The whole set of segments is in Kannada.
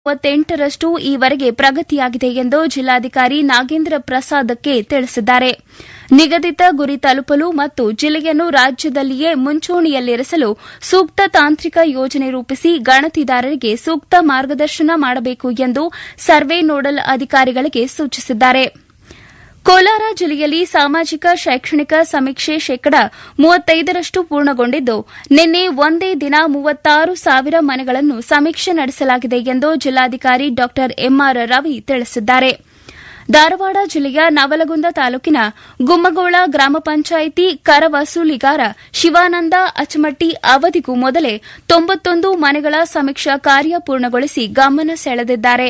ಮೂವತ್ತೆಂಟರಷ್ಟು ಈವರೆಗೆ ಪ್ರಗತಿಯಾಗಿದೆ ಎಂದು ಜಿಲ್ಲಾಧಿಕಾರಿ ನಾಗೇಂದ್ರ ಪ್ರಸಾದ್ಕೆ ತಿಳಿಸಿದ್ದಾರೆ ನಿಗದಿತ ಗುರಿ ತಲುಪಲು ಮತ್ತು ಜಿಲ್ಲೆಯನ್ನು ರಾಜ್ಯದಲ್ಲಿಯೇ ಮುಂಚೂಣಿಯಲ್ಲಿರಿಸಲು ಸೂಕ್ತ ತಾಂತ್ರಿಕ ಯೋಜನೆ ರೂಪಿಸಿ ಗಣತಿದಾರರಿಗೆ ಸೂಕ್ತ ಮಾರ್ಗದರ್ಶನ ಮಾಡಬೇಕು ಎಂದು ಸರ್ವೆ ನೋಡಲ್ ಅಧಿಕಾರಿಗಳಿಗೆ ಸೂಚಿಸಿದ್ದಾರೆ ಕೋಲಾರ ಜಿಲ್ಲೆಯಲ್ಲಿ ಸಾಮಾಜಿಕ ಶೈಕ್ಷಣಿಕ ಸಮೀಕ್ಷೆ ಶೇಕಡ ಮೂವತ್ತೈದರಷ್ಟು ಪೂರ್ಣಗೊಂಡಿದ್ದು ನಿನ್ನೆ ಒಂದೇ ದಿನ ಮೂವತ್ತಾರು ಸಾವಿರ ಮನೆಗಳನ್ನು ಸಮೀಕ್ಷೆ ನಡೆಸಲಾಗಿದೆ ಎಂದು ಜಿಲ್ಲಾಧಿಕಾರಿ ಡಾ ಎಂಆರ್ ರವಿ ತಿಳಿಸಿದ್ದಾರೆ ಧಾರವಾಡ ಜಿಲ್ಲೆಯ ನವಲಗುಂದ ತಾಲೂಕಿನ ಗುಮ್ಮಗೋಳ ಗ್ರಾಮ ಪಂಚಾಯಿತಿ ಕರ ವಸೂಲಿಗಾರ ಶಿವಾನಂದ ಅಚಮಟ್ಟಿ ಅವಧಿಗೂ ಮೊದಲೇ ತೊಂಬತ್ತೊಂದು ಮನೆಗಳ ಸಮೀಕ್ಷಾ ಕಾರ್ಯ ಪೂರ್ಣಗೊಳಿಸಿ ಗಮನ ಸೆಳೆದಿದ್ದಾರೆ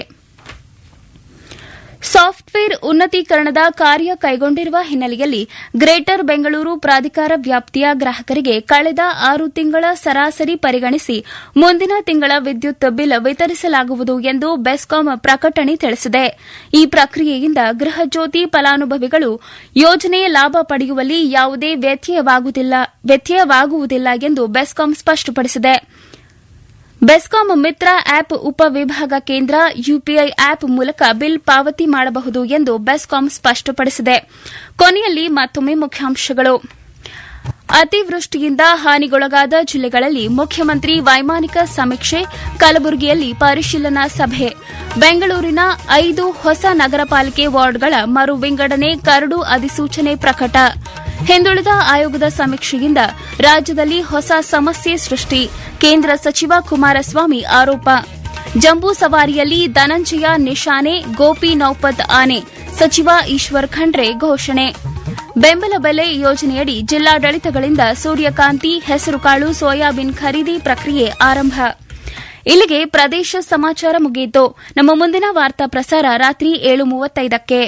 ಸಾಫ್ಟ್ವೇರ್ ಉನ್ನತೀಕರಣದ ಕಾರ್ಯ ಕೈಗೊಂಡಿರುವ ಹಿನ್ನೆಲೆಯಲ್ಲಿ ಗ್ರೇಟರ್ ಬೆಂಗಳೂರು ಪ್ರಾಧಿಕಾರ ವ್ಯಾಪ್ತಿಯ ಗ್ರಾಹಕರಿಗೆ ಕಳೆದ ಆರು ತಿಂಗಳ ಸರಾಸರಿ ಪರಿಗಣಿಸಿ ಮುಂದಿನ ತಿಂಗಳ ವಿದ್ಯುತ್ ಬಿಲ್ ವಿತರಿಸಲಾಗುವುದು ಎಂದು ಬೆಸ್ಕಾಂ ಪ್ರಕಟಣೆ ತಿಳಿಸಿದೆ ಈ ಪ್ರಕ್ರಿಯೆಯಿಂದ ಗೃಹಜ್ಯೋತಿ ಫಲಾನುಭವಿಗಳು ಯೋಜನೆಯ ಲಾಭ ಪಡೆಯುವಲ್ಲಿ ಯಾವುದೇ ವ್ಯತ್ಯಯವಾಗುವುದಿಲ್ಲ ಎಂದು ಬೆಸ್ಕಾಂ ಸ್ಪಷ್ಟಪಡಿಸಿದೆ ಬೆಸ್ಕಾಂ ಮಿತ್ರ ಆಪ್ ಉಪವಿಭಾಗ ಕೇಂದ್ರ ಯುಪಿಐ ಆಪ್ ಮೂಲಕ ಬಿಲ್ ಪಾವತಿ ಮಾಡಬಹುದು ಎಂದು ಬೆಸ್ಕಾಂ ಸ್ಪಷ್ಟಪಡಿಸಿದೆ ಕೊನೆಯಲ್ಲಿ ಮತ್ತೊಮ್ಮೆ ಮುಖ್ಯಾಂಶಗಳು ಅತಿವೃಷ್ಟಿಯಿಂದ ಹಾನಿಗೊಳಗಾದ ಜಿಲ್ಲೆಗಳಲ್ಲಿ ಮುಖ್ಯಮಂತ್ರಿ ವೈಮಾನಿಕ ಸಮೀಕ್ಷೆ ಕಲಬುರಗಿಯಲ್ಲಿ ಪರಿಶೀಲನಾ ಸಭೆ ಬೆಂಗಳೂರಿನ ಐದು ಹೊಸ ನಗರ ಪಾಲಿಕೆ ವಾರ್ಡ್ಗಳ ಮರು ವಿಂಗಡಣೆ ಕರಡು ಅಧಿಸೂಚನೆ ಪ್ರಕಟ ಹಿಂದುಳಿದ ಆಯೋಗದ ಸಮೀಕ್ಷೆಯಿಂದ ರಾಜ್ಯದಲ್ಲಿ ಹೊಸ ಸಮಸ್ಯೆ ಸೃಷ್ಟಿ ಕೇಂದ್ರ ಸಚಿವ ಕುಮಾರಸ್ವಾಮಿ ಆರೋಪ ಜಂಬೂ ಸವಾರಿಯಲ್ಲಿ ಧನಂಜಯ ನಿಶಾನೆ ಗೋಪಿ ನೌಪತ್ ಆನೆ ಸಚಿವ ಈಶ್ವರ್ ಖಂಡ್ರೆ ಘೋಷಣೆ ಬೆಂಬಲ ಬೆಲೆ ಯೋಜನೆಯಡಿ ಜಿಲ್ಲಾಡಳಿತಗಳಿಂದ ಸೂರ್ಯಕಾಂತಿ ಹೆಸರುಕಾಳು ಸೋಯಾಬೀನ್ ಖರೀದಿ ಪ್ರಕ್ರಿಯೆ ಆರಂಭ ಇಲ್ಲಿಗೆ ಪ್ರದೇಶ ಸಮಾಚಾರ ಮುಗಿಯಿತು ನಮ್ಮ ಮುಂದಿನ ವಾರ್ತಾ ಪ್ರಸಾರ ರಾತ್ರಿ ಏಳು ಮೂವತ್ತೈದಕ್ಕೆ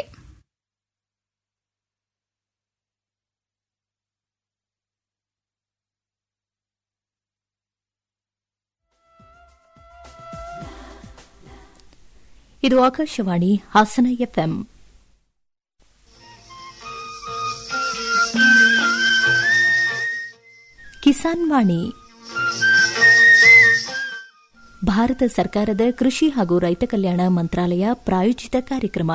ಇದು ಆಕಾಶವಾಣಿ ಹಾಸನ ಎಫ್ಎಂ ಕಿಸಾನ್ ವಾಣಿ ಭಾರತ ಸರ್ಕಾರದ ಕೃಷಿ ಹಾಗೂ ರೈತ ಕಲ್ಯಾಣ ಮಂತ್ರಾಲಯ ಪ್ರಾಯೋಜಿತ ಕಾರ್ಯಕ್ರಮ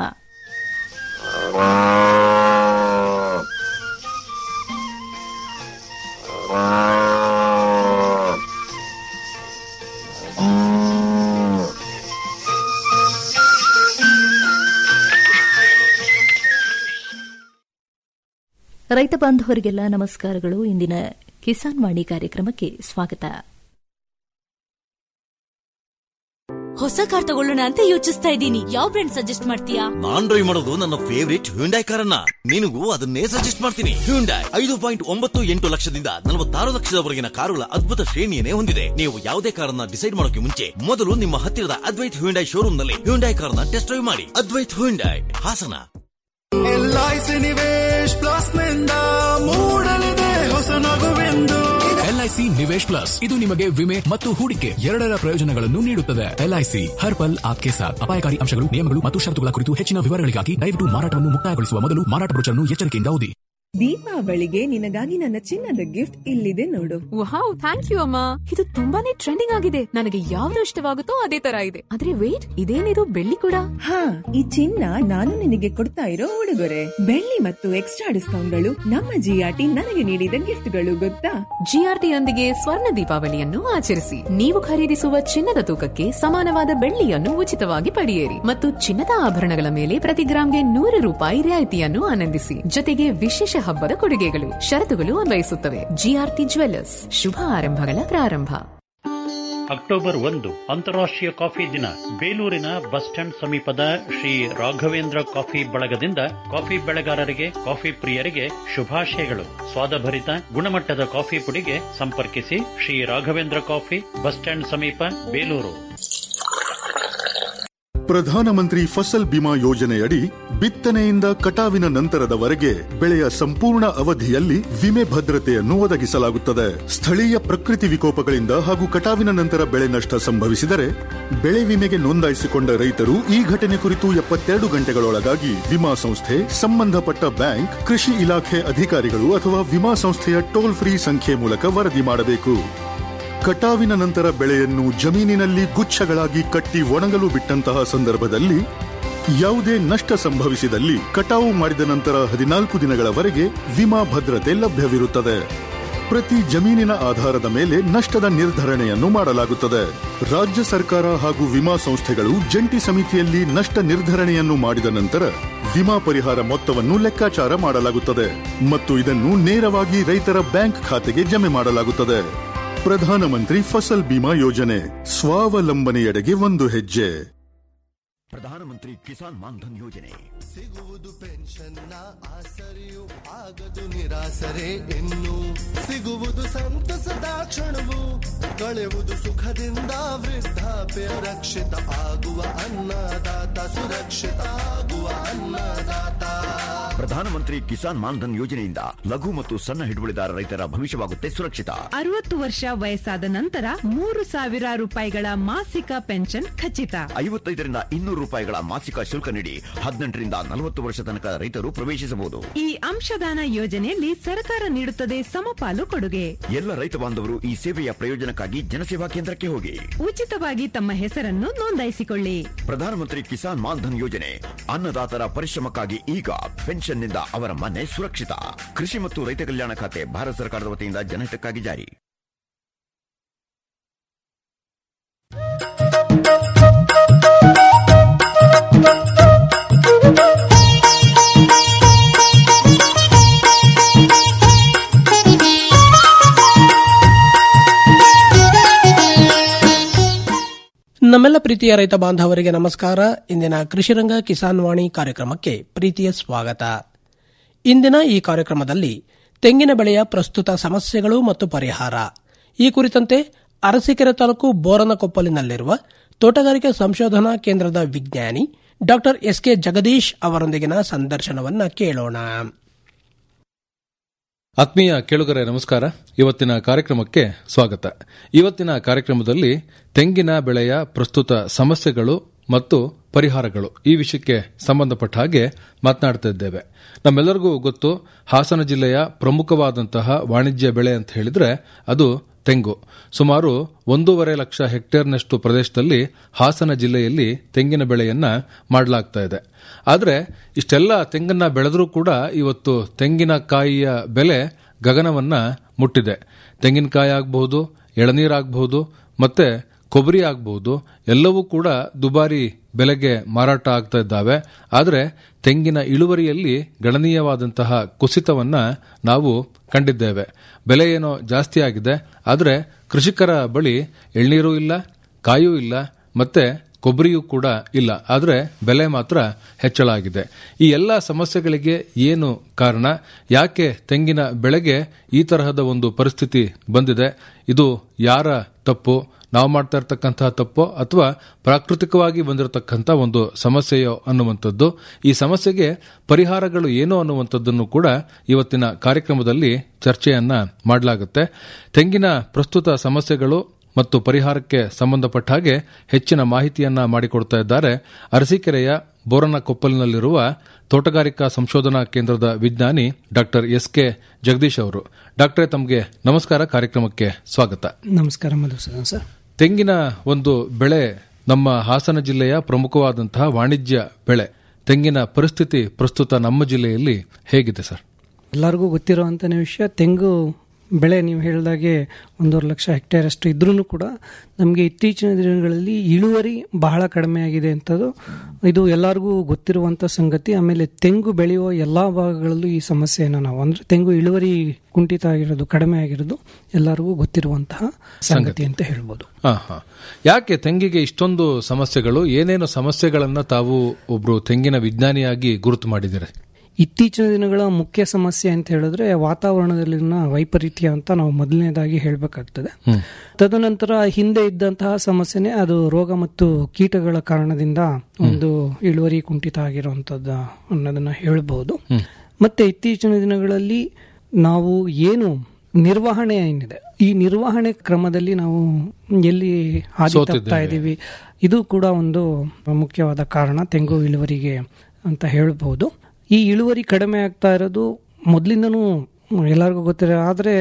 ರೈತ ಬಾಂಧವರಿಗೆಲ್ಲ ನಮಸ್ಕಾರಗಳು ಇಂದಿನ ಕಿಸಾನ್ ವಾಣಿ ಕಾರ್ಯಕ್ರಮಕ್ಕೆ ಸ್ವಾಗತ ಹೊಸ ಕಾರ್ ತಗೊಳ್ಳೋಣ ಅಂತ ಯೋಚಿಸ್ತಾ ಇದ್ದೀನಿ ಯಾವ ಬ್ರ್ಯಾಂಡ್ ಸಜೆಸ್ಟ್ ಮಾಡ್ತೀಯಾ ನಾನ್ ಡ್ರೈವ್ ಮಾಡೋದು ನನ್ನ ಫೇವರಿಟ್ ಹ್ಯುಂಡೈ ಕಾರನ್ನ ನಿನಗೂ ಅದನ್ನೇ ಸಜೆಸ್ಟ್ ಮಾಡ್ತೀನಿ ಹ್ಯುಂಡೈ ಐದು ಪಾಯಿಂಟ್ ಒಂಬತ್ತು ಎಂಟು ಲಕ್ಷದಿಂದ ನಲವತ್ತಾರು ಲಕ್ಷದವರೆಗಿನ ಕಾರುಗಳ ಅದ್ಭುತ ಶ್ರೇಣಿಯನ್ನೇ ಹೊಂದಿದೆ ನೀವು ಯಾವುದೇ ಕಾರನ್ನ ಡಿಸೈಡ್ ಮಾಡೋಕೆ ಮುಂಚೆ ಮೊದಲು ನಿಮ್ಮ ಹತ್ತಿರದ ಅದ್ವೈತ್ ಹ್ಯುಂಡೈ ಶೋರೂಮ್ ನಲ್ಲಿ ಹ್ಯುಂಡೈ ಕಾರ್ನ ಟೆಸ್ಟ್ ಡ್ರೈವ್ ಮಾಡಿ Advait Hyundai Hassan LIC Nivesh plus ನಿಂದ ಮೂಡಲಿದೆ ಹೊಸ ನಗುವೆಂದು ಎಲ್ಐಸಿ ನಿವೇಶ್ ಪ್ಲಸ್ ಇದು ನಿಮಗೆ ವಿಮೆ ಮತ್ತು ಹೂಡಿಕೆ ಎರಡರ ಪ್ರಯೋಜನಗಳನ್ನು ನೀಡುತ್ತದೆ ಎಲ್ಐಸಿ ಹರ್ ಪಲ್ ಆಪ್ಕೆ ಸಾಥ್ ಅಪಾಯಕಾರಿ ಅಂಶಗಳು ನಿಯಮಗಳು ಮತ್ತು ಷರತ್ತುಗಳ ಕುರಿತು ಹೆಚ್ಚಿನ ವಿವರಗಳಿಗಾಗಿ ದಯವಿಟ್ಟು ಮಾರಾಟವನ್ನು ಮುಕ್ತಾಯಗೊಳಿಸುವ ಮೊದಲು ಮಾರಾಟ ಬ್ರೋಚರ್ನ್ನು ಎಚ್ಚರಿಕೆಯಿಂದ ಓದಿ ದೀಪಾವಳಿಗೆ ನಿನಗಾಗಿ ನನ್ನ ಚಿನ್ನದ ಗಿಫ್ಟ್ ಇಲ್ಲಿದೆ ನೋಡು ವಾವ್ ಥ್ಯಾಂಕ್ ಯು ಅಮ್ಮ ಇದು ತುಂಬಾನೇ ಟ್ರೆಂಡಿಂಗ್ ಆಗಿದೆ ನನಗೆ ಯಾವ್ದು ಇಷ್ಟವಾಗುತ್ತೋ ಅದೇ ತರ ಇದೆ ಆದ್ರೆ ವೇಟ್ ಇದೇನಿದು ಬೆಳ್ಳಿ ಕೂಡ ಹಾ ಈ ಚಿನ್ನ ನಾನು ನಿನಗೆ ಕೊಡ್ತಾ ಇರೋ ಉಡುಗೊರೆ ಬೆಳ್ಳಿ ಮತ್ತು ಎಕ್ಸ್ಟ್ರಾ ಡಿಸ್ಕೌಂಟ್ಗಳು ನಮ್ಮ ಜಿಆರ್ಟಿ ನನಗೆ ನೀಡಿದ ಗಿಫ್ಟ್ಗಳು ಗೊತ್ತಾ ಜಿಆರ್ಟಿ ಯೊಂದಿಗೆ ಸ್ವರ್ಣ ದೀಪಾವಳಿಯನ್ನು ಆಚರಿಸಿ ನೀವು ಖರೀದಿಸುವ ಚಿನ್ನದ ತೂಕಕ್ಕೆ ಸಮಾನವಾದ ಬೆಳ್ಳಿಯನ್ನು ಉಚಿತವಾಗಿ ಪಡೆಯಿರಿ ಮತ್ತು ಚಿನ್ನದ ಆಭರಣಗಳ ಮೇಲೆ ಪ್ರತಿ ಗ್ರಾಂಗೆ ನೂರು ರೂಪಾಯಿ ರಿಯಾಯಿತಿಯನ್ನು ಆನಂದಿಸಿ ಜೊತೆಗೆ ವಿಶೇಷ ಹಬ್ಬದ ಕೊಡುಗೆಗಳು ಷರತ್ತುಗಳು ಅನ್ವಯಿಸುತ್ತವೆ ಜಿಆರ್ಟಿ ಜ್ಯುವೆಲ್ಲರ್ಸ್ ಶುಭ ಆರಂಭಗಳ ಪ್ರಾರಂಭ ಅಕ್ಟೋಬರ್ ಒಂದು ಅಂತಾರಾಷ್ಟ್ರೀಯ ಕಾಫಿ ದಿನ ಬೇಲೂರಿನ ಬಸ್ ಸ್ಟ್ಯಾಂಡ್ ಸಮೀಪದ ಶ್ರೀ ರಾಘವೇಂದ್ರ ಕಾಫಿ ಬಳಗದಿಂದ ಕಾಫಿ ಬೆಳೆಗಾರರಿಗೆ ಕಾಫಿ ಪ್ರಿಯರಿಗೆ ಶುಭಾಶಯಗಳು ಸ್ವಾದಭರಿತ ಗುಣಮಟ್ಟದ ಕಾಫಿ ಪುಡಿಗೆ ಸಂಪರ್ಕಿಸಿ Shri Raghavendra coffee bus stand ಸಮೀಪ ಬೇಲೂರು ಪ್ರಧಾನಮಂತ್ರಿ ಫಸಲ್ ಬಿಮಾ ಯೋಜನೆಯಡಿ ಬಿತ್ತನೆಯಿಂದ ಕಟಾವಿನ ನಂತರದವರೆಗೆ ಬೆಳೆಯ ಸಂಪೂರ್ಣ ಅವಧಿಯಲ್ಲಿ ವಿಮೆ ಭದ್ರತೆಯನ್ನು ಒದಗಿಸಲಾಗುತ್ತದೆ ಸ್ಥಳೀಯ ಪ್ರಕೃತಿ ವಿಕೋಪಗಳಿಂದ ಹಾಗೂ ಕಟಾವಿನ ನಂತರ ಬೆಳೆ ನಷ್ಟ ಸಂಭವಿಸಿದರೆ ಬೆಳೆ ವಿಮೆಗೆ ನೋಂದಾಯಿಸಿಕೊಂಡ ರೈತರು ಈ ಘಟನೆ ಕುರಿತು ಎಪ್ಪತ್ತೆರಡು ಗಂಟೆಗಳೊಳಗಾಗಿ ವಿಮಾ ಸಂಸ್ಥೆ ಸಂಬಂಧಪಟ್ಟ ಬ್ಯಾಂಕ್ ಕೃಷಿ ಇಲಾಖೆ ಅಧಿಕಾರಿಗಳು ಅಥವಾ ವಿಮಾ ಸಂಸ್ಥೆಯ ಟೋಲ್ ಫ್ರೀ ಸಂಖ್ಯೆ ಮೂಲಕ ವರದಿ ಮಾಡಬೇಕು ಕಟಾವಿನ ನಂತರ ಬೆಳೆಯನ್ನು ಜಮೀನಿನಲ್ಲಿ ಗುಚ್ಛಗಳಾಗಿ ಕಟ್ಟಿ ಒಣಗಲು ಬಿಟ್ಟಂತಹ ಸಂದರ್ಭದಲ್ಲಿ ಯಾವುದೇ ನಷ್ಟ ಸಂಭವಿಸಿದಲ್ಲಿ ಕಟಾವು ಮಾಡಿದ ನಂತರ ಹದಿನಾಲ್ಕು ದಿನಗಳವರೆಗೆ ವಿಮಾ ಭದ್ರತೆ ಲಭ್ಯವಿರುತ್ತದೆ ಪ್ರತಿ ಜಮೀನಿನ ಆಧಾರದ ಮೇಲೆ ನಷ್ಟದ ನಿರ್ಧರಣೆಯನ್ನು ಮಾಡಲಾಗುತ್ತದೆ ರಾಜ್ಯ ಸರ್ಕಾರ ಹಾಗೂ ವಿಮಾ ಸಂಸ್ಥೆಗಳು ಜಂಟಿ ಸಮಿತಿಯಲ್ಲಿ ನಷ್ಟ ನಿರ್ಧರಣೆಯನ್ನು ಮಾಡಿದ ನಂತರ ವಿಮಾ ಪರಿಹಾರ ಮೊತ್ತವನ್ನು ಲೆಕ್ಕಾಚಾರ ಮಾಡಲಾಗುತ್ತದೆ ಮತ್ತು ಇದನ್ನು ನೇರವಾಗಿ ರೈತರ ಬ್ಯಾಂಕ್ ಖಾತೆಗೆ ಜಮೆ ಮಾಡಲಾಗುತ್ತದೆ ಪ್ರಧಾನಮಂತ್ರಿ ಫಸಲ್ ಬಿಮಾ ಯೋಜನೆ ಸ್ವಾವಲಂಬನೆಯೆಡೆಗೆ ಒಂದು ಹೆಜ್ಜೆ ಪ್ರಧಾನಮಂತ್ರಿ ಕಿಸಾನ್ ಮಾನ್ಧನ್ ಯೋಜನೆ ಸಿಗುವುದು ಪೆನ್ಷನ್ನ ಆಸರೆಯು ಆಗದು ನಿರಾಸರೆ ಇನ್ನು ಸಿಗುವುದು ಸಂತಸದ ಕ್ಷಣವು ಕಳೆಯುವುದು ಸುಖದಿಂದ ವೃದ್ಧಾಪ್ಯ ರಕ್ಷಿತ ಆಗುವ ಅನ್ನದಾತ ಸುರಕ್ಷಿತ ಆಗುವ ಅನ್ನದಾತ ಪ್ರಧಾನಮಂತ್ರಿ ಕಿಸಾನ್ ಮಾನ್ಧನ್ ಯೋಜನೆಯಿಂದ ಲಘು ಮತ್ತು ಸಣ್ಣ ಹಿಡುವಳಿದಾರ ರೈತರ ಭವಿಷ್ಯವಾಗುತ್ತೆ ಸುರಕ್ಷಿತ ಅರವತ್ತು ವರ್ಷ ವಯಸ್ಸಾದ ನಂತರ ಮೂರು ಸಾವಿರ ರೂಪಾಯಿಗಳ ಮಾಸಿಕ ಪೆನ್ಷನ್ ಖಚಿತ ಐವತ್ತೈದರಿಂದ ಇನ್ನೂರು ರೂಪಾಯಿಗಳ ಮಾಸಿಕ ಶುಲ್ಕ ನೀಡಿ ಹದಿನೆಂಟರಿಂದ ನಲವತ್ತು ವರ್ಷ ತನಕ ರೈತರು ಪ್ರವೇಶಿಸಬಹುದು ಈ ಅಂಶದಾನ ಯೋಜನೆಯಲ್ಲಿ ಸರ್ಕಾರ ನೀಡುತ್ತದೆ ಸಮಪಾಲು ಕೊಡುಗೆ ಎಲ್ಲ ರೈತ ಬಾಂಧವರು ಈ ಸೇವೆಯ ಪ್ರಯೋಜನಕ್ಕಾಗಿ ಜನಸೇವಾ ಕೇಂದ್ರಕ್ಕೆ ಹೋಗಿ ಉಚಿತವಾಗಿ ತಮ್ಮ ಹೆಸರನ್ನು ನೋಂದಾಯಿಸಿಕೊಳ್ಳಿ ಪ್ರಧಾನಮಂತ್ರಿ ಕಿಸಾನ್ ಮಾನ್ಧನ್ ಯೋಜನೆ ಅನ್ನದಾತರ ಪರಿಶ್ರಮಕ್ಕಾಗಿ ಈಗ ಪೆನ್ಷನ್ನಿಂದ ಅವರ ಮನೆ ಸುರಕ್ಷಿತ ಕೃಷಿ ಮತ್ತು ರೈತ ಕಲ್ಯಾಣ ಖಾತೆ ಭಾರತ ಸರ್ಕಾರದ ವತಿಯಿಂದ ಜನಹಿತಕ್ಕಾಗಿ ಜಾರಿ ನಮ್ಮೆಲ್ಲ ಪ್ರೀತಿಯ ರೈತ ಬಾಂಧವರಿಗೆ ನಮಸ್ಕಾರ ಇಂದಿನ ಕೃಷಿರಂಗ ಕಿಸಾನ್ ವಾಣಿ ಕಾರ್ಯಕ್ರಮಕ್ಕೆ ಪ್ರೀತಿಯ ಸ್ವಾಗತ ಇಂದಿನ ಈ ಕಾರ್ಯಕ್ರಮದಲ್ಲಿ ತೆಂಗಿನ ಬೆಳೆಯ ಪ್ರಸ್ತುತ ಸಮಸ್ಯೆಗಳು ಮತ್ತು ಪರಿಹಾರ ಈ ಕುರಿತಂತೆ ಅರಸೀಕೆರೆ ತಾಲೂಕು ಬೋರನಕೊಪ್ಪಲಿನಲ್ಲಿರುವ ತೋಟಗಾರಿಕೆ ಸಂಶೋಧನಾ ಕೇಂದ್ರದ ವಿಜ್ಞಾನಿ ಡಾ ಎಸ್ ಕೆ ಜಗದೀಶ್ ಅವರೊಂದಿಗಿನ ಸಂದರ್ಶನವನ್ನ ಕೇಳೋಣ ಆತ್ಮೀಯ ಕೇಳುಗರೆ ನಮಸ್ಕಾರ ಇವತ್ತಿನ ಕಾರ್ಯಕ್ರಮಕ್ಕೆ ಸ್ವಾಗತ ಇವತ್ತಿನ ಕಾರ್ಯಕ್ರಮದಲ್ಲಿ ತೆಂಗಿನ ಬೆಳೆಯ ಪ್ರಸ್ತುತ ಸಮಸ್ಯೆಗಳು ಮತ್ತು ಪರಿಹಾರಗಳು ಈ ವಿಷಯಕ್ಕೆ ಸಂಬಂಧಪಟ್ಟ ಹಾಗೆ ಮಾತನಾಡ್ತಾ ಇದ್ದೇವೆ ನಮ್ಮೆಲ್ಲರಿಗೂ ಗೊತ್ತು ಹಾಸನ ಜಿಲ್ಲೆಯ ಪ್ರಮುಖವಾದಂತಹ ವಾಣಿಜ್ಯ ಬೆಳೆ ಅಂತ ಹೇಳಿದ್ರೆ ಅದು ತೆಂಗು ಸುಮಾರು ಒಂದೂವರೆ ಲಕ್ಷ ಹೆಕ್ಟೇರ್ನಷ್ಟು ಪ್ರದೇಶದಲ್ಲಿ ಹಾಸನ ಜಿಲ್ಲೆಯಲ್ಲಿ ತೆಂಗಿನ ಬೆಳೆಯನ್ನ ಮಾಡಲಾಗ್ತಾ ಇದೆ ಆದರೆ ಇಷ್ಟೆಲ್ಲ ತೆಂಗನ್ನ ಬೆಳೆದರೂ ಕೂಡ ಇವತ್ತು ತೆಂಗಿನಕಾಯಿಯ ಬೆಲೆ ಗಗನವನ್ನ ಮುಟ್ಟಿದೆ ತೆಂಗಿನಕಾಯಿ ಆಗಬಹುದು ಎಳನೀರಾಗಬಹುದು ಮತ್ತೆ ಕೊಬ್ಬರಿ ಆಗಬಹುದು ಎಲ್ಲವೂ ಕೂಡ ದುಬಾರಿ ಬೆಲೆಗೆ ಮಾರಾಟ ಆಗ್ತಾ ಇದ್ದಾವೆ ಆದರೆ ತೆಂಗಿನ ಇಳುವರಿಯಲ್ಲಿ ಗಣನೀಯವಾದಂತಹ ಕುಸಿತವನ್ನ ನಾವು ಕಂಡಿದ್ದೇವೆ ಬೆಲೆ ಏನೋ ಜಾಸ್ತಿ ಆಗಿದೆ ಆದರೆ ಕೃಷಿಕರ ಬಳಿ ಎಳ್ನೀರು ಇಲ್ಲ ಕಾಯೂ ಇಲ್ಲ ಮತ್ತೆ ಕೊಬ್ಬರಿಯೂ ಕೂಡ ಇಲ್ಲ ಆದರೆ ಬೆಲೆ ಮಾತ್ರ ಹೆಚ್ಚಳ ಆಗಿದೆ ಈ ಎಲ್ಲ ಸಮಸ್ಯೆಗಳಿಗೆ ಏನು ಕಾರಣ ಯಾಕೆ ತೆಂಗಿನ ಬೆಳೆಗೆ ಈ ತರಹದ ಒಂದು ಪರಿಸ್ಥಿತಿ ಬಂದಿದೆ ಇದು ಯಾರ ತಪ್ಪು ನಾವು ಮಾಡ್ತಾ ಇರ್ತಕ್ಕಂತಹ ತಪ್ಪೋ ಅಥವಾ ಪ್ರಾಕೃತಿಕವಾಗಿ ಬಂದಿರತಕ್ಕಂಥ ಒಂದು ಸಮಸ್ಯೆಯೋ ಅನ್ನುವಂಥದ್ದು ಈ ಸಮಸ್ಯೆಗೆ ಪರಿಹಾರಗಳು ಏನು ಅನ್ನುವಂಥದ್ದನ್ನು ಕೂಡ ಇವತ್ತಿನ ಕಾರ್ಯಕ್ರಮದಲ್ಲಿ ಚರ್ಚೆಯನ್ನ ಮಾಡಲಾಗುತ್ತೆ ತೆಂಗಿನ ಪ್ರಸ್ತುತ ಸಮಸ್ಯೆಗಳು ಮತ್ತು ಪರಿಹಾರಕ್ಕೆ ಸಂಬಂಧಪಟ್ಟ ಹಾಗೆ ಹೆಚ್ಚಿನ ಮಾಹಿತಿಯನ್ನ ಮಾಡಿಕೊಡ್ತಾ ಇದ್ದಾರೆ ಅರಸೀಕೆರೆಯ ಬೋರನ ಕೊಪ್ಪಲಿನಲ್ಲಿರುವ ತೋಟಗಾರಿಕಾ ಸಂಶೋಧನಾ ಕೇಂದ್ರದ ವಿಜ್ಞಾನಿ ಡಾಕ್ಟರ್ ಎಸ್ ಕೆ ಜಗದೀಶ್ ಅವರು ಡಾಕ್ಟರೇ ತಮಗೆ ನಮಸ್ಕಾರ ಕಾರ್ಯಕ್ರಮಕ್ಕೆ ಸ್ವಾಗತ ನಮಸ್ಕಾರ ಮಧುಸೂದನ್ ಸರ್ ತೆಂಗಿನ ಒಂದು ಬೆಳೆ ನಮ್ಮ ಹಾಸನ ಜಿಲ್ಲೆಯ ಪ್ರಮುಖವಾದಂತಹ ವಾಣಿಜ್ಯ ಬೆಳೆ ತೆಂಗಿನ ಪರಿಸ್ಥಿತಿ ಪ್ರಸ್ತುತ ನಮ್ಮ ಜಿಲ್ಲೆಯಲ್ಲಿ ಹೇಗಿದೆ ಸರ್ ಎಲ್ಲರಿಗೂ ಗೊತ್ತಿರುವಂಥ ವಿಷಯ ತೆಂಗು ಬೆಳೆ ನೀವು ಹೇಳಿದಾಗೆ ಒಂದೂವರೆ ಲಕ್ಷ ಹೆಕ್ಟೇರ್ ಅಷ್ಟು ಇದ್ರೂ ಕೂಡ ನಮಗೆ ಇತ್ತೀಚಿನ ದಿನಗಳಲ್ಲಿ ಇಳುವರಿ ಬಹಳ ಕಡಿಮೆ ಆಗಿದೆ ಅಂತದ್ದು ಇದು ಎಲ್ಲರಿಗೂ ಗೊತ್ತಿರುವಂಥ ಸಂಗತಿ ಆಮೇಲೆ ತೆಂಗು ಬೆಳೆಯುವ ಎಲ್ಲ ಭಾಗಗಳಲ್ಲೂ ಈ ಸಮಸ್ಯೆಯನ್ನು ನಾವು ಅಂದರೆ ತೆಂಗು ಇಳುವರಿ ಕುಂಠಿತ ಆಗಿರೋದು ಕಡಿಮೆ ಆಗಿರೋದು ಎಲ್ಲರಿಗೂ ಗೊತ್ತಿರುವಂತಹ ಸಂಗತಿ ಅಂತ ಹೇಳ್ಬೋದು ಹಾ ಹಾ ಯಾಕೆ ತೆಂಗಿಗೆ ಇಷ್ಟೊಂದು ಸಮಸ್ಯೆಗಳು ಏನೇನು ಸಮಸ್ಯೆಗಳನ್ನ ತಾವು ಒಬ್ರು ತೆಂಗಿನ ವಿಜ್ಞಾನಿಯಾಗಿ ಗುರುತು ಮಾಡಿದ್ದೀರಿ ಇತ್ತೀಚಿನ ದಿನಗಳ ಮುಖ್ಯ ಸಮಸ್ಯೆ ಅಂತ ಹೇಳಿದ್ರೆ ವಾತಾವರಣದಲ್ಲಿನ ವೈಪರೀತ್ಯ ಅಂತ ನಾವು ಮೊದಲನೇದಾಗಿ ಹೇಳಬೇಕಾಗ್ತದೆ ತದನಂತರ ಹಿಂದೆ ಇದ್ದಂತಹ ಸಮಸ್ಯೆನೇ ಅದು ರೋಗ ಮತ್ತು ಕೀಟಗಳ ಕಾರಣದಿಂದ ಒಂದು ಇಳುವರಿ ಕುಂಠಿತ ಆಗಿರುವಂತದ್ದು ಅನ್ನೋದನ್ನ ಹೇಳ್ಬಹುದು ಮತ್ತೆ ಇತ್ತೀಚಿನ ದಿನಗಳಲ್ಲಿ ನಾವು ಏನು ನಿರ್ವಹಣೆ ಏನಿದೆ ಈ ನಿರ್ವಹಣೆ ಕ್ರಮದಲ್ಲಿ ನಾವು ಎಲ್ಲಿ ಹಾದಿ ತಪ್ತಾ ಇದ್ದೀವಿ ಇದು ಕೂಡ ಒಂದು ಮುಖ್ಯವಾದ ಕಾರಣ ತೆಂಗು ಇಳುವರಿಗೆ ಅಂತ ಹೇಳ್ಬಹುದು ಈ ಇಳುವರಿ ಕಡಿಮೆ ಆಗ್ತಾ ಇರೋದು ಮೊದಲಿಂದನೂ ಎಲ್ಲರಿಗೂ ಗೊತ್ತಿರೋ ಆದರೆ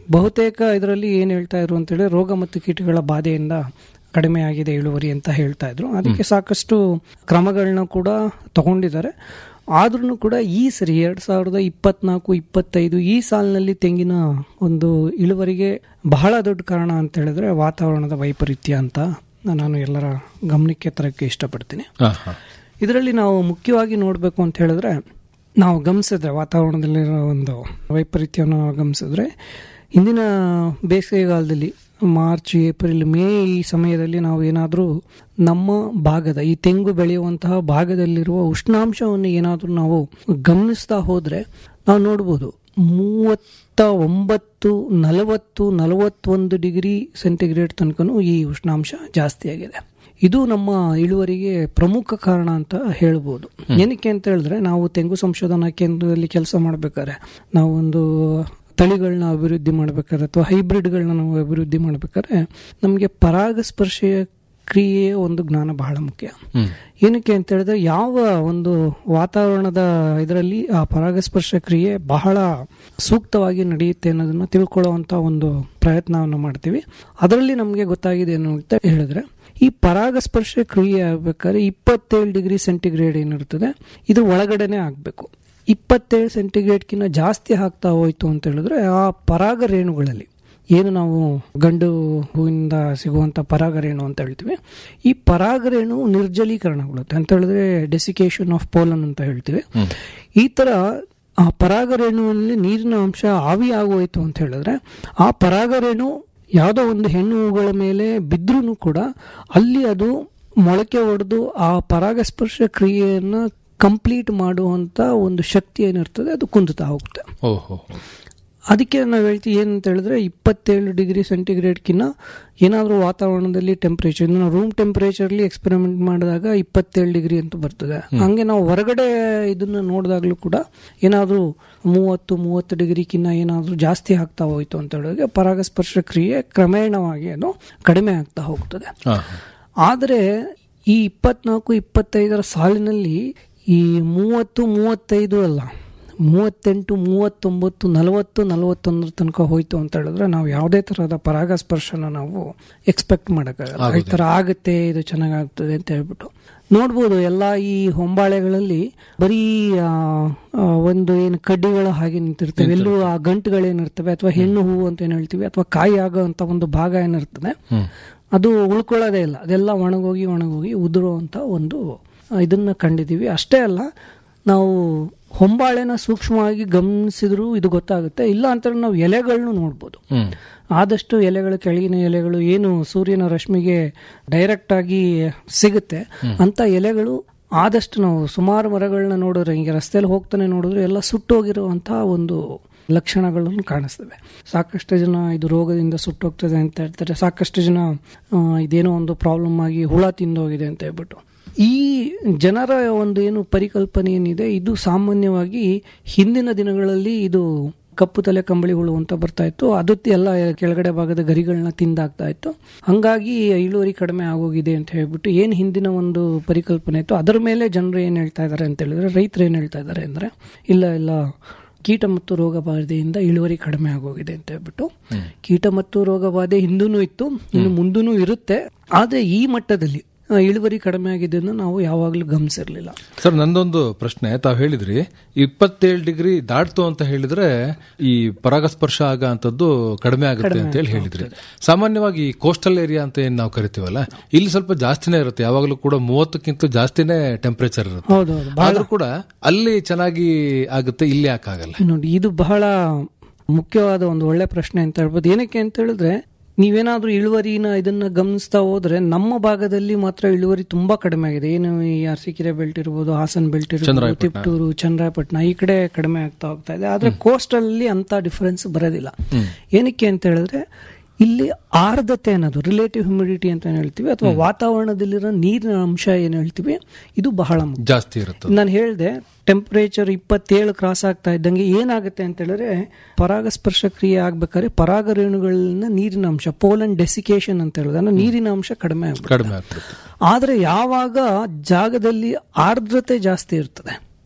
ಬಹುತೇಕ ಇದರಲ್ಲಿ ಏನ್ ಹೇಳ್ತಾ ಇದ್ರು ಅಂತೇಳಿ ರೋಗ ಮತ್ತು ಕೀಟಗಳ ಬಾಧೆಯಿಂದ ಕಡಿಮೆ ಆಗಿದೆ ಇಳುವರಿ ಅಂತ ಹೇಳ್ತಾ ಇದ್ರು ಅದಕ್ಕೆ ಸಾಕಷ್ಟು ಕ್ರಮಗಳನ್ನ ಕೂಡ ತಗೊಂಡಿದ್ದಾರೆ ಆದ್ರೂ ಕೂಡ ಈ ಸರಿ ಎರಡ್ ಸಾವಿರದ ಇಪ್ಪತ್ನಾಲ್ಕು ಇಪ್ಪತ್ತೈದು ಈ ಸಾಲಿನಲ್ಲಿ ತೆಂಗಿನ ಒಂದು ಇಳುವರಿಗೆ ಬಹಳ ದೊಡ್ಡ ಕಾರಣ ಅಂತ ಹೇಳಿದ್ರೆ ವಾತಾವರಣದ ವೈಪರೀತ್ಯ ಅಂತ ನಾನು ಎಲ್ಲರ ಗಮನಕ್ಕೆ ತರಕ್ಕೆ ಇಷ್ಟಪಡ್ತೀನಿ ಹಾ, ಹಾ. ಇದರಲ್ಲಿ ನಾವು ಮುಖ್ಯವಾಗಿ ನೋಡಬೇಕು ಅಂತ ಹೇಳಿದ್ರೆ ನಾವು ಗಮನಿಸಿದ್ರೆ ವಾತಾವರಣದಲ್ಲಿರೋ ಒಂದು ವೈಪರೀತ್ಯವನ್ನು ನಾವು ಗಮನಿಸಿದ್ರೆ ಇಂದಿನ ಬೇಸಿಗೆಗಾಲದಲ್ಲಿ ಮಾರ್ಚ್ ಏಪ್ರಿಲ್ ಮೇ ಈ ಸಮಯದಲ್ಲಿ ನಾವು ಏನಾದರೂ ನಮ್ಮ ಭಾಗದ ಈ ತೆಂಗು ಬೆಳೆಯುವಂತಹ ಭಾಗದಲ್ಲಿರುವ ಉಷ್ಣಾಂಶವನ್ನು ಏನಾದರೂ ನಾವು ಗಮನಿಸ್ತಾ ಹೋದ್ರೆ ನಾವು ನೋಡ್ಬೋದು ಮೂವತ್ತ ಒಂಬತ್ತು ನಲವತ್ತು ನಲವತ್ತೊಂದು ಡಿಗ್ರಿ ಸೆಂಟಿಗ್ರೇಡ್ ತನಕನೂ ಈ ಉಷ್ಣಾಂಶ ಜಾಸ್ತಿ ಆಗಿದೆ ಇದು ನಮ್ಮ ಇಳುವರಿಗೆ ಪ್ರಮುಖ ಕಾರಣ ಅಂತ ಹೇಳ್ಬೋದು ಏನಕ್ಕೆ ಅಂತ ಹೇಳಿದ್ರೆ ನಾವು ತೆಂಗು ಸಂಶೋಧನಾ ಕೇಂದ್ರದಲ್ಲಿ ಕೆಲಸ ಮಾಡ್ಬೇಕಾದ್ರೆ ನಾವು ಒಂದು ತಳಿಗಳನ್ನ ಅಭಿವೃದ್ಧಿ ಮಾಡ್ಬೇಕಾದ್ರೆ ಅಥವಾ ಹೈಬ್ರಿಡ್ಗಳನ್ನ ನಾವು ಅಭಿವೃದ್ಧಿ ಮಾಡ್ಬೇಕಾದ್ರೆ ನಮಗೆ ಪರಾಗಸ್ಪರ್ಶ ಕ್ರಿಯೆಯ ಒಂದು ಜ್ಞಾನ ಬಹಳ ಮುಖ್ಯ ಏನಕ್ಕೆ ಅಂತ ಹೇಳಿದ್ರೆ ಯಾವ ಒಂದು ವಾತಾವರಣದ ಇದರಲ್ಲಿ ಆ ಪರಾಗಸ್ಪರ್ಶ ಕ್ರಿಯೆ ಬಹಳ ಸೂಕ್ತವಾಗಿ ನಡೆಯುತ್ತೆ ಅನ್ನೋದನ್ನ ತಿಳ್ಕೊಳ್ಳುವಂತ ಒಂದು ಪ್ರಯತ್ನವನ್ನು ಮಾಡ್ತೀವಿ ಅದರಲ್ಲಿ ನಮಗೆ ಗೊತ್ತಾಗಿದೆ ಏನು ಅಂತ ಹೇಳಿದ್ರೆ ಈ ಪರಾಗಸ್ಪರ್ಶ ಕ್ರಿಯೆ ಆಗ್ಬೇಕಾದ್ರೆ ಇಪ್ಪತ್ತೇಳು ಡಿಗ್ರಿ ಸೆಂಟಿಗ್ರೇಡ್ ಏನಿರ್ತದೆ ಇದು ಒಳಗಡೆನೆ ಆಗ್ಬೇಕು ಇಪ್ಪತ್ತೇಳು ಸೆಂಟಿಗ್ರೇಡ್ಕಿಂತ ಜಾಸ್ತಿ ಆಗ್ತಾ ಹೋಯ್ತು ಅಂತ ಹೇಳಿದ್ರೆ ಆ ಪರಾಗ ರೇಣುಗಳಲ್ಲಿ ಏನು ನಾವು ಗಂಡು ಹೂವಿನಿಂದ ಸಿಗುವಂತ ಪರಾಗರೇಣು ಅಂತ ಹೇಳ್ತೀವಿ ಈ ಪರಾಗರೇಣು ನಿರ್ಜಲೀಕರಣಗೊಳ್ಳುತ್ತೆ ಅಂತ ಹೇಳಿದ್ರೆ ಡೆಸಿಕೇಶನ್ ಆಫ್ ಪೋಲನ್ ಅಂತ ಹೇಳ್ತೀವಿ ಈ ತರ ಆ ಪರಾಗರೇಣುವಿನಲ್ಲಿ ನೀರಿನ ಅಂಶ ಆವಿ ಆಗೋಯ್ತು ಅಂತ ಹೇಳಿದ್ರೆ ಆ ಪರಾಗರೇಣು ಯಾವುದೋ ಒಂದು ಹೆಣ್ಣು ಹೂಗಳ ಮೇಲೆ ಬಿದ್ರೂ ಕೂಡ ಅಲ್ಲಿ ಅದು ಮೊಳಕೆ ಹೊಡೆದು ಆ ಪರಾಗಸ್ಪರ್ಶ ಕ್ರಿಯೆಯನ್ನ ಕಂಪ್ಲೀಟ್ ಮಾಡುವಂತ ಒಂದು ಶಕ್ತಿ ಏನಿರ್ತದೆ ಅದು ಕುಂದುತ್ತಾ ಹೋಗುತ್ತೆ ಓಹೋ ಅದಕ್ಕೆ ನಾವು ಹೇಳ್ತೀವಿ ಏನಂತ ಹೇಳಿದ್ರೆ ಇಪ್ಪತ್ತೇಳು ಡಿಗ್ರಿ ಸೆಂಟಿಗ್ರೇಡ್ಕಿನ್ನ ಏನಾದರೂ ವಾತಾವರಣದಲ್ಲಿ ಟೆಂಪರೇಚರ್ ನಾವು ರೂಮ್ ಟೆಂಪರೇಚರ್ಲಿ ಎಕ್ಸ್ಪೆರಿಮೆಂಟ್ ಮಾಡಿದಾಗ ಇಪ್ಪತ್ತೇಳು ಡಿಗ್ರಿ ಅಂತ ಬರ್ತದೆ ಹಂಗೆ ನಾವು ಹೊರಗಡೆ ಇದನ್ನ ನೋಡಿದಾಗಲೂ ಕೂಡ ಏನಾದರೂ ಮೂವತ್ತು ಮೂವತ್ತು ಡಿಗ್ರಿಕಿನ್ನ ಏನಾದರೂ ಜಾಸ್ತಿ ಆಗ್ತಾ ಹೋಯ್ತು ಅಂತ ಹೇಳಿದ್ರೆ ಪರಾಗಸ್ಪರ್ಶ ಕ್ರಿಯೆ ಕ್ರಮೇಣವಾಗಿ ಅದು ಕಡಿಮೆ ಆಗ್ತಾ ಹೋಗ್ತದೆ ಹಾ, ಆದರೆ ಈ ಇಪ್ಪತ್ನಾಲ್ಕು ಇಪ್ಪತ್ತೈದರ ಸಾಲಿನಲ್ಲಿ ಈ ಮೂವತ್ತು ಮೂವತ್ತೈದು ಅಲ್ಲ ಮೂವತ್ತೆಂಟು ಮೂವತ್ತೊಂಬತ್ತು ನಲವತ್ತು ನಲವತ್ತೊಂದರ ತನಕ ಹೋಯ್ತು ಅಂತ ಹೇಳಿದ್ರೆ ನಾವು ಯಾವುದೇ ತರಹದ ಪರಾಗಸ್ಪರ್ಶನ ನಾವು ಎಕ್ಸ್ಪೆಕ್ಟ್ ಮಾಡೋಕ್ಕಾಗಲ್ಲ ಈ ತರ ಆಗುತ್ತೆ ಇದು ಚೆನ್ನಾಗಾಗ್ತದೆ ಅಂತ ಹೇಳ್ಬಿಟ್ಟು ನೋಡ್ಬೋದು ಎಲ್ಲ ಈ ಹೊಂಬಾಳೆಗಳಲ್ಲಿ ಬರೀ ಆ, ಆ, ಒಂದು ಏನು ಕಡ್ಡಿಗಳ ಹಾಗೆ ನಿಂತಿರ್ತವೆ ಎಲ್ಲೂ ಆ ಗಂಟುಗಳೇನಿರ್ತವೆ ಅಥವಾ ಹೆಣ್ಣು ಹೂವು ಅಂತ ಏನು ಹೇಳ್ತೀವಿ ಅಥವಾ ಕಾಯಿ ಆಗೋ ಅಂತ ಒಂದು ಭಾಗ ಏನಿರ್ತದೆ ಅದು ಉಳ್ಕೊಳ್ಳೋದೇ ಇಲ್ಲ ಅದೆಲ್ಲ ಒಣಗೋಗಿ ಒಣಗೋಗಿ ಉದುರುವಂತ ಒಂದು ಆ, ಇದನ್ನ ಕಂಡಿದ್ದೀವಿ ಅಷ್ಟೇ ಅಲ್ಲ ನಾವು ಹೊಂಬಾಳೆನ ಸೂಕ್ಷ್ಮವಾಗಿ ಗಮನಿಸಿದ್ರು ಇದು ಗೊತ್ತಾಗುತ್ತೆ ಇಲ್ಲ ಅಂತಂದ್ರೆ ನಾವು ಎಲೆಗಳನ್ನು ನೋಡ್ಬೋದು ಆದಷ್ಟು ಎಲೆಗಳು ಕೆಳಗಿನ ಎಲೆಗಳು ಏನು ಸೂರ್ಯನ ರಶ್ಮಿಗೆ ಡೈರೆಕ್ಟ್ ಆಗಿ ಸಿಗುತ್ತೆ ಅಂತ ಎಲೆಗಳು ಆದಷ್ಟು ನಾವು ಸುಮಾರು ಮರಗಳನ್ನ ನೋಡಿದ್ರೆ ಹಿಂಗೆ ರಸ್ತೆಯಲ್ಲಿ ಹೋಗ್ತಾನೆ ನೋಡಿದ್ರೆ ಎಲ್ಲ ಸುಟ್ಟೋಗಿರುವಂತಹ ಒಂದು ಲಕ್ಷಣಗಳನ್ನು ಕಾಣಿಸ್ತವೆ ಸಾಕಷ್ಟು ಜನ ಇದು ರೋಗದಿಂದ ಸುಟ್ಟೋಗ್ತದೆ ಅಂತ ಹೇಳ್ತಾರೆ ಸಾಕಷ್ಟು ಜನ ಆ, ಇದೇನೋ ಒಂದು ಪ್ರಾಬ್ಲಮ್ ಆಗಿ ಹುಳ ತಿಂದೋಗಿದೆ ಅಂತ ಹೇಳ್ಬಿಟ್ಟು ಈ ಜನರ ಒಂದು ಏನು ಪರಿಕಲ್ಪನೆ ಏನಿದೆ ಇದು ಸಾಮಾನ್ಯವಾಗಿ ಹಿಂದಿನ ದಿನಗಳಲ್ಲಿ ಇದು ಕಪ್ಪು ತಲೆ ಕಂಬಳಿ ಹುಳು ಅಂತ ಬರ್ತಾ ಇತ್ತು ಅದು ಎಲ್ಲ ಕೆಳಗಡೆ ಭಾಗದ ಗರಿಗಳನ್ನ ತಿಂದಾಗ್ತಾ ಇತ್ತು ಹಂಗಾಗಿ ಇಳುವರಿ ಕಡಿಮೆ ಆಗೋಗಿದೆ ಅಂತ ಹೇಳ್ಬಿಟ್ಟು ಏನ್ ಹಿಂದಿನ ಒಂದು ಪರಿಕಲ್ಪನೆ ಇತ್ತು ಅದರ ಮೇಲೆ ಜನರು ಏನ್ ಹೇಳ್ತಾ ಇದ್ದಾರೆ ಅಂತ ಹೇಳಿದ್ರೆ ರೈತರು ಏನ್ ಹೇಳ್ತಾ ಇದ್ದಾರೆ ಅಂದ್ರೆ ಇಲ್ಲ ಇಲ್ಲ ಕೀಟ ಮತ್ತು ರೋಗ ಬಾಧೆಯಿಂದ ಇಳುವರಿ ಕಡಿಮೆ ಆಗೋಗಿದೆ ಅಂತ ಹೇಳ್ಬಿಟ್ಟು ಕೀಟ ಮತ್ತು ರೋಗ ಬಾಧೆ ಹಿಂದೂ ಇತ್ತು ಇನ್ನು ಮುಂದೂ ಇರುತ್ತೆ ಆದ್ರೆ ಈ ಮಟ್ಟದಲ್ಲಿ ಆ, ಇಳುವರಿ ಕಡಿಮೆ ಆಗಿದ್ದನ್ನು ನಾವು ಯಾವಾಗಲೂ ಗಮನಿಸಿರ್ಲಿಲ್ಲ ಸರ್ ನಂದೊಂದು ಪ್ರಶ್ನೆ ತಾವು ಹೇಳಿದ್ರಿ ಇಪ್ಪತ್ತೇಳು ಡಿಗ್ರಿ ದಾಟ್ತು ಅಂತ ಹೇಳಿದ್ರೆ ಈ ಪರಾಗಸ್ಪರ್ಶ ಆಗ ಅಂತದ್ದು ಕಡಿಮೆ ಆಗುತ್ತೆ ಅಂತ ಹೇಳಿ ಹೇಳಿದ್ರಿ ಸಾಮಾನ್ಯವಾಗಿ ಈ ಕೋಸ್ಟಲ್ ಏರಿಯಾ ಅಂತ ಏನ್ ನಾವು ಕರಿತೀವಲ್ಲ ಇಲ್ಲಿ ಸ್ವಲ್ಪ ಜಾಸ್ತಿನೇ ಇರುತ್ತೆ ಯಾವಾಗಲೂ ಕೂಡ ಮೂವತ್ತಕ್ಕಿಂತ ಜಾಸ್ತಿನೇ ಟೆಂಪರೇಚರ್ ಇರುತ್ತೆ ಹೌದೌದು ಆದ್ರೂ ಕೂಡ ಅಲ್ಲಿ ಚೆನ್ನಾಗಿ ಆಗುತ್ತೆ ಇಲ್ಲಿ ಯಾಕಾಗಲ್ಲ ನೋಡಿ ಇದು ಬಹಳ ಮುಖ್ಯವಾದ ಒಂದು ಒಳ್ಳೆ ಪ್ರಶ್ನೆ ಅಂತ ಹೇಳ್ಬೋದು ಏನಕ್ಕೆ ಅಂತ ಹೇಳಿದ್ರೆ ನೀವೇನಾದ್ರೂ ಇಳುವರಿನ ಇದನ್ನ ಗಮನಿಸ್ತಾ ಹೋದ್ರೆ ನಮ್ಮ ಭಾಗದಲ್ಲಿ ಮಾತ್ರ ಇಳುವರಿ ತುಂಬಾ ಕಡಿಮೆ ಆಗಿದೆ ಏನು ಈ ಅರಸೀಕೆರೆ ಬೆಲ್ಟ್ ಇರ್ಬೋದು ಹಾಸನ್ ಬೆಲ್ಟ್ ಇರ್ಬೋದು ಚನ್ನರಾಯಪಟ್ಟಣ. ತಿಪ್ಟೂರು ಚನ್ನರಾಯಪಟ್ಟಣ ಈ ಕಡೆ ಕಡಿಮೆ ಆಗ್ತಾ ಹೋಗ್ತಾ ಇದೆ ಆದ್ರೆ ಕೋಸ್ಟಲ್ ಅಲ್ಲಿ ಅಂತ ಡಿಫರೆನ್ಸ್ ಬರೋದಿಲ್ಲ ಏನಕ್ಕೆ ಅಂತ ಹೇಳಿದ್ರೆ ಇಲ್ಲಿ ಆರ್ದ್ರತೆ ಅನ್ನೋದು ರಿಲೇಟಿವ್ ಹ್ಯುಮಿಡಿಟಿ ಅಂತ ಏನ್ ಹೇಳ್ತೀವಿ ಅಥವಾ ವಾತಾವರಣದಲ್ಲಿರೋ ನೀರಿನ ಅಂಶ ಏನ್ ಹೇಳ್ತೀವಿ ಇದು ಬಹಳ ಮುಖ್ಯ ಜಾಸ್ತಿ ಇರುತ್ತೆ ನಾನು ಹೇಳಿದೆ ಟೆಂಪರೇಚರ್ ಇಪ್ಪತ್ತೇಳು ಕ್ರಾಸ್ ಆಗ್ತಾ ಇದ್ದಂಗೆ ಏನಾಗುತ್ತೆ ಅಂತ ಹೇಳಿದ್ರೆ ಪರಾಗಸ್ಪರ್ಶ ಕ್ರಿಯೆ ಆಗ್ಬೇಕಾದ್ರೆ ಪರಾಗ ರೇಣುಗಳನ್ನ ನೀರಿನ ಅಂಶ ಪೋಲನ್ ಡೆಸಿಕೇಶನ್ ಅಂತ ಹೇಳೋದು ಅಂದ್ರೆ ನೀರಿನ ಅಂಶ ಕಡಿಮೆ ಆಗ್ಬಿಡುತ್ತೆ ಕಡಿಮೆ ಆಗ್ಬಿಡುತ್ತೆ ಆದ್ರೆ ಯಾವಾಗ ಜಾಗದಲ್ಲಿ ಆರ್ದ್ರತೆ ಜಾಸ್ತಿ ಇರ್ತದೆ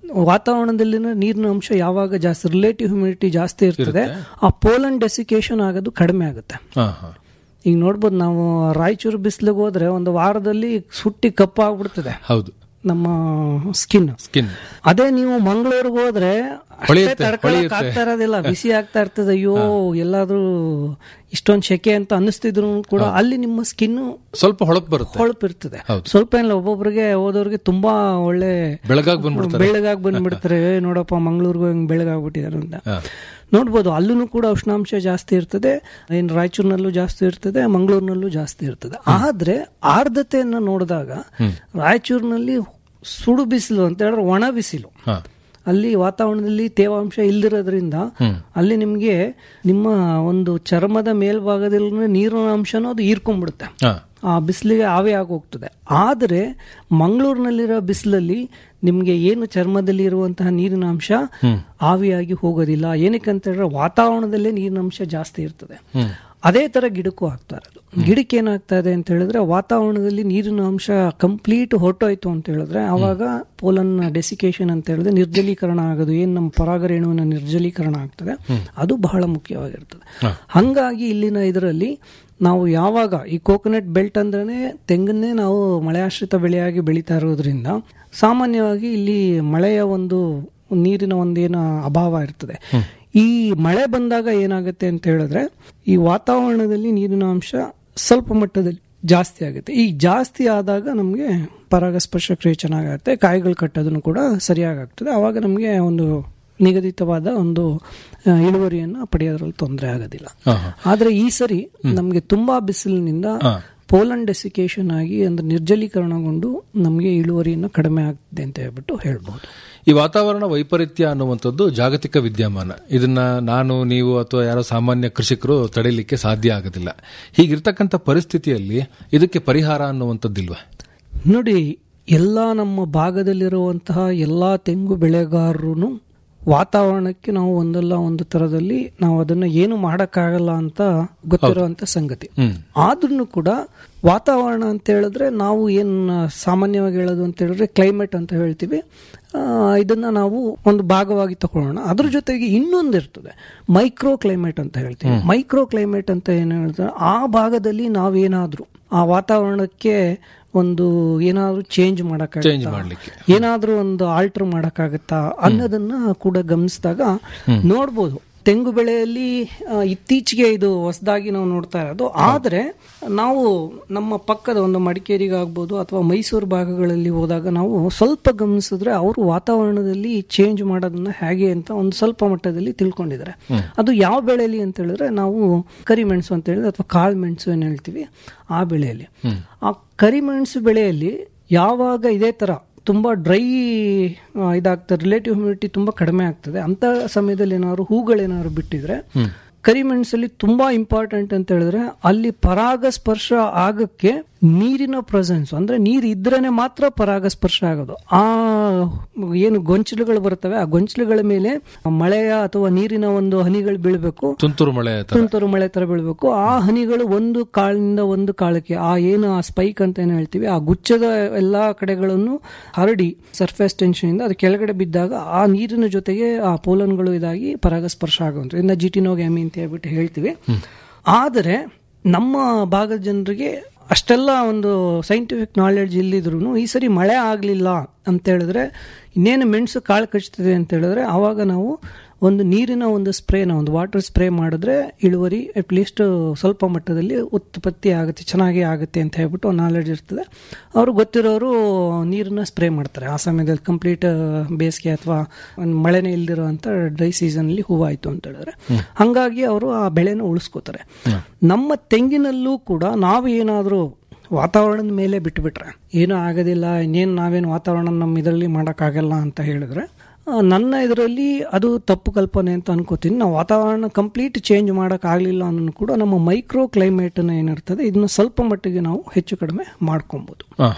ವಾತಾವರಣದಲ್ಲಿನ ನೀರಿನ ಅಂಶ ಯಾವಾಗ ಜಾಸ್ತಿ ರಿಲೇಟಿವ್ ಹ್ಯೂಮಿಡಿಟಿ ಜಾಸ್ತಿ ಇರ್ತದೆ ಆ ಪೋಲನ್ ಡೆಸಿಕೇಶನ್ ಆಗೋದು ಕಡಿಮೆ ಆಗುತ್ತೆ ಹಾ ಹಾ ಈಗ ನೋಡ್ಬೋದು ನಾವು ರಾಯಚೂರು ಬಿಸಿಲಿಗೆ ಹೋದ್ರೆ ಒಂದು ವಾರದಲ್ಲಿ ಸುಟ್ಟಿ ಕಪ್ಪ ಆಗ್ಬಿಡ್ತದೆ ಹೌದು ನಮ್ಮ ಸ್ಕಿನ್ ಸ್ಕಿನ್ ಅದೇ ನೀವು ಮಂಗಳೂರಿಗೆ ಹೋದ್ರೆ ಅಷ್ಟೇ ಹೊಳೆಯುತ್ತೆ, ತಡ್ಕೊಳಕ್ ಹೊಳೆಯುತ್ತೆ. ಆಗ್ತಾ ಇರೋದಿಲ್ಲ ಬಿಸಿ ಆಗ್ತಾ ಇರ್ತದೆ ಅಯ್ಯೋ ಎಲ್ಲಾದ್ರೂ ಇಷ್ಟೊಂದ್ ಶೆಕೆ ಅಂತ ಅನಿಸ್ತಿದ್ರು ಕೂಡ ಅಲ್ಲಿ ನಿಮ್ಮ ಸ್ಕಿನ್ ಸ್ವಲ್ಪ ಹೊಳಪು ಬರುತ್ತೆ ಹೊಳಪಿರ್ತದೆ ಹೌದು. ಸ್ವಲ್ಪ ಏನಿಲ್ಲ ಒಬ್ಬೊಬ್ರಿಗೆ ಹೋದವ್ರಿಗೆ ತುಂಬಾ ಒಳ್ಳೆ ಬೆಳಗಾಗಿ ಬಂದ್ಬಿಡ್ತಾರೆ ಬೆಳಗಾಗಿ ಬಂದ್ಬಿಡ್ತಾರೆ ಏ, ನೋಡಪ್ಪ ಮಂಗಳೂರಿಗೆ ಹಿಂಗ್ ಬೆಳಗಾಗ್ಬಿಟ್ಟಿದ್ದಾರೆ ಅಂತ ಹಾ. ನೋಡ್ಬೋದು ಅಲ್ಲೂ ಕೂಡ ಉಷ್ಣಾಂಶ ಜಾಸ್ತಿ ಇರ್ತದೆ ಏನು ರಾಯಚೂರಿನಲ್ಲೂ ಜಾಸ್ತಿ ಇರ್ತದೆ ಮಂಗಳೂರಿನಲ್ಲೂ ಜಾಸ್ತಿ ಇರ್ತದೆ ಆದ್ರೆ ಆರ್ದ್ರತೆಯನ್ನ ನೋಡಿದಾಗ ರಾಯಚೂರಿನಲ್ಲಿ ಸುಡು ಬಿಸಿಲು ಅಂತ ಹೇಳಿದ್ರೆ ಒಣ ಬಿಸಿಲು ಹಾ. ಅಲ್ಲಿ ವಾತಾವರಣದಲ್ಲಿ ತೇವಾಂಶ ಇಲ್ದಿರೋದ್ರಿಂದ ಅಲ್ಲಿ ನಿಮ್ಗೆ ನಿಮ್ಮ ಒಂದು ಚರ್ಮದ ಮೇಲ್ಭಾಗದಲ್ಲಿ ನೀರಿನ ಅಂಶನೂ ಅದು ಹೀರ್ಕೊಂಡ್ಬಿಡುತ್ತೆ ಹಾ. ಆ ಬಿಸಿಲಿಗೆ ಆವಿ ಆಗೋಗ್ತದೆ ಆದರೆ ಮಂಗಳೂರಿನಲ್ಲಿರೋ ಬಿಸಿಲಲ್ಲಿ ನಿಮಗೆ ಏನು ಚರ್ಮದಲ್ಲಿ ಇರುವಂತಹ ನೀರಿನ ಅಂಶ ಆವಿಯಾಗಿ ಹೋಗೋದಿಲ್ಲ ಏನಕ್ಕೆ ಅಂತ ಹೇಳಿದ್ರೆ ವಾತಾವರಣದಲ್ಲೇ ನೀರಿನ ಅಂಶ ಜಾಸ್ತಿ ಇರ್ತದೆ ಅದೇ ತರ ಗಿಡಕ್ಕೂ ಆಗ್ತಾ ಇರೋದು ಗಿಡಕ್ಕೆ ಏನಾಗ್ತಾ ಇದೆ ಅಂತ ಹೇಳಿದ್ರೆ ವಾತಾವರಣದಲ್ಲಿ ನೀರಿನ ಅಂಶ ಕಂಪ್ಲೀಟ್ ಹೊರಟೋಯ್ತು ಅಂತ ಹೇಳಿದ್ರೆ ಅವಾಗ ಪೋಲನ್ ಡೆಸಿಕೇಶನ್ ಅಂತ ಹೇಳಿದ್ರೆ ನಿರ್ಜಲೀಕರಣ ಆಗೋದು ಏನ್ ನಮ್ಮ ಪರಾಗರೇಣುವಿನ ನಿರ್ಜಲೀಕರಣ ಆಗ್ತದೆ ಅದು ಬಹಳ ಮುಖ್ಯವಾಗಿರ್ತದೆ ಹಂಗಾಗಿ ಇಲ್ಲಿನ ಇದರಲ್ಲಿ ನಾವು ಯಾವಾಗ ಈ ಕೋಕೋನಟ್ ಬೆಲ್ಟ್ ಅಂದ್ರೇನೆ ತೆಂಗನ್ನೇ ನಾವು ಮಳೆಯಾಶ್ರಿತ ಬೆಳೆಯಾಗಿ ಬೆಳೀತಾ ಇರೋದ್ರಿಂದ ಸಾಮಾನ್ಯವಾಗಿ ಇಲ್ಲಿ ಮಳೆಯ ಒಂದು ನೀರಿನ ಒಂದೇನು ಅಭಾವ ಇರ್ತದೆ ಈ ಮಳೆ ಬಂದಾಗ ಏನಾಗುತ್ತೆ ಅಂತ ಹೇಳಿದ್ರೆ ಈ ವಾತಾವರಣದಲ್ಲಿ ನೀರಿನ ಅಂಶ ಸ್ವಲ್ಪ ಮಟ್ಟದಲ್ಲಿ ಜಾಸ್ತಿ ಆಗುತ್ತೆ ಈ ಜಾಸ್ತಿ ಆದಾಗ ನಮಗೆ ಪರಾಗಸ್ಪರ್ಶ ಕ್ರಿಯೆ ಚೆನ್ನಾಗುತ್ತೆ ಕಾಯಿಗಳು ಕಟ್ಟೋದನ್ನು ಕೂಡ ಸರಿಯಾಗಿ ಆಗ್ತದೆ ಆವಾಗ ನಮಗೆ ಒಂದು ನಿಗದಿತವಾದ ಒಂದು ಆ, ಇಳುವರಿಯನ್ನು ಪಡೆಯೋದ್ರಲ್ಲಿ ತೊಂದರೆ ಆಗೋದಿಲ್ಲ ಹಾ, ಹಾ. ಆದ್ರೆ ಈ ಸರಿ ನಮಗೆ ತುಂಬಾ ಬಿಸಿಲಿನಿಂದ ಪೋಲನ್ ಡೆಸಿಕೇಶನ್ ಆಗಿ ಅಂದ್ರೆ ನಿರ್ಜಲೀಕರಣಗೊಂಡು ನಮಗೆ ಇಳುವರಿಯನ್ನು ಕಡಿಮೆ ಆಗ್ತದೆ ಅಂತ ಹೇಳ್ಬಿಟ್ಟು ಹೇಳ್ಬೋದು ಈ ವಾತಾವರಣ ವೈಪರೀತ್ಯ ಅನ್ನುವಂಥದ್ದು ಜಾಗತಿಕ ವಿದ್ಯಮಾನ ಇದನ್ನ ನಾನು ನೀವು ಅಥವಾ ಯಾರೋ ಸಾಮಾನ್ಯ ಕೃಷಿಕರು ತಡೆಯಲಿಕ್ಕೆ ಸಾಧ್ಯ ಆಗೋದಿಲ್ಲ ಹೀಗಿರ್ತಕ್ಕಂಥ ಪರಿಸ್ಥಿತಿಯಲ್ಲಿ ಇದಕ್ಕೆ ಪರಿಹಾರ ಅನ್ನುವಂಥದ್ದಿಲ್ವಾ ನೋಡಿ ಎಲ್ಲ ನಮ್ಮ ಭಾಗದಲ್ಲಿರುವಂತಹ ಎಲ್ಲ ತೆಂಗು ಬೆಳೆಗಾರರು ವಾತಾವರಣಕ್ಕೆ ನಾವು ಒಂದಲ್ಲ ಒಂದು ತರದಲ್ಲಿ ನಾವು ಅದನ್ನ ಏನು ಮಾಡಕ್ಕಾಗಲ್ಲ ಅಂತ ಗೊತ್ತಿರುವಂತ ಸಂಗತಿ ಆದ್ರೂ ಕೂಡ ವಾತಾವರಣ ಅಂತ ಹೇಳಿದ್ರೆ ನಾವು ಏನ್ ಸಾಮಾನ್ಯವಾಗಿ ಹೇಳೋದು ಅಂತ ಹೇಳಿದ್ರೆ ಕ್ಲೈಮೇಟ್ ಅಂತ ಹೇಳ್ತೀವಿ ಆ, ಇದನ್ನ ನಾವು ಒಂದು ಭಾಗವಾಗಿ ತಗೊಳ್ಳೋಣ ಅದ್ರ ಜೊತೆಗೆ ಇನ್ನೊಂದು ಇರ್ತದೆ ಮೈಕ್ರೋ ಕ್ಲೈಮೇಟ್ ಅಂತ ಹೇಳ್ತೀವಿ ಮೈಕ್ರೋ ಕ್ಲೈಮೇಟ್ ಅಂತ ಏನು ಹೇಳ್ತಾರೆ ಆ ಭಾಗದಲ್ಲಿ ನಾವೇನಾದ್ರೂ ಆ ವಾತಾವರಣಕ್ಕೆ ಒಂದು ಏನಾದ್ರೂ ಚೇಂಜ್ Change ಮಾಡಕ್ಕಾಗತ್ತಾ ಮಾಡ್ಲಿಕ್ಕೆ. ಏನಾದ್ರೂ ಒಂದು ಆಲ್ಟರ್ ಮಾಡಕ್ಕಾಗತ್ತಾ ಅನ್ನೋದನ್ನ ಕೂಡ ಗಮನಿಸಿದಾಗ ನೋಡ್ಬೋದು ತೆಂಗು ಬೆಳೆಯಲ್ಲಿ ಆ, ಇತ್ತೀಚೆಗೆ ಇದು ಹೊಸದಾಗಿ ನಾವು ನೋಡ್ತಾ ಇರೋದು ಆದ್ರೆ ನಾವು ನಮ್ಮ ಪಕ್ಕದ ಒಂದು ಮಡಿಕೇರಿಗಾಗ್ಬೋದು ಅಥವಾ ಮೈಸೂರು ಭಾಗಗಳಲ್ಲಿ ಹೋದಾಗ ನಾವು ಸ್ವಲ್ಪ ಗಮನಿಸಿದ್ರೆ ಅವರು ವಾತಾವರಣದಲ್ಲಿ ಚೇಂಜ್ ಮಾಡೋದನ್ನ ಹೇಗೆ ಅಂತ ಒಂದು ಸ್ವಲ್ಪ ಮಟ್ಟದಲ್ಲಿ ತಿಳ್ಕೊಂಡಿದ್ದಾರೆ ಅದು ಯಾವ ಬೆಳೆಯಲ್ಲಿ ಅಂತ ಹೇಳಿದ್ರೆ ನಾವು ಕರಿಮೆಣಸು ಅಂತ ಹೇಳಿದ್ರೆ ಅಥವಾ ಕಾಳು ಮೆಣಸು ಏನ್ ಹೇಳ್ತೀವಿ ಆ ಬೆಳೆಯಲ್ಲಿ ಆ ಕರಿಮೆಣಸು ಬೆಳೆಯಲ್ಲಿ ಯಾವಾಗ ಇದೇ ತರ ತುಂಬಾ ಡ್ರೈ ಇದಾಗ್ತದೆ ರಿಲೇಟಿವ್ ಹ್ಯೂಮಿಡಿಟಿ ತುಂಬಾ ಕಡಿಮೆ ಆಗ್ತದೆ ಅಂತ ಸಮಯದಲ್ಲಿ ಏನಾದ್ರು ಹೂಗಳೇನಾದ್ರು ಬಿಟ್ಟಿದ್ರೆ ಕರಿಮೆಣಸಲ್ಲಿ ತುಂಬಾ ಇಂಪಾರ್ಟೆಂಟ್ ಅಂತ ಹೇಳಿದ್ರೆ ಅಲ್ಲಿ ಪರಾಗಸ್ಪರ್ಶ ಆಗಕ್ಕೆ ನೀರಿನ ಪ್ರೆಸೆನ್ಸ್ ಅಂದ್ರೆ ನೀರು ಇದ್ರೇನೆ ಮಾತ್ರ ಪರಾಗಸ್ಪರ್ಶ ಆಗೋದು ಆ ಏನು ಗೊಂಚಲುಗಳು ಬರ್ತವೆ ಆ ಗೊಂಚಲುಗಳ ಮೇಲೆ ಮಳೆಯ ಅಥವಾ ನೀರಿನ ಒಂದು ಹನಿಗಳು ಬೀಳಬೇಕು ತುಂತುರು ಮಳೆ ತರ ತುಂತುರು ಮಳೆ ತರ ಬೀಳಬೇಕು ಆ ಹನಿಗಳು ಒಂದು ಕಾಳಿನಿಂದ ಒಂದು ಕಾಳಕ್ಕೆ ಆ ಏನು ಆ ಸ್ಪೈಕ್ ಅಂತ ಏನು ಹೇಳ್ತೀವಿ ಆ ಗುಚ್ಛದ ಎಲ್ಲಾ ಕಡೆಗಳನ್ನು ಹರಡಿ ಸರ್ಫೇಸ್ ಟೆನ್ಷನ್ ಇಂದ ಅದು ಕೆಳಗಡೆ ಬಿದ್ದಾಗ ಆ ನೀರಿನ ಜೊತೆಗೆ ಆ ಪೋಲನ್ಗಳು ಇದಾಗಿ ಪರಾಗಸ್ಪರ್ಶ ಆಗುವಂತ ಇದನ್ನ ಜಿಟಿನೋಗ್ಯಾಮಿ ಅಂತ ಹೇಳ್ಬಿಟ್ಟು ಹೇಳ್ತೀವಿ ಆದರೆ ನಮ್ಮ ಭಾಗದ ಜನರಿಗೆ ಅಷ್ಟೆಲ್ಲ ಒಂದು ಸೈಂಟಿಫಿಕ್ ನಾಲೆಡ್ಜ್ ಇಲ್ಲಿದ್ರು ಈ ಸರಿ ಮಳೆ ಆಗಲಿಲ್ಲ ಅಂತ ಹೇಳಿದ್ರೆ ಇನ್ನೇನು ಮೆಣಸು ಕಾಳು ಕಚ್ತಿದೆ ಅಂತ ಹೇಳಿದ್ರೆ ಆವಾಗ ನಾವು ಒಂದು ನೀರಿನ ಒಂದು ಸ್ಪ್ರೇನ ಒಂದು ವಾಟರ್ ಸ್ಪ್ರೇ ಮಾಡಿದ್ರೆ ಇಳುವರಿ ಅಟ್ ಲೀಸ್ಟ್ ಸ್ವಲ್ಪ ಮಟ್ಟದಲ್ಲಿ ಉತ್ಪತ್ತಿ ಆಗುತ್ತೆ ಚೆನ್ನಾಗಿ ಆಗುತ್ತೆ ಅಂತ ಹೇಳ್ಬಿಟ್ಟು ಒಂದು ನಾಲೆಡ್ಜ್ ಇರ್ತದೆ ಅವರು ಗೊತ್ತಿರೋರು ನೀರನ್ನ ಸ್ಪ್ರೇ ಮಾಡ್ತಾರೆ ಆ ಸಮಯದಲ್ಲಿ ಕಂಪ್ಲೀಟ್ ಬೇಸಿಗೆ ಅಥವಾ ಒಂದು ಮಳೆನೇ ಇಲ್ದಿರೋಂಥ ಡ್ರೈ ಸೀಸನಲ್ಲಿ ಹೂವಾಯಿತು ಅಂತ ಹೇಳಿದ್ರೆ ಹಂಗಾಗಿ ಅವರು ಆ ಬೆಳೆನ ಉಳಿಸ್ಕೋತಾರೆ ನಮ್ಮ ತೆಂಗಿನಲ್ಲೂ ಕೂಡ ನಾವು ಏನಾದರೂ ವಾತಾವರಣದ ಮೇಲೆ ಬಿಟ್ಬಿಟ್ರೆ ಏನೂ ಆಗೋದಿಲ್ಲ ಇನ್ನೇನು ನಾವೇನು ವಾತಾವರಣ ನಮ್ಮ ಇದರಲ್ಲಿ ಮಾಡೋಕ್ಕಾಗಲ್ಲ ಅಂತ ಹೇಳಿದ್ರೆ ಆ, ನನ್ನ ಇದರಲ್ಲಿ ಅದು ತಪ್ಪು ಕಲ್ಪನೆ ಅಂತ ಅನ್ಕೋತೀನಿ ನಾವು ವಾತಾವರಣ ಕಂಪ್ಲೀಟ್ ಚೇಂಜ್ ಮಾಡೋಕ್ಕಾಗಲಿಲ್ಲ ಅನ್ನೋ ಕೂಡ ನಮ್ಮ ಮೈಕ್ರೋ ಕ್ಲೈಮೇಟ್ ಏನಿರ್ತದೆ ಇದನ್ನ ಸ್ವಲ್ಪ ಮಟ್ಟಿಗೆ ನಾವು ಹೆಚ್ಚು ಕಡಿಮೆ ಮಾಡ್ಕೊಬೋದು ಹಾ, ಹಾ.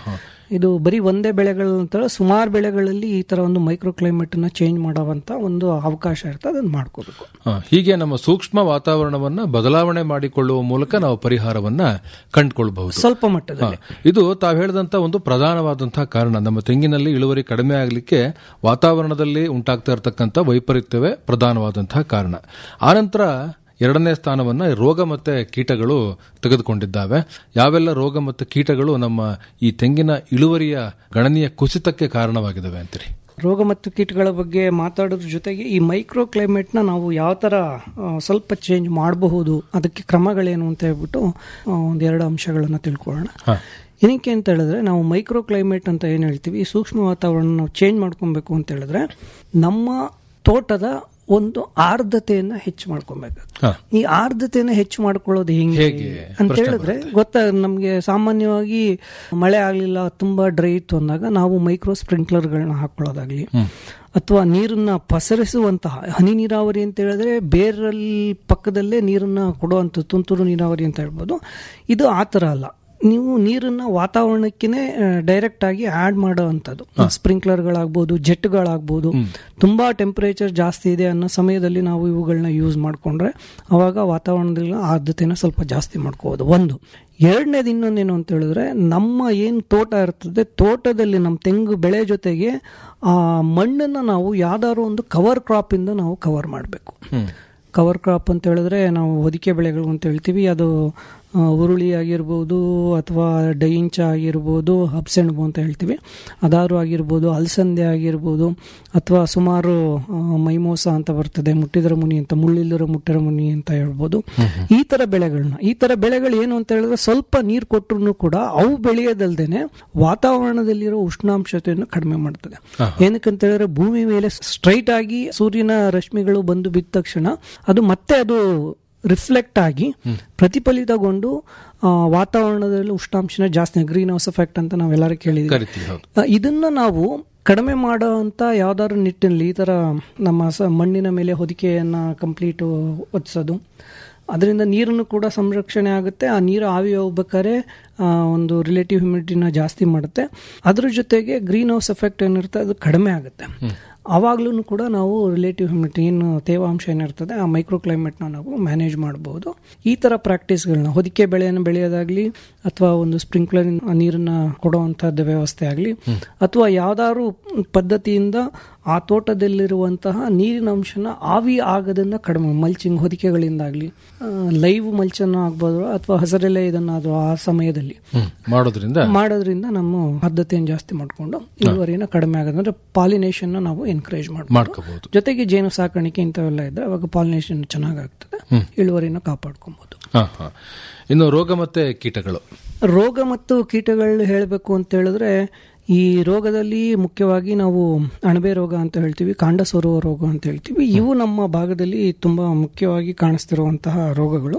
ಇದು ಬರೀ ಒಂದೇ ಬೆಳೆಗಳು ಅಂತ ಸುಮಾರು ಬೆಳೆಗಳಲ್ಲಿ ಈ ತರ ಒಂದು ಮೈಕ್ರೋ ಕ್ಲೈಮೇಟ್ ನ ಚೇಂಜ್ ಮಾಡುವಂತ ಒಂದು ಅವಕಾಶ ಇರುತ್ತೆ ಅದನ್ನ ಮಾಡ್ಕೋಬೇಕು ಹ, ಹೀಗೆ ನಮ್ಮ ಸೂಕ್ಷ್ಮ ವಾತಾವರಣವನ್ನ ಬದಲಾವಣೆ ಮಾಡಿಕೊಳ್ಳುವ ಮೂಲಕ ನಾವು ಪರಿಹಾರವನ್ನ ಕಂಡುಕೊಳ್ಬಹುದು ಸ್ವಲ್ಪ ಮಟ್ಟದಲ್ಲಿ ಇದು ತಾವು ಹೇಳಿದಂತ ಒಂದು ಪ್ರಧಾನವಾದಂತಹ ಕಾರಣ ನಮ್ಮ ತೆಂಗಿನಲ್ಲಿ ಇಳುವರಿ ಕಡಿಮೆ ಆಗಲಿಕ್ಕೆ ವಾತಾವರಣದಲ್ಲಿ ಉಂಟಾಗ್ತಾ ಇರತಕ್ಕಂಥ ವೈಪರೀತ್ಯವೇ ಪ್ರಧಾನವಾದಂತಹ ಕಾರಣ ಆನಂತರ ಎರಡನೇ ಸ್ಥಾನವನ್ನ ರೋಗ ಮತ್ತೆ ಕೀಟಗಳು ತೆಗೆದುಕೊಂಡಿದ್ದಾವೆ ಯಾವೆಲ್ಲ ರೋಗ ಮತ್ತು ಕೀಟಗಳು ನಮ್ಮ ಈ ತೆಂಗಿನ ಇಳುವರಿಯ ಗಣನೀಯ ಕುಸಿತಕ್ಕೆ ಕಾರಣವಾಗಿದ್ದಾವೆ ಅಂತೀರಿ ರೋಗ ಮತ್ತು ಕೀಟಗಳ ಬಗ್ಗೆ ಮಾತಾಡೋದ್ರ ಜೊತೆಗೆ ಈ ಮೈಕ್ರೋ ಕ್ಲೈಮೇಟ್ ನ ನಾವು ಯಾವ ತರ ಆ, ಸ್ವಲ್ಪ ಚೇಂಜ್ ಮಾಡಬಹುದು ಅದಕ್ಕೆ ಕ್ರಮಗಳೇನು ಅಂತ ಹೇಳ್ಬಿಟ್ಟು ಆ, ಒಂದೆರಡು ಅಂಶಗಳನ್ನ ತಿಳ್ಕೊಳ್ಳೋಣ ಏನಕ್ಕೆ ಅಂತ ಹೇಳಿದ್ರೆ ನಾವು ಮೈಕ್ರೋ ಕ್ಲೈಮೇಟ್ ಅಂತ ಏನು ಹೇಳ್ತೀವಿ ಈ ಸೂಕ್ಷ್ಮ ವಾತಾವರಣ ನಾವು ಚೇಂಜ್ ಮಾಡ್ಕೊಬೇಕು ಅಂತ ಹೇಳಿದ್ರೆ ನಮ್ಮ ತೋಟದ ಒಂದು ಆರ್ದ್ರತೆಯನ್ನ ಹೆಚ್ಚು ಮಾಡ್ಕೊಬೇಕು ಈ ಆರ್ದ್ರತೆಯನ್ನ ಹೆಚ್ಚು ಮಾಡ್ಕೊಳ್ಳೋದು ಹೆಂಗೆ ಹೇಗೆ? ಅಂತ ಪ್ರಶ್ನೆ ಹೇಳಿದ್ರೆ ಗೊತ್ತಾ ನಮ್ಗೆ ಸಾಮಾನ್ಯವಾಗಿ ಮಳೆ ಆಗ್ಲಿಲ್ಲ ತುಂಬಾ ಡ್ರೈ ಇತ್ತು ಅಂದಾಗ ನಾವು ಮೈಕ್ರೋ ಸ್ಪ್ರಿಂಕ್ಲರ್ಗಳನ್ನ ಹಾಕೊಳ್ಳೋದಾಗ್ಲಿ ಅಥವಾ ನೀರನ್ನ ಪಸರಿಸುವಂತಹ ಹನಿ ನೀರಾವರಿ ಅಂತ ಹೇಳಿದ್ರೆ ಬೇರಲ್ಲಿ ಪಕ್ಕದಲ್ಲೇ ನೀರನ್ನ ಕೊಡುವಂಥ ತುಂತುರು ನೀರಾವರಿ ಅಂತ ಹೇಳ್ಬೋದು ಇದು ಆ ಥರ ಅಲ್ಲ ನೀವು ನೀರನ್ನ ವಾತಾವರಣಕ್ಕೇ ಡೈರೆಕ್ಟ್ ಆಗಿ ಆಡ್ ಮಾಡುವಂಥದ್ದು ಸ್ಪ್ರಿಂಕ್ಲರ್ಗಳಾಗ್ಬೋದು ಜೆಟ್ಗಳಾಗ್ಬೋದು ತುಂಬಾ ಟೆಂಪರೇಚರ್ ಜಾಸ್ತಿ ಇದೆ ಅನ್ನೋ ಸಮಯದಲ್ಲಿ ನಾವು ಇವುಗಳನ್ನ ಯೂಸ್ ಮಾಡಿಕೊಂಡ್ರೆ ಅವಾಗ ವಾತಾವರಣದಲ್ಲಿ ಆರ್ದ್ರತೆನ ಸ್ವಲ್ಪ ಜಾಸ್ತಿ ಮಾಡ್ಕೋಬಹುದು ಒಂದು ಎರಡನೇದು ಇನ್ನೊಂದೇನು ಅಂತ ಹೇಳಿದ್ರೆ ನಮ್ಮ ಏನು ತೋಟ ಇರ್ತದೆ ತೋಟದಲ್ಲಿ ನಮ್ಮ ತೆಂಗು ಬೆಳೆ ಜೊತೆಗೆ ಆ ಮಣ್ಣನ್ನ ನಾವು ಯಾವ್ದಾದ್ರು ಒಂದು ಕವರ್ ಕ್ರಾಪ್ ಇಂದ ನಾವು ಕವರ್ ಮಾಡಬೇಕು ಕವರ್ ಕ್ರಾಪ್ ಅಂತ ಹೇಳಿದ್ರೆ ನಾವು ಹೊದಿಕೆ ಬೆಳೆಗಳು ಅಂತ ಹೇಳ್ತೀವಿ ಅದು ಆ, ಉರುಳಿ ಆಗಿರ್ಬೋದು ಅಥವಾ ಡೈಂಚ ಆಗಿರ್ಬೋದು ಹಬ್ಸೆಣಬು ಅಂತ ಹೇಳ್ತೀವಿ ಅದಾರು ಆಗಿರ್ಬೋದು ಅಲಸಂದೆ ಆಗಿರ್ಬೋದು ಅಥವಾ ಸುಮಾರು ಆ, ಮೈಮೋಸ ಅಂತ ಬರ್ತದೆ ಮುಟ್ಟಿದರ ಮುನಿ ಅಂತ ಮುಳ್ಳಿಲ್ಲರ ಮುಟ್ಟಿರ ಮುನಿ ಅಂತ ಹೇಳ್ಬೋದು ಈ ತರ ಬೆಳೆಗಳನ್ನ ಈ ತರ ಬೆಳೆಗಳು ಏನು ಅಂತ ಹೇಳಿದ್ರೆ ಸ್ವಲ್ಪ ನೀರು ಕೊಟ್ಟರು ಕೂಡ ಅವು ಬೆಳೆಯೋದಲ್ದೇನೆ ವಾತಾವರಣದಲ್ಲಿರೋ ಉಷ್ಣಾಂಶತೆಯನ್ನು ಕಡಿಮೆ ಮಾಡ್ತದೆ ಏನಕ್ಕಂತ ಹೇಳಿದ್ರೆ ಭೂಮಿ ಮೇಲೆ ಸ್ಟ್ರೈಟ್ ಆಗಿ ಸೂರ್ಯನ ರಶ್ಮಿಗಳು ಬಂದು ಬಿದ್ದ ತಕ್ಷಣ ಅದು ಮತ್ತೆ ಅದು ರಿಫ್ಲೆಕ್ಟ್ ಆಗಿ ಪ್ರತಿಫಲಿತಗೊಂಡು ಆ, ವಾತಾವರಣದಲ್ಲಿ ಉಷ್ಣಾಂಶನ ಜಾಸ್ತಿ ಗ್ರೀನ್ ಹೌಸ್ ಎಫೆಕ್ಟ್ ಅಂತ ನಾವೆಲ್ಲರೂ ಕೇಳಿದ್ವಿ ಕರಿತೀವಿ ಹೌದು ಆ, ಇದನ್ನ ನಾವು ಕಡಿಮೆ ಮಾಡೋ ಅಂತ ಯಾವ್ದಾದ್ರು ನಿಟ್ಟಿನಲ್ಲಿ ಈ ತರ ನಮ್ಮ ಸ ಮಣ್ಣಿನ ಮೇಲೆ ಹೊದಿಕೆಯನ್ನ ಕಂಪ್ಲೀಟ್ ಒದಿಸೋದು ಅದರಿಂದ ನೀರನ್ನು ಕೂಡ ಸಂರಕ್ಷಣೆ ಆಗುತ್ತೆ ಆ ನೀರು ಆವಿ ಹೋಗ್ಬೇಕಾದ್ರೆ ಆ, ಒಂದು ರಿಲೇಟಿವ್ ಹ್ಯುಮಿಡಿಟಿನ ಜಾಸ್ತಿ ಮಾಡುತ್ತೆ ಅದ್ರ ಜೊತೆಗೆ ಗ್ರೀನ್ ಹೌಸ್ ಎಫೆಕ್ಟ್ ಏನಿರುತ್ತೆ ಅದು ಕಡಿಮೆ ಆಗುತ್ತೆ ಆವಾಗ್ಲೂ ಕೂಡ ನಾವು ರಿಲೇಟಿವ್ ಹ್ಯುಮಿಡಿಟಿ ಏನು ತೇವಾಂಶ ಏನಿರ್ತದೆ ಆ ಮೈಕ್ರೋ ಕ್ಲೈಮೇಟ್ನ ನಾವು ಮ್ಯಾನೇಜ್ ಮಾಡಬಹುದು ಈ ತರ ಪ್ರಾಕ್ಟೀಸ್ಗಳನ್ನ ಹೊದಿಕೆ ಬೆಳೆಯನ್ನು ಬೆಳೆಯೋದಾಗ್ಲಿ ಅಥವಾ ಒಂದು ಸ್ಪ್ರಿಂಕ್ಲರ್ ನೀರನ್ನ ಕೊಡುವಂತಹದ್ದು ವ್ಯವಸ್ಥೆ ಆಗಲಿ ಅಥವಾ ಯಾವ್ದಾದ್ರು ಪದ್ಧತಿಯಿಂದ ಆ ತೋಟದಲ್ಲಿರುವಂತಹ ನೀರಿನ ಅಂಶನ ಆವಿ ಆಗದನ್ನ ಕಡಿಮೆ ಮಲ್ಚಿಂಗ್ ಹೊದಿಕೆಗಳಿಂದಾಗ್ಲಿ ಲೈವ್ ಮಲ್ಚನ್ನು ಆಗ್ಬೋದು ಅಥವಾ ಹಸರೆಲೆ ಇದನ್ನಾದ್ರೂ ಆ ಸಮಯದಲ್ಲಿ ಹ್ಮ್. ಮಾಡೋದ್ರಿಂದ ಮಾಡೋದ್ರಿಂದ ನಮ್ಮ ಆದ್ಯತೆಯನ್ನು ಜಾಸ್ತಿ ಮಾಡ್ಕೊಂಡು ಇಳುವರಿನ ಕಡಿಮೆ ಆಗೋದಂದ್ರೆ ಪಾಲಿನೇಷನ್ ನಾವು ಎನ್ಕರೇಜ್ ಮಾಡ್ಬೋದು ಮಾಡ್ಕೋಬಹುದು ಜೊತೆಗೆ ಜೇನು ಸಾಕಾಣಿಕೆ ಇಂಥವೆಲ್ಲ ಇದ್ರೆ ಅವಾಗ ಪಾಲಿನೇಷನ್ ಚೆನ್ನಾಗಾಗ್ತದೆ ಹ್ಮ್. ಇಳುವರಿನ ಕಾಪಾಡ್ಕೊಬಹುದು ಹ, ಹ. ಇನ್ನು ರೋಗ ಮತ್ತೆ ಕೀಟಗಳು ರೋಗ ಮತ್ತು ಕೀಟಗಳು ಹೇಳಬೇಕು ಅಂತ ಹೇಳಿದ್ರೆ ಈ ರೋಗದಲ್ಲಿ ಮುಖ್ಯವಾಗಿ ನಾವು ಅಣಬೆ ರೋಗ ಅಂತ ಹೇಳ್ತೀವಿ ಕಾಂಡ ಸೋರುವ ರೋಗ ಅಂತ ಹೇಳ್ತೀವಿ ಇವು ನಮ್ಮ ಭಾಗದಲ್ಲಿ ತುಂಬಾ ಮುಖ್ಯವಾಗಿ ಕಾಣಿಸ್ತಿರುವಂತಹ ರೋಗಗಳು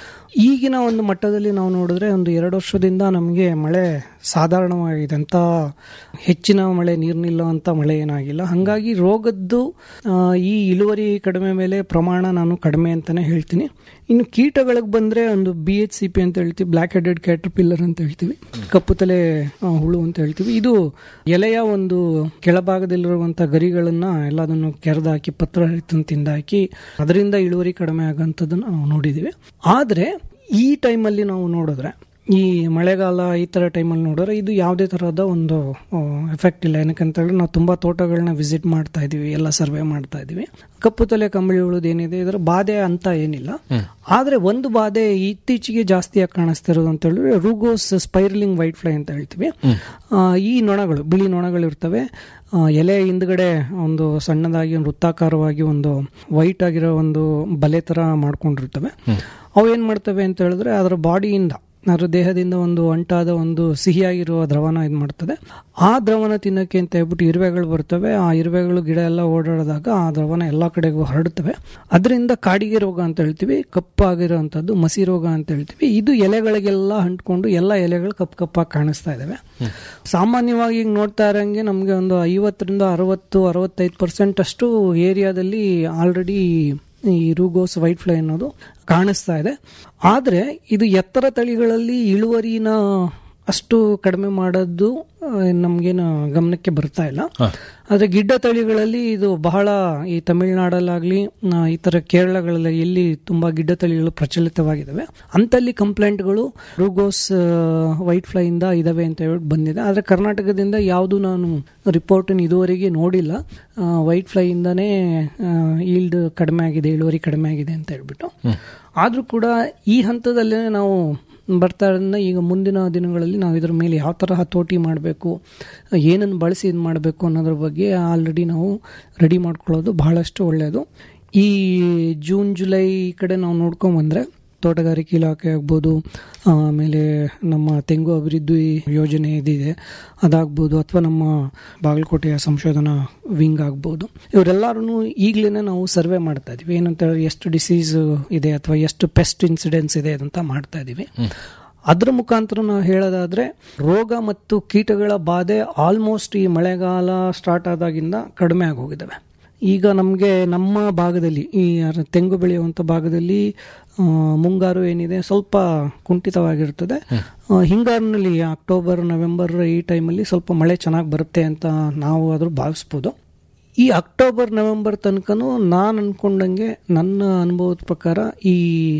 ಈಗಿನ ಒಂದು ಮಟ್ಟದಲ್ಲಿ ನಾವು ನೋಡಿದ್ರೆ ಒಂದು ಎರಡು ವರ್ಷದಿಂದ ನಮಗೆ ಮಳೆ ಸಾಧಾರಣವಾಗಿದೆ ಅಂತ ಹೆಚ್ಚಿನ ಮಳೆ ನೀರು ನಿಲ್ಲುವಂತ ಮಳೆ ಏನಾಗಿಲ್ಲ ಹಾಗಾಗಿ ರೋಗದ್ದು ಆ, ಈ ಇಳುವರಿ ಕಡಿಮೆ ಮೇಲೆ ಪ್ರಮಾಣ ನಾನು ಕಡಿಮೆ ಅಂತಾನೆ ಹೇಳ್ತೀನಿ ಇನ್ನು ಕೀಟಗಳಿಗೆ ಬಂದ್ರೆ ಒಂದು ಬಿ ಎಚ್ ಸಿ ಪಿ ಅಂತ ಹೇಳ್ತೀವಿ ಬ್ಲಾಕ್ ಹೆಡೆಡ್ ಕ್ಯಾಟರ್ ಪಿಲ್ಲರ್ ಅಂತ ಹೇಳ್ತೀವಿ ಕಪ್ಪು ತಲೆ ಆ, ಹುಳು ಅಂತ ಹೇಳ್ತೀವಿ ಇದು ಎಲೆಯ ಒಂದು ಕೆಳಭಾಗದಲ್ಲಿರುವಂತಹ ಗರಿಗಳನ್ನ ಎಲ್ಲದನ್ನು ಕೆರೆದಾಕಿ ಪತ್ರ ಹರಿತನ್ನು ತಿಂದಾಕಿ ಅದರಿಂದ ಇಳುವರಿ ಕಡಿಮೆ ಆಗೋಂಥದ್ದನ್ನ ನಾವು ನೋಡಿದೀವಿ ಆದ್ರೆ ಈ ಟೈಮಲ್ಲಿ ನಾವು ನೋಡಿದ್ರೆ ಈ ಮಳೆಗಾಲ ಈ ತರ ಟೈಮಲ್ಲಿ ನೋಡಿದ್ರೆ ಇದು ಯಾವುದೇ ತರಹದ ಒಂದು ಎಫೆಕ್ಟ್ ಇಲ್ಲ ಏನಕ್ಕಂತ ಹೇಳಿದ್ರೆ ನಾವು ತುಂಬಾ ತೋಟಗಳನ್ನ ವಿಸಿಟ್ ಮಾಡ್ತಾ ಇದೀವಿ ಎಲ್ಲ ಸರ್ವೆ ಮಾಡ್ತಾ ಇದೀವಿ ಕಪ್ಪು ತಲೆ ಕಂಬಳಿ ಉಳುದು ಏನಿದೆ ಇದರ ಬಾಧೆ ಅಂತ ಏನಿಲ್ಲ ಆದ್ರೆ ಒಂದು ಬಾಧೆ ಇತ್ತೀಚೆಗೆ ಜಾಸ್ತಿಯಾಗಿ ಕಾಣಿಸ್ತಿರೋದು ಅಂತ ಹೇಳಿದ್ರೆ ರೂಗೋಸ್ ಸ್ಪೈರ್ಲಿಂಗ್ ವೈಟ್ ಫ್ಲೈ ಅಂತ ಹೇಳ್ತೀವಿ ಆ, ಈ ನೊಣಗಳು ಬಿಳಿ ನೊಣಗಳು ಇರ್ತವೆ ಆ, ಎಲೆ ಹಿಂದ್ಗಡೆ ಒಂದು ಸಣ್ಣದಾಗಿ ಒಂದು ವೃತ್ತಾಕಾರವಾಗಿ ಒಂದು ವೈಟ್ ಆಗಿರೋ ಒಂದು ಬಲೆ ತರ ಮಾಡ್ಕೊಂಡಿರ್ತವೆ ಅವು ಏನ್ ಮಾಡ್ತವೆ ಅಂತ ಹೇಳಿದ್ರೆ ಅದರ ಬಾಡಿಯಿಂದ ಅದರ ದೇಹದಿಂದ ಒಂದು ಅಂಟಾದ ಒಂದು ಸಿಹಿಯಾಗಿರುವ ದ್ರವನ ಇದು ಮಾಡ್ತದೆ ಆ ದ್ರವನ ತಿನ್ನಕ್ಕೆ ಅಂತ ಹೇಳ್ಬಿಟ್ಟು ಇರುವೆಗಳು ಬರ್ತವೆ ಆ ಇರುವೆಗಳು ಗಿಡ ಎಲ್ಲ ಓಡಾಡಿದಾಗ ಆ ದ್ರವನ ಎಲ್ಲಾ ಕಡೆಗೂ ಹರಡುತ್ತವೆ ಅದರಿಂದ ಕಾಡಿಗೆ ರೋಗ ಅಂತ ಹೇಳ್ತೀವಿ ಕಪ್ಪಾಗಿರುವಂತದ್ದು ಮಸಿ ರೋಗ ಅಂತ ಹೇಳ್ತೀವಿ ಇದು ಎಲೆಗಳಿಗೆಲ್ಲ ಅಂಟ್ಕೊಂಡು ಎಲ್ಲ ಎಲೆಗಳು ಕಪ್ಪು ಕಪ್ಪಾಗಿ ಕಾಣಿಸ್ತಾ ಇದಾವೆ ಸಾಮಾನ್ಯವಾಗಿ ಈಗ ನೋಡ್ತಾ ಇರಂಗೆ ನಮಗೆ ಒಂದು ಐವತ್ತರಿಂದ ಅರವತ್ತು ಅರವತ್ತೈದು ಪರ್ಸೆಂಟ್ ಅಷ್ಟು ಏರಿಯಾದಲ್ಲಿ ಆಲ್ರೆಡಿ ಈ ರೂಗೋಸ್ ವೈಟ್ ಫ್ಲೈ ಅನ್ನೋದು ಕಾಣಿಸ್ತಾ ಇದೆ ಆದ್ರೆ ಇದು ಎತ್ತರ ತಳಿಗಳಲ್ಲಿ ಇಳುವರಿನ ಅಷ್ಟು ಕಡಿಮೆ ಮಾಡೋದು ಆ, ನಮ್ಗೇನು ಗಮನಕ್ಕೆ ಬರ್ತಾ ಇಲ್ಲ ಆದ್ರೆ ಗಿಡ್ಡ ತಳಿಗಳಲ್ಲಿ ಇದು ಬಹಳ ಈ ತಮಿಳುನಾಡಲ್ಲಾಗ್ಲಿ ಆ, ಈ ತರ ಕೇರಳಗಳಲ್ಲಿ ಎಲ್ಲಿ ತುಂಬಾ ಗಿಡ್ಡ ತಳಿಗಳು ಪ್ರಚಲಿತವಾಗಿದ್ದಾವೆ ಅಂತಲ್ಲಿ ಕಂಪ್ಲೇಂಟ್ಗಳು ರೂಗೋಸ್ ವೈಟ್ ಫ್ಲೈ ಇಂದ ಇದಾವೆ ಅಂತ ಹೇಳ್ಬಿಟ್ಟು ಬಂದಿದೆ ಆದ್ರೆ ಕರ್ನಾಟಕದಿಂದ ಯಾವುದು ನಾನು ರಿಪೋರ್ಟ್ ಇದುವರೆಗೆ ನೋಡಿಲ್ಲ ವೈಟ್ ಫ್ಲೈ ಇಂದಾನೇ ಈಲ್ಡ್ ಕಡಿಮೆ ಆಗಿದೆ ಇಳುವರಿ ಕಡಿಮೆ ಆಗಿದೆ ಅಂತ ಹೇಳ್ಬಿಟ್ಟು ಆದ್ರೂ ಕೂಡ ಈ ಹಂತದಲ್ಲೇ ನಾವು ಬರ್ತಾ ಇರೋದ್ರಿಂದ ಈಗ ಮುಂದಿನ ದಿನಗಳಲ್ಲಿ ನಾವು ಇದ್ರ ಮೇಲೆ ಯಾವ ಥರ ಹತೋಟಿ ಮಾಡಬೇಕು ಏನನ್ನು ಬಳಸಿ ಇದು ಮಾಡಬೇಕು ಅನ್ನೋದ್ರ ಬಗ್ಗೆ ಆಲ್ರೆಡಿ ನಾವು ರೆಡಿ ಮಾಡ್ಕೊಳ್ಳೋದು ಬಹಳಷ್ಟು ಒಳ್ಳೆಯದು ಈ ಜೂನ್ ಜುಲೈ ಕಡೆ ನಾವು ನೋಡ್ಕೊಂಬಂದ್ರೆ ತೋಟಗಾರಿಕೆ ಇಲಾಖೆ ಆಗ್ಬೋದು ಆಮೇಲೆ ನಮ್ಮ ತೆಂಗು ಅಭಿವೃದ್ಧಿ ಯೋಜನೆ ಇದಿದೆ ಅದಾಗ್ಬೋದು ಅಥವಾ ನಮ್ಮ ಬಾಗಲಕೋಟೆಯ ಸಂಶೋಧನಾ ವಿಂಗ್ ಆಗ್ಬೋದು ಇವರೆಲ್ಲರೂ ಈಗಲೇ ನಾವು ಸರ್ವೆ ಮಾಡ್ತಾ ಇದೀವಿ ಏನಂತ ಹೇಳಿದ್ರೆ ಎಷ್ಟು ಡಿಸೀಸ್ ಇದೆ ಅಥವಾ ಎಷ್ಟು ಪೆಸ್ಟ್ ಇನ್ಸಿಡೆನ್ಸ್ ಇದೆ ಅಂತ ಮಾಡ್ತಾ ಇದೀವಿ ಅದ್ರ ಮುಖಾಂತರ ನಾವು ಹೇಳೋದಾದ್ರೆ ರೋಗ ಮತ್ತು ಕೀಟಗಳ ಬಾಧೆ ಆಲ್ಮೋಸ್ಟ್ ಈ ಮಳೆಗಾಲ ಸ್ಟಾರ್ಟ್ ಆದಾಗಿಂದ ಕಡಿಮೆ ಆಗೋಗಿದ್ದಾವೆ ಈಗ ನಮಗೆ ನಮ್ಮ ಭಾಗದಲ್ಲಿ ಈ ತೆಂಗು ಬೆಳೆಯುವಂಥ ಭಾಗದಲ್ಲಿ ಆ, ಮುಂಗಾರು ಏನಿದೆ ಸ್ವಲ್ಪ ಕುಂಠಿತವಾಗಿರ್ತದೆ ಆ, ಹಿಂಗಾರಿನಲ್ಲಿ ಅಕ್ಟೋಬರ್ ನವೆಂಬರ್ ಈ ಟೈಮಲ್ಲಿ ಸ್ವಲ್ಪ ಮಳೆ ಚೆನ್ನಾಗಿ ಬರುತ್ತೆ ಅಂತ ನಾವು ಆದರೂ ಭಾವಿಸ್ಬೋದು ಈ ಅಕ್ಟೋಬರ್ ನವೆಂಬರ್ ತನಕನೂ ನಾನು ಅನ್ಕೊಂಡಂಗೆ ನನ್ನ ಅನುಭವದ ಪ್ರಕಾರ ಈ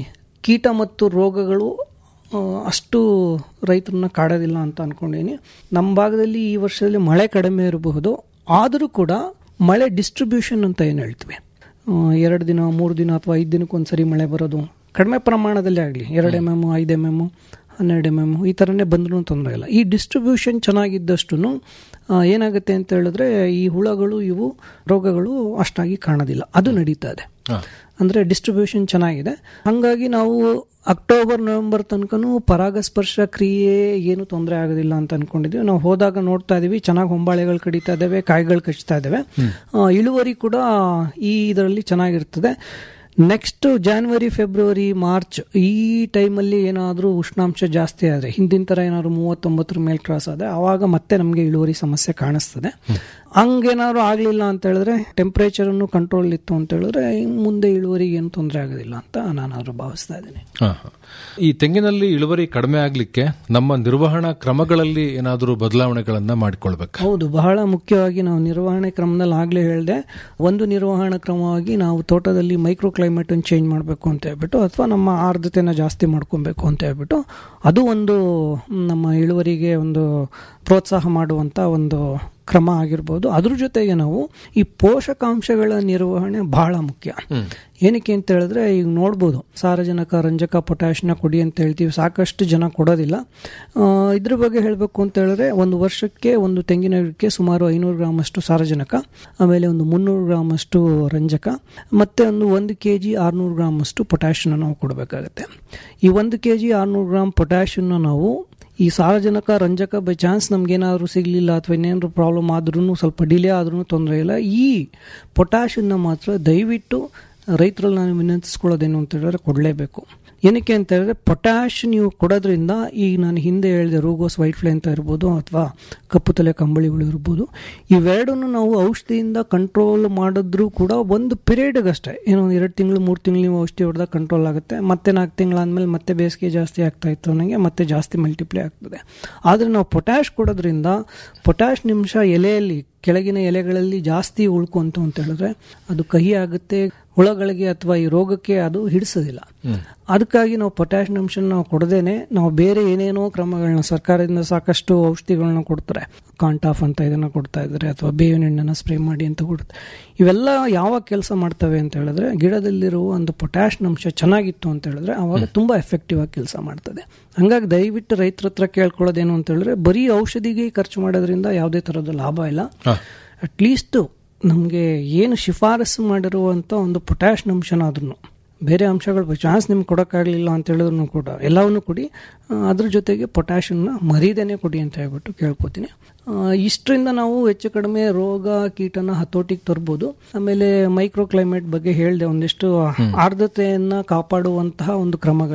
ಕೀಟ ಮತ್ತು ರೋಗಗಳು ಆ, ಅಷ್ಟು ರೈತರನ್ನ ಕಾಡೋದಿಲ್ಲ ಅಂತ ಅನ್ಕೊಂಡಿನಿ ನಮ್ಮ ಭಾಗದಲ್ಲಿ ಈ ವರ್ಷದಲ್ಲಿ ಮಳೆ ಕಡಿಮೆ ಇರಬಹುದು ಆದರೂ ಕೂಡ ಮಳೆ ಡಿಸ್ಟ್ರಿಬ್ಯೂಷನ್ ಅಂತ ಏನು ಹೇಳ್ತೀವಿ ಆ, ಎರಡು ದಿನ ಮೂರು ದಿನ ಅಥವಾ ಐದು ದಿನಕ್ಕೊಂದ್ಸರಿ ಮಳೆ ಬರೋದು ಕಡಿಮೆ ಪ್ರಮಾಣದಲ್ಲಿ ಆಗಲಿ ಎರಡು ಎಮ್ ಎಮ್ ಐದು ಎಮ್ ಎಮ್ ಹನ್ನೆರಡು ಎಮ್ ಎಮ್ ಈ ಥರನೇ ಬಂದ್ರೂ ತೊಂದರೆ ಇಲ್ಲ ಈ ಡಿಸ್ಟ್ರಿಬ್ಯೂಷನ್ ಚೆನ್ನಾಗಿದ್ದಷ್ಟು ಏನಾಗುತ್ತೆ ಅಂತ ಹೇಳಿದ್ರೆ ಈ ಹುಳಗಳು ಇವು ರೋಗಗಳು ಅಷ್ಟಾಗಿ ಕಾಣೋದಿಲ್ಲ ಅದು ನಡೀತಾ ಇದೆ ಅಂದ್ರೆ ಡಿಸ್ಟ್ರಿಬ್ಯೂಷನ್ ಚೆನ್ನಾಗಿದೆ ಹಂಗಾಗಿ ನಾವು ಅಕ್ಟೋಬರ್ ನವೆಂಬರ್ ತನಕನೂ ಪರಾಗಸ್ಪರ್ಶ ಕ್ರಿಯೆ ಏನು ತೊಂದರೆ ಆಗೋದಿಲ್ಲ ಅಂತ ಅನ್ಕೊಂಡಿದ್ವಿ ನಾವು ಹೋದಾಗ ನೋಡ್ತಾ ಇದೀವಿ ಚೆನ್ನಾಗಿ ಹೊಂಬಾಳೆಗಳು ಕಡಿತಾ ಇದ್ದಾವೆ ಕಾಯಿಗಳು ಕಚ್ತಾ ಇದ್ದಾವೆ ಆ, ಇಳುವರಿ ಕೂಡ ಈ ಇದರಲ್ಲಿ ಚೆನ್ನಾಗಿರ್ತದೆ ನೆಕ್ಸ್ಟ್ ಜಾನ್ವರಿ ಫೆಬ್ರವರಿ ಮಾರ್ಚ್ ಈ ಟೈಮಲ್ಲಿ ಏನಾದರೂ ಉಷ್ಣಾಂಶ ಜಾಸ್ತಿ ಆದರೆ ಹಿಂದಿನ ಥರ ಏನಾದ್ರು ಮೂವತ್ತೊಂಬತ್ತರ ಮೇಲೆ ಕ್ರಾಸ್ ಆದರೆ ಆವಾಗ ಮತ್ತೆ ನಮಗೆ ಇಳುವರಿ ಸಮಸ್ಯೆ ಕಾಣಿಸ್ತದೆ ಹಂಗೇನಾದ್ರು ಆಗಲಿಲ್ಲ ಅಂತ ಹೇಳಿದ್ರೆ ಟೆಂಪ್ರೇಚರ್ ಅನ್ನು ಕಂಟ್ರೋಲ್ ಇತ್ತು ಅಂತ ಹೇಳಿದ್ರೆ ಮುಂದೆ ಇಳುವರಿಗೆ ಏನು ತೊಂದರೆ ಆಗೋದಿಲ್ಲ ಅಂತ ನಾನಾದ್ರೂ ಭಾವಿಸ್ತಾ ಇದ್ದೀನಿ ಹಾ, ಹಾ. ಈ ತೆಂಗಿನಲ್ಲಿ ಇಳುವರಿ ಕಡಿಮೆ ಆಗ್ಲಿಕ್ಕೆ ನಮ್ಮ ನಿರ್ವಹಣಾ ಕ್ರಮಗಳಲ್ಲಿ ಏನಾದರೂ ಬದಲಾವಣೆಗಳನ್ನ ಮಾಡಿಕೊಳ್ಬೇಕು ಹೌದು ಬಹಳ ಮುಖ್ಯವಾಗಿ ನಾವು ನಿರ್ವಹಣೆ ಕ್ರಮದಲ್ಲಿ ಆಗ್ಲೇ ಹೇಳಿದೆ ಒಂದು ನಿರ್ವಹಣಾ ಕ್ರಮವಾಗಿ ನಾವು ತೋಟದಲ್ಲಿ ಮೈಕ್ರೋ ಕ್ಲೈಮೇಟ್ ಅನ್ನು ಚೇಂಜ್ ಮಾಡಬೇಕು ಅಂತ ಹೇಳ್ಬಿಟ್ಟು ಅಥವಾ ನಮ್ಮ ಆರ್ದ್ರತೆನ ಜಾಸ್ತಿ ಮಾಡ್ಕೊಬೇಕು ಅಂತ ಹೇಳ್ಬಿಟ್ಟು ಅದು ಒಂದು ನಮ್ಮ ಇಳುವರಿಗೆ ಒಂದು ಪ್ರೋತ್ಸಾಹ ಮಾಡುವಂತ ಒಂದು ಕ್ರಮ ಆಗಿರ್ಬೋದು ಅದ್ರ ಜೊತೆಗೆ ನಾವು ಈ ಪೋಷಕಾಂಶಗಳ ನಿರ್ವಹಣೆ ಬಹಳ ಮುಖ್ಯ ಏನಕ್ಕೆ ಅಂತ ಹೇಳಿದ್ರೆ ಈಗ ನೋಡ್ಬೋದು ಸಾರಜನಕ ರಂಜಕ ಪೊಟ್ಯಾಶ್ನ ಕೊಡಿ ಅಂತ ಹೇಳ್ತೀವಿ ಸಾಕಷ್ಟು ಜನ ಕೊಡೋದಿಲ್ಲ ಆ, ಇದ್ರ ಬಗ್ಗೆ ಹೇಳಬೇಕು ಅಂತ ಹೇಳಿದ್ರೆ ಒಂದು ವರ್ಷಕ್ಕೆ ಒಂದು ತೆಂಗಿನ ಗಿಡಕ್ಕೆ ಸುಮಾರು ಐನೂರು ಗ್ರಾಮ್ ಅಷ್ಟು ಸಾರಜನಕ ಆಮೇಲೆ ಒಂದು ಮುನ್ನೂರು ಗ್ರಾಮ್ ಅಷ್ಟು ರಂಜಕ ಮತ್ತೆ ಒಂದು ಒಂದು ಕೆ ಜಿ ಆರ್ನೂರು ಗ್ರಾಮ್ ಅಷ್ಟು ಪೊಟ್ಯಾಶನ್ನ ನಾವು ಕೊಡಬೇಕಾಗತ್ತೆ ಈ ಒಂದು ಕೆ ಜಿ ಆರ್ನೂರು ಗ್ರಾಮ್ ಪೊಟ್ಯಾಶನ್ನ ನಾವು ಈ ಸಾರಜನಕ ರಂಜಕ ಬೈ ಚಾನ್ಸ್ ನಮ್ಗೇನಾದ್ರೂ ಸಿಗಲಿಲ್ಲ ಅಥವಾ ಇನ್ನೇನಾದ್ರು ಪ್ರಾಬ್ಲಮ್ ಆದ್ರೂ ಸ್ವಲ್ಪ ಡಿಲೇ ಆದ್ರೂ ತೊಂದರೆ ಇಲ್ಲ ಈ ಪೊಟ್ಯಾಶನ್ನ ಮಾತ್ರ ದಯವಿಟ್ಟು ರೈತರಲ್ಲಿ ನಾನು ವಿನಂತಿಸ್ಕೊಳ್ಳೋದೇನು ಅಂತ ಹೇಳಿದ್ರೆ ಕೊಡಲೇಬೇಕು ಏನಕ್ಕೆ ಅಂತ ಹೇಳಿದ್ರೆ ಪೊಟ್ಯಾಶ್ ನೀವು ಕೊಡೋದ್ರಿಂದ ಈಗ ನಾನು ಹಿಂದೆ ಹೇಳಿದೆ ರೂಗೋಸ್ ವೈಟ್ ಫ್ಲೈ ಅಂತ ಇರ್ಬೋದು ಅಥವಾ ಕಪ್ಪು ತಲೆ ಕಂಬಳಿಗಳು ಇರ್ಬೋದು ಇವೆರಡನ್ನು ನಾವು ಔಷಧಿಯಿಂದ ಕಂಟ್ರೋಲ್ ಮಾಡಿದ್ರೂ ಕೂಡ ಒಂದು ಪೀರಿಯಡ್ಗೆ ಅಷ್ಟೇ ಏನೋ ಒಂದು ಎರಡು ತಿಂಗಳು ಮೂರು ತಿಂಗಳು ನೀವು ಔಷಧಿ ಹೊಡೆದಾಗ ಕಂಟ್ರೋಲ್ ಆಗುತ್ತೆ ಮತ್ತೆ ನಾಲ್ಕು ತಿಂಗಳಾದ್ಮೇಲೆ ಮತ್ತೆ ಬೇಸಿಗೆ ಜಾಸ್ತಿ ಆಗ್ತಾ ಇತ್ತು ನನಗೆ ಮತ್ತೆ ಜಾಸ್ತಿ ಮಲ್ಟಿಪ್ಲೈ ಆಗ್ತದೆ ಆದರೆ ನಾವು ಪೊಟ್ಯಾಶ್ ಕೊಡೋದ್ರಿಂದ ಪೊಟ್ಯಾಶ್ ನಿಮಿಷ ಎಲೆಯಲ್ಲಿ ಕೆಳಗಿನ ಎಲೆಗಳಲ್ಲಿ ಜಾಸ್ತಿ ಉಳ್ಕೊಂತು ಅಂತ ಹೇಳಿದ್ರೆ ಅದು ಕಹಿ ಆಗುತ್ತೆ ಹುಳಗಳಿಗೆ ಅಥವಾ ಈ ರೋಗಕ್ಕೆ ಅದು ಹಿಡಿಸೋದಿಲ್ಲ ಅದಕ್ಕಾಗಿ ನಾವು ಪೊಟ್ಯಾಶ್ ಅಂಶ ನಾವು ಕೊಡದೇನೆ ನಾವು ಬೇರೆ ಏನೇನೋ ಕ್ರಮಗಳನ್ನ ಸರ್ಕಾರದಿಂದ ಸಾಕಷ್ಟು ಔಷಧಿಗಳನ್ನ ಕೊಡ್ತಾರೆ ಕಾಂಟಾಫ್ ಅಂತ ಇದನ್ನ ಕೊಡ್ತಾ ಇದ್ದಾರೆ ಅಥವಾ ಬೇವಿನ ಹಣ್ಣನ್ನ ಸ್ಪ್ರೇ ಮಾಡಿ ಅಂತ ಕೊಡ್ತಾರೆ ಇವೆಲ್ಲ ಯಾವಾಗ ಕೆಲಸ ಮಾಡ್ತವೆ ಅಂತ ಹೇಳಿದ್ರೆ ಗಿಡದಲ್ಲಿರುವ ಒಂದು ಪೊಟ್ಯಾಶ್ ಅಂಶ ಚೆನ್ನಾಗಿತ್ತು ಅಂತ ಹೇಳಿದ್ರೆ ಅವಾಗ ತುಂಬಾ ಎಫೆಕ್ಟಿವ್ ಆಗಿ ಕೆಲಸ ಮಾಡ್ತದೆ ಹಂಗಾಗಿ ದಯವಿಟ್ಟು ರೈತರ ಹತ್ರ ಕೇಳ್ಕೊಳ್ಳೋದೇನು ಅಂತ ಹೇಳಿದ್ರೆ ಬರೀ ಔಷಧಿಗೆ ಖರ್ಚು ಮಾಡೋದ್ರಿಂದ ಯಾವುದೇ ತರಹದ ಲಾಭ ಇಲ್ಲ ಅಟ್ಲೀಸ್ಟ್ ನಮಗೆ ಏನು ಶಿಫಾರಸು ಮಾಡಿರುವಂಥ ಒಂದು ಪೊಟ್ಯಾಶ್ ಅಂಶನಾದ್ರೂ ಬೇರೆ ಅಂಶಗಳು ಚಾನ್ಸ್ ನಿಮ್ಗೆ ಕೊಡೋಕ್ಕಾಗಲಿಲ್ಲ ಅಂತ ಹೇಳಿದ್ರು ಕೂಡ ಎಲ್ಲವನ್ನೂ ಕೊಡಿ ಆ, ಅದ್ರ ಜೊತೆಗೆ ಪೊಟ್ಯಾಶನ್ನ ಮರೀದೇನೆ ಕೊಡಿ ಅಂತ ಹೇಳ್ಬಿಟ್ಟು ಕೇಳ್ಕೊತೀನಿ ಆ, ಇಷ್ಟರಿಂದ ನಾವು ಹೆಚ್ಚು ಕಡಿಮೆ ರೋಗ ಕೀಟನ ಹತೋಟಿಗೆ ತರ್ಬೋದು ಆಮೇಲೆ ಮೈಕ್ರೋ ಕ್ಲೈಮೇಟ್ ಬಗ್ಗೆ ಹೇಳಿದೆ ಒಂದಿಷ್ಟು ಆರ್ದ್ರತೆಯನ್ನ ಕಾಪಾಡುವಂತಹ ಒಂದು ಕ್ರಮಗಳನ್ನ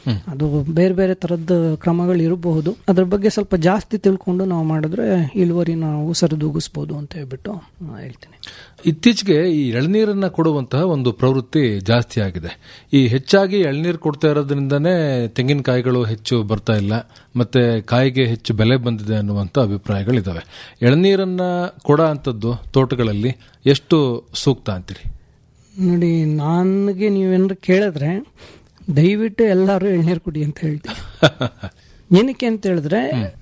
ಅದು ಬೇರೆ ಬೇರೆ ತರದ ಕ್ರಮಗಳು ಇರಬಹುದು ಅದ್ರ ಬಗ್ಗೆ ಸ್ವಲ್ಪ ಜಾಸ್ತಿ ತಿಳ್ಕೊಂಡು ನಾವು ಮಾಡಿದ್ರೆ ಇಳುವರಿ ನಾವು ಸರಿದೂಗಿಸ್ಬೋದು ಅಂತ ಹೇಳ್ಬಿಟ್ಟು ಆ, ಹೇಳ್ತೀನಿ ಇತ್ತೀಚೆಗೆ ಈ ಎಳನೀರನ್ನ ಕೊಡುವಂತಹ ಒಂದು ಪ್ರವೃತ್ತಿ ಜಾಸ್ತಿ ಆಗಿದೆ ಈ ಹೆಚ್ಚಾಗಿ ಎಳನೀರು ಕೊಡ್ತಾ ಇರೋದ್ರಿಂದನೇ ತೆಂಗಿನಕಾಯಿಗಳು ಹೆಚ್ಚು ಬರ್ತಾ ಇಲ್ಲ ಮತ್ತೆ ಕಾಯಿಗೆ ಹೆಚ್ಚು ಬೆಲೆ ಬಂದಿದೆ ಅನ್ನುವಂಥ ಅಭಿಪ್ರಾಯಗಳಿದಾವೆ ಎಳನೀರನ್ನ ಕೊಡೋ ಅಂಥದ್ದು ತೋಟಗಳಲ್ಲಿ ಎಷ್ಟು ಸೂಕ್ತ ಅಂತೀರಿ ನೋಡಿ ನನಗೆ ನೀವೇನಾದ್ರು ಕೇಳಿದ್ರೆ ದಯವಿಟ್ಟು ಎಲ್ಲರೂ ಎಳ್ನೀರು ಕುಡಿ ಅಂತ ಹೇಳ್ತೀನಿ ಏನಕ್ಕೆ ಅಂತ ಹೇಳಿದ್ರೆ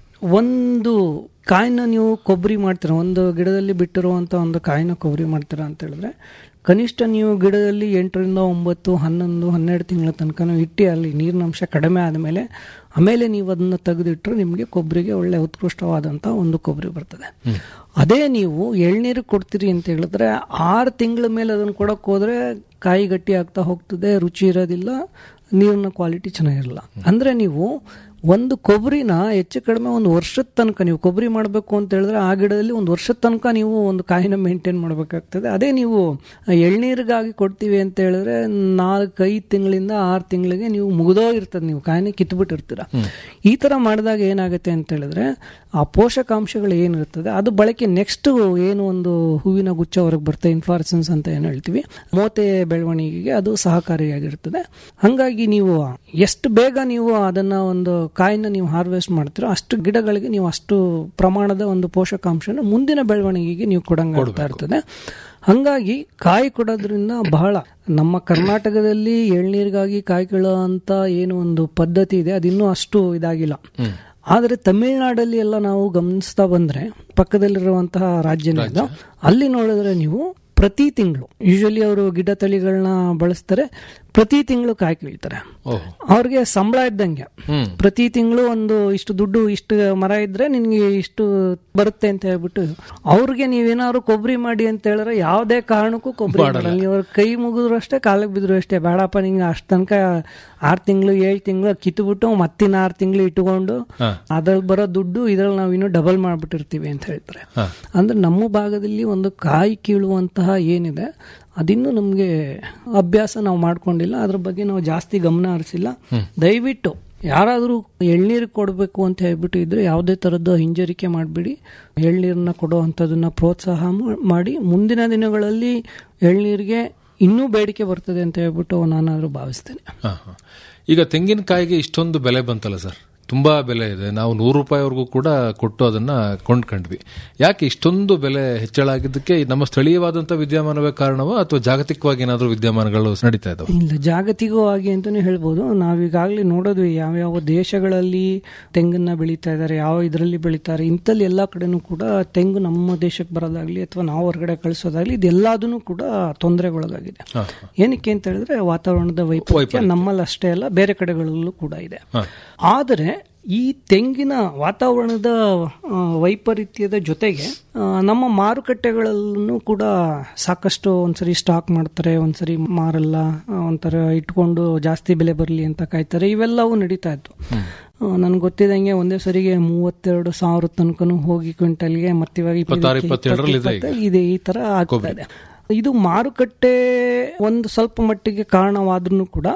ಒಂದು ಕಾಯಿನ ನೀವು ಕೊಬ್ಬರಿ ಮಾಡ್ತೀರ ಒಂದು ಗಿಡದಲ್ಲಿ ಬಿಟ್ಟಿರುವಂತ ಒಂದು ಕಾಯಿನ ಕೊಬ್ಬರಿ ಮಾಡ್ತೀರಾ ಅಂತ ಹೇಳಿದ್ರೆ ಕನಿಷ್ಠ ನೀವು ಗಿಡದಲ್ಲಿ ಎಂಟರಿಂದ ಒಂಬತ್ತು ಹನ್ನೊಂದು ಹನ್ನೆರಡು ತಿಂಗಳ ತನಕ ಇಟ್ಟು ಅಲ್ಲಿ ನೀರಿನ ಅಂಶ ಕಡಿಮೆ ಆದಮೇಲೆ ಆಮೇಲೆ ನೀವು ಅದನ್ನ ತೆಗೆದಿಟ್ಟರೆ ನಿಮಗೆ ಕೊಬ್ಬರಿಗೆ ಒಳ್ಳೆ ಉತ್ಕೃಷ್ಟವಾದಂಥ ಒಂದು ಕೊಬ್ಬರಿ ಬರ್ತದೆ ಅದೇ ನೀವು ಎಳ್ನೀರು ಕೊಡ್ತೀರಿ ಅಂತ ಹೇಳಿದ್ರೆ ಆರು ತಿಂಗಳ ಮೇಲೆ ಅದನ್ನು ಕೊಡಕ್ಕೆ ಹೋದ್ರೆ ಕಾಯಿ ಗಟ್ಟಿ ಆಗ್ತಾ ಹೋಗ್ತದೆ ರುಚಿ ಇರೋದಿಲ್ಲ ನೀರಿನ ಕ್ವಾಲಿಟಿ ಚೆನ್ನಾಗಿರಲ್ಲ ಅಂದ್ರೆ ನೀವು ಒಂದು ಕೊಬ್ಬರಿನ ಹೆಚ್ಚು ಕಡಿಮೆ ಒಂದು ವರ್ಷದ ತನಕ ನೀವು ಕೊಬ್ಬರಿ ಮಾಡಬೇಕು ಅಂತ ಹೇಳಿದ್ರೆ ಆ ಗಿಡದಲ್ಲಿ ಒಂದು ವರ್ಷದ ತನಕ ನೀವು ಒಂದು ಕಾಯಿನ ಮೇಂಟೈನ್ ಮಾಡಬೇಕಾಗ್ತದೆ ಅದೇ ನೀವು ಎಳ್ನೀರಿಗಾಗಿ ಕೊಡ್ತೀವಿ ಅಂತ ಹೇಳಿದ್ರೆ ನಾಲ್ಕೈದು ತಿಂಗಳಿಂದ ಆರು ತಿಂಗಳಿಗೆ ನೀವು ಮುಗಿದೋಗಿರ್ತದೆ ನೀವು ಕಾಯಿನ ಕಿತ್ಬಿಟ್ಟಿರ್ತೀರ ಈ ತರ ಮಾಡಿದಾಗ ಏನಾಗುತ್ತೆ ಅಂತ ಹೇಳಿದ್ರೆ ಆ ಪೋಷಕಾಂಶಗಳು ಏನಿರ್ತದೆ ಅದು ಬಳಕೆ ನೆಕ್ಸ್ಟ್ ಏನು ಒಂದು ಹೂವಿನ ಗುಚ್ಚ ಹೊರಗೆ ಬರ್ತದೆ ಇನ್ಫಾರ್ಸನ್ಸ್ ಅಂತ ಏನು ಹೇಳ್ತೀವಿ ಮೋತೆ ಬೆಳವಣಿಗೆಗೆ ಅದು ಸಹಕಾರಿಯಾಗಿರ್ತದೆ ಹಂಗಾಗಿ ನೀವು ಎಷ್ಟು ಬೇಗ ನೀವು ಅದನ್ನ ಒಂದು ಕಾಯಿನ ನೀವು ಹಾರ್ವೆಸ್ಟ್ ಮಾಡ್ತೀರೋ ಅಷ್ಟು ಗಿಡಗಳಿಗೆ ನೀವು ಅಷ್ಟು ಪ್ರಮಾಣದ ಒಂದು ಪೋಷಕಾಂಶನ ಮುಂದಿನ ಬೆಳವಣಿಗೆಗೆ ನೀವು ಕೊಡಂಗಾಗ್ತಾ ಇರ್ತದೆ ಹಂಗಾಗಿ ಕಾಯಿ ಕೊಡೋದ್ರಿಂದ ಬಹಳ ನಮ್ಮ ಕರ್ನಾಟಕದಲ್ಲಿ ಎಳ್ನೀರಿಗಾಗಿ ಕಾಯಿ ಅಂತ ಏನು ಒಂದು ಪದ್ಧತಿ ಇದೆ ಅದಿನ್ನೂ ಅಷ್ಟು ಇದಾಗಿಲ್ಲ ಆದರೆ ತಮಿಳುನಾಡಲ್ಲಿ ಎಲ್ಲ ನಾವು ಗಮನಿಸ್ತಾ ಬಂದ್ರೆ ಪಕ್ಕದಲ್ಲಿರುವಂತಹ ರಾಜ್ಯನೇ ಇದು ಅಲ್ಲಿ ನೋಡಿದ್ರೆ ನೀವು ಪ್ರತಿ ತಿಂಗಳು ಯೂಶಲಿ ಅವರು ಗಿಡ ತಳಿಗಳನ್ನ ಬಳಸ್ತಾರೆ ಪ್ರತಿ ತಿಂಗಳು ಕಾಯಿ ಕೀಳ್ತಾರೆ ಅವ್ರಿಗೆ ಸಂಬಳ ಇದ್ದಂಗೆ ಪ್ರತಿ ತಿಂಗಳು ಒಂದು ಇಷ್ಟು ದುಡ್ಡು ಇಷ್ಟು ಮರ ಇದ್ರೆ ನಿನ್ಗೆ ಇಷ್ಟು ಬರುತ್ತೆ ಅಂತ ಹೇಳ್ಬಿಟ್ಟು ಅವ್ರಿಗೆ ನೀವೇನಾದ್ರು ಕೊಬ್ಬರಿ ಮಾಡಿ ಅಂತ ಹೇಳಿದ್ರೆ ಯಾವುದೇ ಕಾರಣಕ್ಕೂ ಕೊಬ್ಬರಿ ಮಾಡಲ್ಲ ನೀವು ಅವ್ರ ಕೈ ಮುಗಿದ್ರು ಅಷ್ಟೇ ಕಾಲಿಗೆ ಬಿದ್ರು ಅಷ್ಟೇ ಬೇಡಪ್ಪ ನಿಂಗೆ ಅಷ್ಟು ತನಕ ಆರು ತಿಂಗಳು ಏಳು ತಿಂಗಳು ಕಿತ್ಬಿಟ್ಟು ಮತ್ತಿನ ಆರು ತಿಂಗಳು ಇಟ್ಕೊಂಡು ಅದ್ರಲ್ಲಿ ಬರೋ ದುಡ್ಡು ಇದ್ರಲ್ಲಿ ನಾವು ಇನ್ನೂ ಡಬಲ್ ಮಾಡ್ಬಿಟ್ಟಿರ್ತೀವಿ ಅಂತ ಹೇಳ್ತಾರೆ ಅಂದ್ರೆ ನಮ್ಮ ಭಾಗದಲ್ಲಿ ಒಂದು ಕಾಯಿ ಕೀಳುವಂತಹ ಏನಿದೆ ಅದಿನ್ನೂ ನಮಗೆ ಅಭ್ಯಾಸ ನಾವು ಮಾಡ್ಕೊಂಡಿಲ್ಲ ಅದ್ರ ಬಗ್ಗೆ ನಾವು ಜಾಸ್ತಿ ಗಮನ ಹರಿಸಿಲ್ಲ ದಯವಿಟ್ಟು ಯಾರಾದರೂ ಎಳ್ನೀರು ಕೊಡಬೇಕು ಅಂತ ಹೇಳ್ಬಿಟ್ಟು ಇದ್ರೆ ಯಾವುದೇ ಥರದ ಹಿಂಜರಿಕೆ ಮಾಡಬೇಡಿ ಎಳ್ನೀರನ್ನ ಕೊಡೋ ಅಂಥದನ್ನ ಪ್ರೋತ್ಸಾಹ ಮಾ- ಮಾಡಿ ಮುಂದಿನ ದಿನಗಳಲ್ಲಿ ಎಳ್ನೀರಿಗೆ ಇನ್ನೂ ಬೇಡಿಕೆ ಬರ್ತದೆ ಅಂತ ಹೇಳ್ಬಿಟ್ಟು ನಾನಾದರೂ ಭಾವಿಸ್ತೇನೆ ಹಾ, ಹಾ. ಈಗ ತೆಂಗಿನಕಾಯಿಗೆ ಇಷ್ಟೊಂದು ಬೆಲೆ ಬಂತಲ್ಲ ಸರ್ ತುಂಬಾ ಬೆಲೆ ಇದೆ ನಾವು ನೂರು ರೂಪಾಯಿವರೆಗೂ ಕೂಡ ಕೊಟ್ಟು ಅದನ್ನ ಕೊಂಡ್ಕೊಂಡ್ವಿ ಯಾಕೆ ಇಷ್ಟೊಂದು ಬೆಲೆ ಹೆಚ್ಚಳ ಆಗಿದ್ದಕ್ಕೆ ನಮ್ಮ ಸ್ಥಳೀಯವಾದಂತ ವಿದ್ಯಮಾನವೇ ಕಾರಣವೋ ಅಥವಾ ಜಾಗತಿಕವಾಗಿ ಏನಾದರೂ ವಿದ್ಯಮಾನಗಳು ನಡೀತಾ ಇದಾವೆ ಇಲ್ಲ ಜಾಗತಿಕವಾಗಿ ಅಂತಾನೆ ಹೇಳ್ಬೋದು ನಾವೀಗಾಗಲೇ ನೋಡೋದು ಯಾವ್ಯಾವ ದೇಶಗಳಲ್ಲಿ ತೆಂಗನ್ನ ಬೆಳೀತಾ ಇದ್ದಾರೆ ಯಾವ ಇದರಲ್ಲಿ ಬೆಳೀತಾರೆ ಇಂಥಲ್ಲಿ ಎಲ್ಲ ಕಡೆನೂ ಕೂಡ ತೆಂಗು ನಮ್ಮ ದೇಶಕ್ಕೆ ಬರೋದಾಗ್ಲಿ ಅಥವಾ ನಾವು ಹೊರಗಡೆ ಕಳಿಸೋದಾಗ್ಲಿ ಇದೆಲ್ಲದೂ ಕೂಡ ತೊಂದರೆಗೊಳಗಾಗಿದೆ ಏನಕ್ಕೆ ಅಂತ ಹೇಳಿದ್ರೆ ವಾತಾವರಣದ ವೈಪರೀತ್ಯ ನಮ್ಮಲ್ಲಿ ಅಷ್ಟೇ ಅಲ್ಲ ಬೇರೆ ಕಡೆಗಳಲ್ಲೂ ಕೂಡ ಇದೆ ಆದರೆ ಈ ತೆಂಗಿನ ವಾತಾವರಣದ ಆ, ವೈಪರೀತ್ಯದ ಜೊತೆಗೆ ಆ, ನಮ್ಮ ಮಾರುಕಟ್ಟೆಗಳಲ್ಲೂ ಕೂಡ ಸಾಕಷ್ಟು ಒಂದ್ಸರಿ ಸ್ಟಾಕ್ ಮಾಡ್ತಾರೆ ಒಂದ್ಸರಿ ಮಾರಲ್ಲ ಆ, ಒಂಥರ ಇಟ್ಕೊಂಡು ಜಾಸ್ತಿ ಬೆಲೆ ಬರಲಿ ಅಂತ ಕಾಯ್ತಾರೆ ಇವೆಲ್ಲವೂ ನಡೀತಾ ಇತ್ತು ನನ್ಗೆ ಗೊತ್ತಿದಂಗೆ ಒಂದೇ ಸರಿಗೆ ಮೂವತ್ತೆರಡು ಸಾವಿರ ತನಕನೂ ಹೋಗಿ ಕ್ವಿಂಟಲ್ಗೆ ಮತ್ತಿವಾಗ ಇಪ್ಪತ್ತಾರು, ಇಪ್ಪತ್ತೇಳರಲ್ಲಿ ಇದೆ ಈಗ. ಇದೆ ಈ ತರ ಆಗ್ತಾ ಇದೆ ಇದು ಮಾರುಕಟ್ಟೆ ಒಂದು ಸ್ವಲ್ಪ ಮಟ್ಟಿಗೆ ಕಾರಣವಾದ್ರೂ ಕೂಡ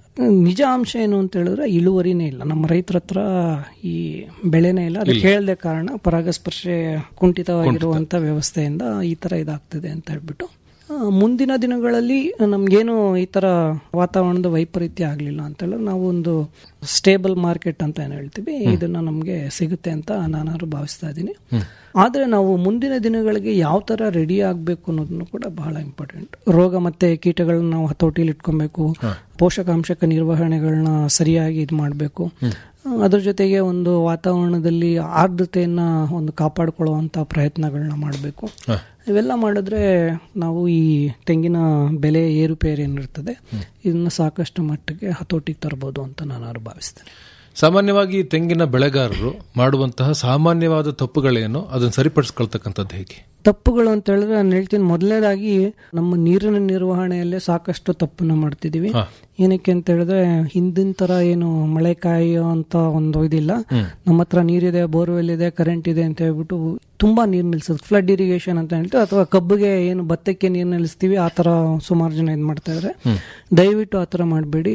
ನಿಜ ಅಂಶ ಏನು ಅಂತ ಹೇಳಿದ್ರೆ ಇಳುವರಿನೇ ಇಲ್ಲ ನಮ್ಮ ರೈತರ ಹತ್ರ ಈ ಬೆಳೆನೇ ಇಲ್ಲ ಅದಕ್ಕೆ ಹೇಳ್ದೆ ಕಾರಣ ಪರಾಗಸ್ಪರ್ಶ ಕುಂಠಿತವಾಗಿರುವಂತ ವ್ಯವಸ್ಥೆಯಿಂದ ಈ ತರ ಇದಾಗ್ತಿದೆ ಅಂತ ಹೇಳ್ಬಿಟ್ಟು ಆ, ಮುಂದಿನ ದಿನಗಳಲ್ಲಿ ನಮ್ಗೇನು ಈ ತರ ವಾತಾವರಣದ ವೈಪರೀತ್ಯ ಆಗಲಿಲ್ಲ ಅಂತ ಹೇಳಿದ್ರೆ ನಾವು ಒಂದು ಸ್ಟೇಬಲ್ ಮಾರ್ಕೆಟ್ ಅಂತ ಏನು ಹೇಳ್ತೀವಿ ಇದನ್ನ ನಮಗೆ ಸಿಗುತ್ತೆ ಅಂತ ನಾನಾದ್ರು ಭಾವಿಸ್ತಾ ಇದ್ದೀನಿ ಆದ್ರೆ ನಾವು ಮುಂದಿನ ದಿನಗಳಿಗೆ ಯಾವ ತರ ರೆಡಿ ಆಗಬೇಕು ಅನ್ನೋದನ್ನು ಕೂಡ ಬಹಳ ಇಂಪಾರ್ಟೆಂಟ್ ರೋಗ ಮತ್ತೆ ಕೀಟಗಳನ್ನ ನಾವು ಹತೋಟಿಲಿ ಇಟ್ಕೊಬೇಕು ಪೋಷಕಾಂಶಕ ನಿರ್ವಹಣೆಗಳನ್ನ ಸರಿಯಾಗಿ ಇದು ಮಾಡಬೇಕು ಅದ್ರ ಜೊತೆಗೆ ಒಂದು ವಾತಾವರಣದಲ್ಲಿ ಆರ್ದ್ರತೆಯನ್ನ ಒಂದು ಕಾಪಾಡಿಕೊಳ್ಳುವಂತ ಪ್ರಯತ್ನಗಳನ್ನ ಮಾಡಬೇಕು ಇವೆಲ್ಲ ಮಾಡಿದ್ರೆ ನಾವು ಈ ತೆಂಗಿನ ಬೆಲೆ ಏರುಪೇರು ಏನಿರ್ತದೆ ಇದನ್ನ ಸಾಕಷ್ಟು ಮಟ್ಟಿಗೆ ಹತೋಟಿಗೆ ತರಬಹುದು ಅಂತ ನಾನು ಭಾವಿಸ್ತೇನೆ ಸಾಮಾನ್ಯವಾಗಿ ತೆಂಗಿನ ಬೆಳೆಗಾರರು ಮಾಡುವಂತಹ ಸಾಮಾನ್ಯವಾದ ತಪ್ಪುಗಳೇನು ಅದನ್ನು ಸರಿಪಡಿಸ್ಕೊಳ್ತಕ್ಕಂಥದ್ದು ಹೇಗೆ ತಪ್ಪುಗಳು ಅಂತ ಹೇಳಿದ್ರೆ ನಾನು ಹೇಳ್ತೀನಿ ಮೊದಲನೇದಾಗಿ ನಮ್ಮ ನೀರಿನ ನಿರ್ವಹಣೆಯಲ್ಲೇ ಸಾಕಷ್ಟು ತಪ್ಪನ್ನ ಮಾಡ್ತಿದೀವಿ ಏನಕ್ಕೆ ಅಂತ ಹೇಳಿದ್ರೆ ಹಿಂದಿನ ತರ ಏನು ಮಳೆ ಕಾಯೋ ಅಂತ ಒಂದು ಇದಿಲ್ಲ ನಮ್ಮ ಹತ್ರ ನೀರಿದೆ ಬೋರ್ವೆಲ್ ಇದೆ ಕರೆಂಟ್ ಇದೆ ಅಂತ ಹೇಳ್ಬಿಟ್ಟು ತುಂಬಾ ನೀರು ನಿಲ್ಸೋದು ಫ್ಲಡ್ ಇರಿಗೇಷನ್ ಅಂತ ಹೇಳ್ತೀವಿ ಅಥವಾ ಕಬ್ಬಿಗೆ ಏನು ಭತ್ತಕ್ಕೆ ನೀರು ನಿಲ್ಲಿಸ್ತೀವಿ ಆ ತರ ಸುಮಾರು ಜನ ಇದು ಮಾಡ್ತಾ ಇದ್ದಾರೆ ದಯವಿಟ್ಟು ಆ ತರ ಮಾಡಬೇಡಿ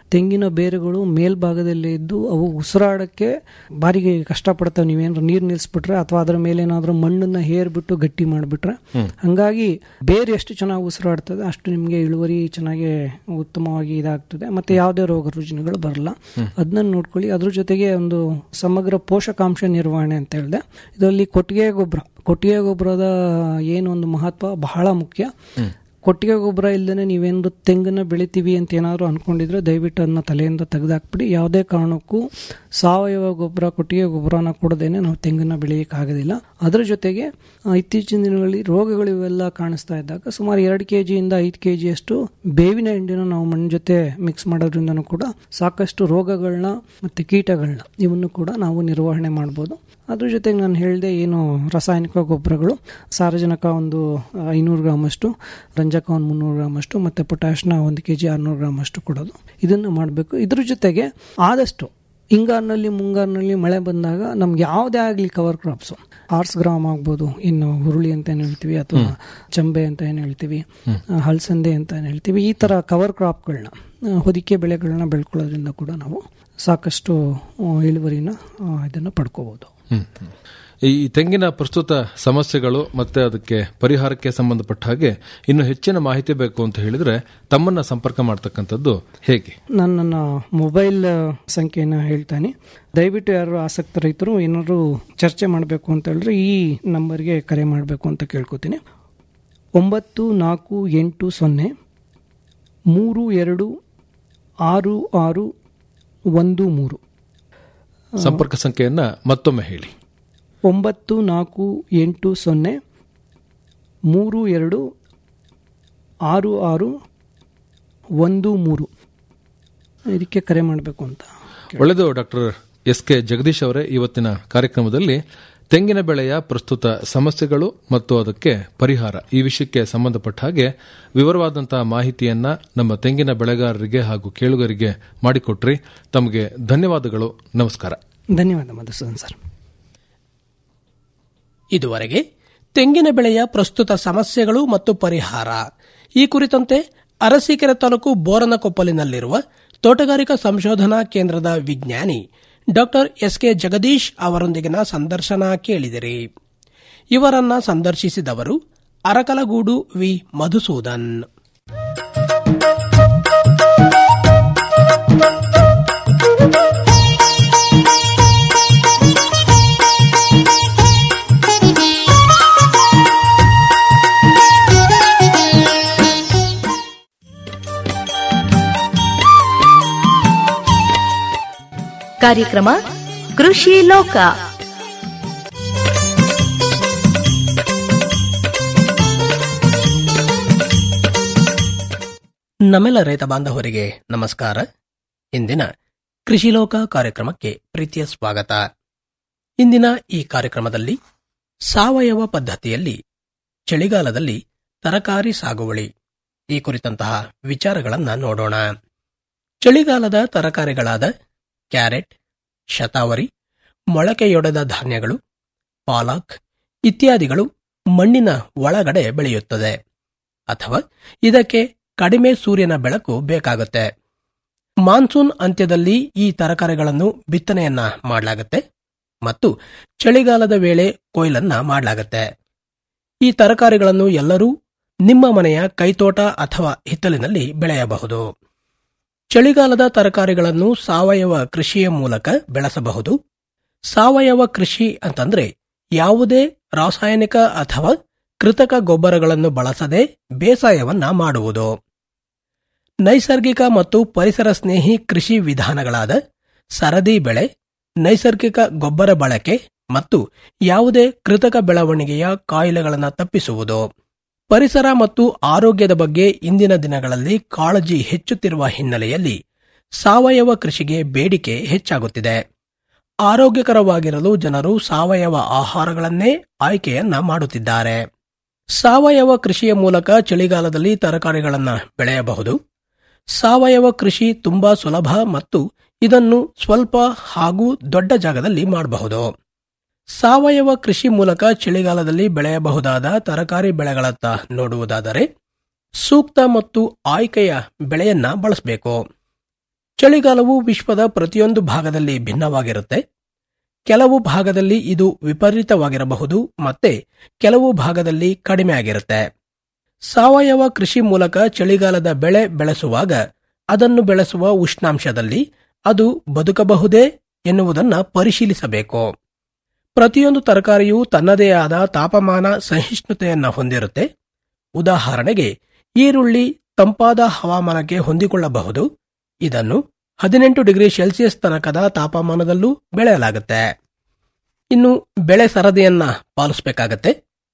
ತೆಂಗಿನ ಬೇರುಗಳು ಮೇಲ್ಭಾಗದಲ್ಲಿ ಇದ್ದು ಅವು ಉಸಿರಾಡಕ್ಕೆ ಬಾರಿಗೆ ಕಷ್ಟಪಡ್ತವೆ ನೀವೇನಾದ್ರು ನೀರು ನಿಲ್ಲಿಸ್ಬಿಟ್ರೆ ಅಥವಾ ಅದರ ಮೇಲೆ ಏನಾದರೂ ಮಣ್ಣನ್ನ ಹೇರ್ಬಿಟ್ಟು ಗಟ್ಟಿ ಮಾಡಿಬಿಟ್ರೆ ಹಂಗಾಗಿ ಬೇರೆ ಎಷ್ಟು ಚೆನ್ನಾಗಿ ಉಸಿರಾಡ್ತದೆ ಅಷ್ಟು ನಿಮಗೆ ಇಳುವರಿ ಚೆನ್ನಾಗಿ ಉತ್ತಮವಾಗಿ ಇದಾಗ್ತದೆ ಮತ್ತೆ ಯಾವುದೇ ರೋಗ ರುಜಿನಗಳು ಬರಲ್ಲ ಅದನ್ನ ನೋಡ್ಕೊಳ್ಳಿ ಅದ್ರ ಜೊತೆಗೆ ಒಂದು ಸಮಗ್ರ ಪೋಷಕಾಂಶ ನಿರ್ವಹಣೆ ಅಂತ ಹೇಳಿದೆ ಇದರಲ್ಲಿ ಕೊಟ್ಟಿಗೆ ಗೊಬ್ಬರ ಕೊಟ್ಟಿಗೆ ಗೊಬ್ಬರದ ಏನು ಒಂದು ಮಹತ್ವ ಬಹಳ ಮುಖ್ಯ ಕೊಟ್ಟಿಗೆ ಗೊಬ್ಬರ ಇಲ್ಲದೇ ನೀವೇನಾದ್ರು ತೆಂಗನ್ನ ಬೆಳಿತೀವಿ ಅಂತ ಏನಾದ್ರು ಅನ್ಕೊಂಡಿದ್ರೆ ದಯವಿಟ್ಟು ಅದನ್ನ ತಲೆಯಿಂದ ತೆಗೆದಾಕ್ಬಿಡಿ ಯಾವುದೇ ಕಾರಣಕ್ಕೂ ಸಾವಯವ ಗೊಬ್ಬರ ಕೊಟ್ಟಿಗೆ ಗೊಬ್ಬರನ ಕೊಡದೇನೆ ನಾವು ತೆಂಗನ್ನ ಬೆಳೆಯಕ್ಕೆ ಆಗೋದಿಲ್ಲ ಅದರ ಜೊತೆಗೆ ಆ, ಇತ್ತೀಚಿನ ದಿನಗಳಲ್ಲಿ ರೋಗಗಳು ಇವೆಲ್ಲ ಕಾಣಿಸ್ತಾ ಇದ್ದಾಗ ಸುಮಾರು ಎರಡು ಕೆ ಜಿಯಿಂದ ಐದು ಕೆ ಜಿಯಷ್ಟು ಬೇವಿನ ಹಿಂಡಿನ ನಾವು ಮಣ್ಣು ಜೊತೆ ಮಿಕ್ಸ್ ಮಾಡೋದ್ರಿಂದನೂ ಕೂಡ ಸಾಕಷ್ಟು ರೋಗಗಳನ್ನ ಮತ್ತು ಕೀಟಗಳನ್ನ ಇವನ್ನು ಕೂಡ ನಾವು ನಿರ್ವಹಣೆ ಮಾಡ್ಬೋದು ಅದ್ರ ಜೊತೆಗೆ ನಾನು ಹೇಳಿದೆ ಏನು ರಾಸಾಯನಿಕ ಗೊಬ್ಬರಗಳು ಸಾರಜನಕ ಒಂದು ಐನೂರು ಗ್ರಾಮ್ ಅಷ್ಟು ರಂಜಕ ಒಂದು ಮುನ್ನೂರು ಗ್ರಾಮ್ ಅಷ್ಟು ಮತ್ತು ಪೊಟ್ಯಾಶ್ನ ಒಂದು ಕೆ ಜಿ ಆರುನೂರು ಗ್ರಾಮ್ ಅಷ್ಟು ಕೊಡೋದು ಇದನ್ನು ಮಾಡಬೇಕು ಇದ್ರ ಜೊತೆಗೆ ಆದಷ್ಟು ಹಿಂಗಾರಿನಲ್ಲಿ ಮುಂಗಾರಿನಲ್ಲಿ ಮಳೆ ಬಂದಾಗ ನಮ್ಗೆ ಯಾವುದೇ ಆಗಲಿ ಕವರ್ ಕ್ರಾಪ್ಸು ಆರ್ಸ್ ಗ್ರಾಮ್ ಆಗ್ಬೋದು ಇನ್ನು ಹುರುಳಿ ಅಂತ ಏನು ಹೇಳ್ತೀವಿ ಅಥವಾ ಚಂಬೆ ಅಂತ ಏನು ಹೇಳ್ತೀವಿ ಆ, ಹಲಸಂದೆ ಅಂತ ಏನು ಹೇಳ್ತೀವಿ ಈ ಥರ ಕವರ್ ಕ್ರಾಪ್ಗಳನ್ನ ಹೊದಿಕೆ ಬೆಳೆಗಳನ್ನ ಬೆಳ್ಕೊಳ್ಳೋದ್ರಿಂದ ಕೂಡ ನಾವು ಸಾಕಷ್ಟು ಆ, ಇಳುವರಿನ ಆ, ಇದನ್ನು ಪಡ್ಕೋಬಹುದು ಹ್ಮ್. ಈ ತೆಂಗಿನ ಪ್ರಸ್ತುತ ಸಮಸ್ಯೆಗಳು ಮತ್ತೆ ಅದಕ್ಕೆ ಪರಿಹಾರಕ್ಕೆ ಸಂಬಂಧಪಟ್ಟ ಹಾಗೆ ಇನ್ನು ಹೆಚ್ಚಿನ ಮಾಹಿತಿ ಬೇಕು ಅಂತ ಹೇಳಿದ್ರೆ ತಮ್ಮನ್ನ ಸಂಪರ್ಕ ಮಾಡ್ತಕ್ಕಂಥದ್ದು ಹೇಗೆ ನಾನು ನನ್ನ ಮೊಬೈಲ್ ಸಂಖ್ಯೆನ ಹೇಳ್ತಾನೆ ದಯವಿಟ್ಟು ಯಾರು ಆಸಕ್ತ ರೈತರು ಏನಾದ್ರು ಚರ್ಚೆ ಮಾಡಬೇಕು ಅಂತ ಹೇಳಿದ್ರೆ ಈ ನಂಬರ್ಗೆ ಕರೆ ಮಾಡಬೇಕು ಅಂತ ಕೇಳ್ಕೊತೀನಿ ಒಂಬತ್ತು ನಾಲ್ಕು ಎಂಟು ಸೊನ್ನೆ ಮೂರು ಎರಡು ಆರು ಆರು ಒಂದು ಮೂರು ಸಂಪರ್ಕ ಸಂಖ್ಯೆಯನ್ನ ಮತ್ತೊಮ್ಮೆ ಹೇಳಿ ಒಂಬತ್ತು ನಾಲ್ಕು ಎಂಟು ಸೊನ್ನೆ ಮೂರು ಎರಡು ಆರು ಆರು ಒಂದು ಮೂರು ಇದಕ್ಕೆ ಕರೆ ಮಾಡಬೇಕು ಅಂತ ಒಳ್ಳೆಯದು ಡಾಕ್ಟರ್ ಎಸ್ ಕೆ ಜಗದೀಶ್ ಅವರೇ ಇವತ್ತಿನ ಕಾರ್ಯಕ್ರಮದಲ್ಲಿ ತೆಂಗಿನ ಬೆಳೆಯ ಪ್ರಸ್ತುತ ಸಮಸ್ಯೆಗಳು ಮತ್ತು ಅದಕ್ಕೆ ಪರಿಹಾರ ಈ ವಿಷಯಕ್ಕೆ ಸಂಬಂಧಪಟ್ಟ ಹಾಗೆ ವಿವರವಾದಂತಹ ಮಾಹಿತಿಯನ್ನ ನಮ್ಮ ತೆಂಗಿನ ಬೆಳೆಗಾರರಿಗೆ ಹಾಗೂ ಕೇಳುಗರಿಗೆ ಮಾಡಿಕೊಟ್ರಿ ತಮಗೆ ಧನ್ಯವಾದಗಳು ನಮಸ್ಕಾರ ಧನ್ಯವಾದ ಮಧುಸೂದನ್ ಸರ್ ಇದುವರೆಗೆ ತೆಂಗಿನ ಬೆಳೆಯ ಪ್ರಸ್ತುತ ಸಮಸ್ಯೆಗಳು ಮತ್ತು ಪರಿಹಾರ ಈ ಕುರಿತಂತೆ ಅರಸೀಕೆರೆ ತಾಲೂಕು ಬೋರನಕೊಪ್ಪಲಿನಲ್ಲಿರುವ ತೋಟಗಾರಿಕಾ ಸಂಶೋಧನಾ ಕೇಂದ್ರದ ವಿಜ್ಞಾನಿ ಡಾಕ್ಟರ್ ಎಸ್ ಕೆ ಜಗದೀಶ್ ಅವರೊಂದಿಗಿನ ಸಂದರ್ಶನ ಕೇಳಿದಿರಿ ಇವರನ್ನ ಸಂದರ್ಶಿಸಿದವರು ಅರಕಲಗೂಡು ವಿ ಮಧುಸೂದನ್ ಕಾರ್ಯಕ್ರಮ ಕೃಷಿ ಲೋಕ ನಮ್ಮೆಲ್ಲ ರೈತ ಬಾಂಧವರಿಗೆ ನಮಸ್ಕಾರ ಇಂದಿನ ಕೃಷಿ ಲೋಕ ಕಾರ್ಯಕ್ರಮಕ್ಕೆ ಪ್ರೀತಿಯ ಸ್ವಾಗತ ಇಂದಿನ ಈ ಕಾರ್ಯಕ್ರಮದಲ್ಲಿ ಸಾವಯವ ಪದ್ಧತಿಯಲ್ಲಿ ಚಳಿಗಾಲದಲ್ಲಿ ತರಕಾರಿ ಸಾಗುವಳಿ ಈ ಕುರಿತಂತಹ ವಿಚಾರಗಳನ್ನ ನೋಡೋಣ ಚಳಿಗಾಲದ ತರಕಾರಿಗಳಾದ ಕ್ಯಾರೆಟ್ ಶತಾವರಿ ಮೊಳಕೆಯೊಡೆದ ಧಾನ್ಯಗಳು ಪಾಲಕ್ ಇತ್ಯಾದಿಗಳು ಮಣ್ಣಿನ ಒಳಗಡೆ ಬೆಳೆಯುತ್ತದೆ ಅಥವಾ ಇದಕ್ಕೆ ಕಡಿಮೆ ಸೂರ್ಯನ ಬೆಳಕು ಬೇಕಾಗುತ್ತೆ ಮಾನ್ಸೂನ್ ಅಂತ್ಯದಲ್ಲಿ ಈ ತರಕಾರಿಗಳನ್ನು ಬಿತ್ತನೆಯನ್ನ ಮಾಡಲಾಗುತ್ತೆ ಮತ್ತು ಚಳಿಗಾಲದ ವೇಳೆ ಕೊಯ್ಲನ್ನ ಮಾಡಲಾಗುತ್ತೆ ಈ ತರಕಾರಿಗಳನ್ನು ಎಲ್ಲರೂ ನಿಮ್ಮ ಮನೆಯ ಕೈತೋಟ ಅಥವಾ ಹಿತ್ತಲಿನಲ್ಲಿ ಬೆಳೆಯಬಹುದು ಚಳಿಗಾಲದ ತರಕಾರಿಗಳನ್ನು ಸಾವಯವ ಕೃಷಿಯ ಮೂಲಕ ಬೆಳೆಸಬಹುದು ಸಾವಯವ ಕೃಷಿ ಅಂತಂದ್ರೆ ಯಾವುದೇ ರಾಸಾಯನಿಕ ಅಥವಾ ಕೃತಕ ಗೊಬ್ಬರಗಳನ್ನು ಬಳಸದೆ ಬೇಸಾಯವನ್ನ ಮಾಡುವುದು ನೈಸರ್ಗಿಕ ಮತ್ತು ಪರಿಸರ ಸ್ನೇಹಿ ಕೃಷಿ ವಿಧಾನಗಳಾದ ಸರದಿ ಬೆಳೆ ನೈಸರ್ಗಿಕ ಗೊಬ್ಬರ ಬಳಕೆ ಮತ್ತು ಯಾವುದೇ ಕೃತಕ ಬೆಳವಣಿಗೆಯ ಕಾಯಿಲೆಗಳನ್ನು ತಪ್ಪಿಸುವುದು ಪರಿಸರ ಮತ್ತು ಆರೋಗ್ಯದ ಬಗ್ಗೆ ಇಂದಿನ ದಿನಗಳಲ್ಲಿ ಕಾಳಜಿ ಹೆಚ್ಚುತ್ತಿರುವ ಹಿನ್ನೆಲೆಯಲ್ಲಿ ಸಾವಯವ ಕೃಷಿಗೆ ಬೇಡಿಕೆ ಹೆಚ್ಚಾಗುತ್ತಿದೆ ಆರೋಗ್ಯಕರವಾಗಿರಲು ಜನರು ಸಾವಯವ ಆಹಾರಗಳನ್ನೇ ಆಯ್ಕೆಯನ್ನ ಮಾಡುತ್ತಿದ್ದಾರೆ ಸಾವಯವ ಕೃಷಿಯ ಮೂಲಕ ಚಳಿಗಾಲದಲ್ಲಿ ತರಕಾರಿಗಳನ್ನು ಬೆಳೆಯಬಹುದು ಸಾವಯವ ಕೃಷಿ ತುಂಬಾ ಸುಲಭ ಮತ್ತು ಇದನ್ನು ಸ್ವಲ್ಪ ಹಾಗೂ ದೊಡ್ಡ ಜಾಗದಲ್ಲಿ ಮಾಡಬಹುದು ಸಾವಯವ ಕೃಷಿ ಮೂಲಕ ಚಳಿಗಾಲದಲ್ಲಿ ಬೆಳೆಯಬಹುದಾದ ತರಕಾರಿ ಬೆಳೆಗಳತ್ತ ನೋಡುವುದಾದರೆ ಸೂಕ್ತ ಮತ್ತು ಆಯ್ಕೆಯ ಬೆಳೆಯನ್ನ ಬಳಸಬೇಕು ಚಳಿಗಾಲವು ವಿಶ್ವದ ಪ್ರತಿಯೊಂದು ಭಾಗದಲ್ಲಿ ಭಿನ್ನವಾಗಿರುತ್ತೆ ಕೆಲವು ಭಾಗದಲ್ಲಿ ಇದು ವಿಪರೀತವಾಗಿರಬಹುದು ಮತ್ತೆ ಕೆಲವು ಭಾಗದಲ್ಲಿ ಕಡಿಮೆ ಆಗಿರುತ್ತೆ ಸಾವಯವ ಕೃಷಿ ಮೂಲಕ ಚಳಿಗಾಲದ ಬೆಳೆ ಬೆಳೆಸುವಾಗ ಅದನ್ನು ಬೆಳೆಸುವ ಉಷ್ಣಾಂಶದಲ್ಲಿ ಅದು ಬದುಕಬಹುದೇ ಎನ್ನುವುದನ್ನು ಪರಿಶೀಲಿಸಬೇಕು ಪ್ರತಿಯೊಂದು ತರಕಾರಿಯೂ ತನ್ನದೇ ಆದ ತಾಪಮಾನ ಸಹಿಷ್ಣುತೆಯನ್ನು ಹೊಂದಿರುತ್ತೆ ಉದಾಹರಣೆಗೆ ಈರುಳ್ಳಿ ತಂಪಾದ ಹವಾಮಾನಕ್ಕೆ ಹೊಂದಿಕೊಳ್ಳಬಹುದು ಇದನ್ನು ಹದಿನೆಂಟು ಡಿಗ್ರಿ ಸೆಲ್ಸಿಯಸ್ ತನಕದ ತಾಪಮಾನದಲ್ಲೂ ಬೆಳೆಯಲಾಗುತ್ತೆ ಇನ್ನು ಬೆಳೆ ಸರದಿಯನ್ನ ಪಾಲಿಸಬೇಕಾಗತ್ತೆ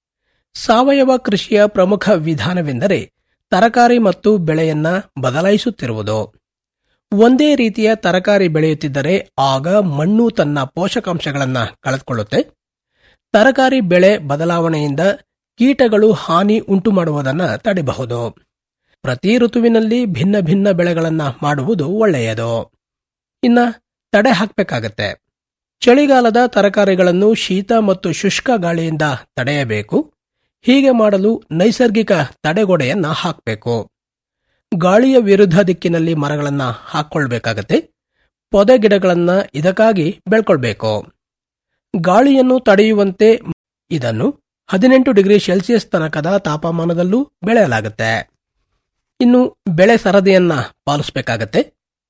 ಸಾವಯವ ಕೃಷಿಯ ಪ್ರಮುಖ ವಿಧಾನವೆಂದರೆ ತರಕಾರಿ ಮತ್ತು ಬೆಳೆಯನ್ನ ಬದಲಾಯಿಸುತ್ತಿರುವುದು ಒಂದೇ ರೀತಿಯ ತರಕಾರಿ ಬೆಳೆಯುತ್ತಿದ್ದರೆ ಆಗ ಮಣ್ಣು ತನ್ನ ಪೋಷಕಾಂಶಗಳನ್ನು ಕಳೆದುಕೊಳ್ಳುತ್ತೆ ತರಕಾರಿ ಬೆಳೆ ಬದಲಾವಣೆಯಿಂದ ಕೀಟಗಳು ಹಾನಿ ಉಂಟು ಮಾಡುವುದನ್ನು ತಡೆಯಬಹುದು ಪ್ರತಿ ಋತುವಿನಲ್ಲಿ ಭಿನ್ನ ಭಿನ್ನ ಬೆಳೆಗಳನ್ನ ಮಾಡುವುದು ಒಳ್ಳೆಯದು ಇನ್ನ ತಡೆ ಹಾಕಬೇಕಾಗತ್ತೆ ಚಳಿಗಾಲದ ತರಕಾರಿಗಳನ್ನು ಶೀತ ಮತ್ತು ಶುಷ್ಕ ಗಾಳಿಯಿಂದ ತಡೆಯಬೇಕು ಹೀಗೆ ಮಾಡಲು ನೈಸರ್ಗಿಕ ತಡೆಗೋಡೆಯನ್ನ ಹಾಕಬೇಕು ಗಾಳಿಯ ವಿರುದ್ಧ ದಿಕ್ಕಿನಲ್ಲಿ ಮರಗಳನ್ನ ಹಾಕೊಳ್ಬೇಕಾಗತ್ತೆ ಪೊದೆ ಗಿಡಗಳನ್ನ ಇದಕ್ಕಾಗಿ ಬೆಳ್ಕೊಳ್ಬೇಕು ಗಾಳಿಯನ್ನು ತಡೆಯುವಂತೆ ಇದನ್ನು ಹದಿನೆಂಟು ಡಿಗ್ರಿ ಸೆಲ್ಸಿಯಸ್ ತನಕದ ತಾಪಮಾನದಲ್ಲೂ ಬೆಳೆಯಲಾಗುತ್ತೆ ಇನ್ನು ಬೆಳೆ ಸರದಿಯನ್ನ ಪಾಲಿಸಬೇಕಾಗತ್ತೆ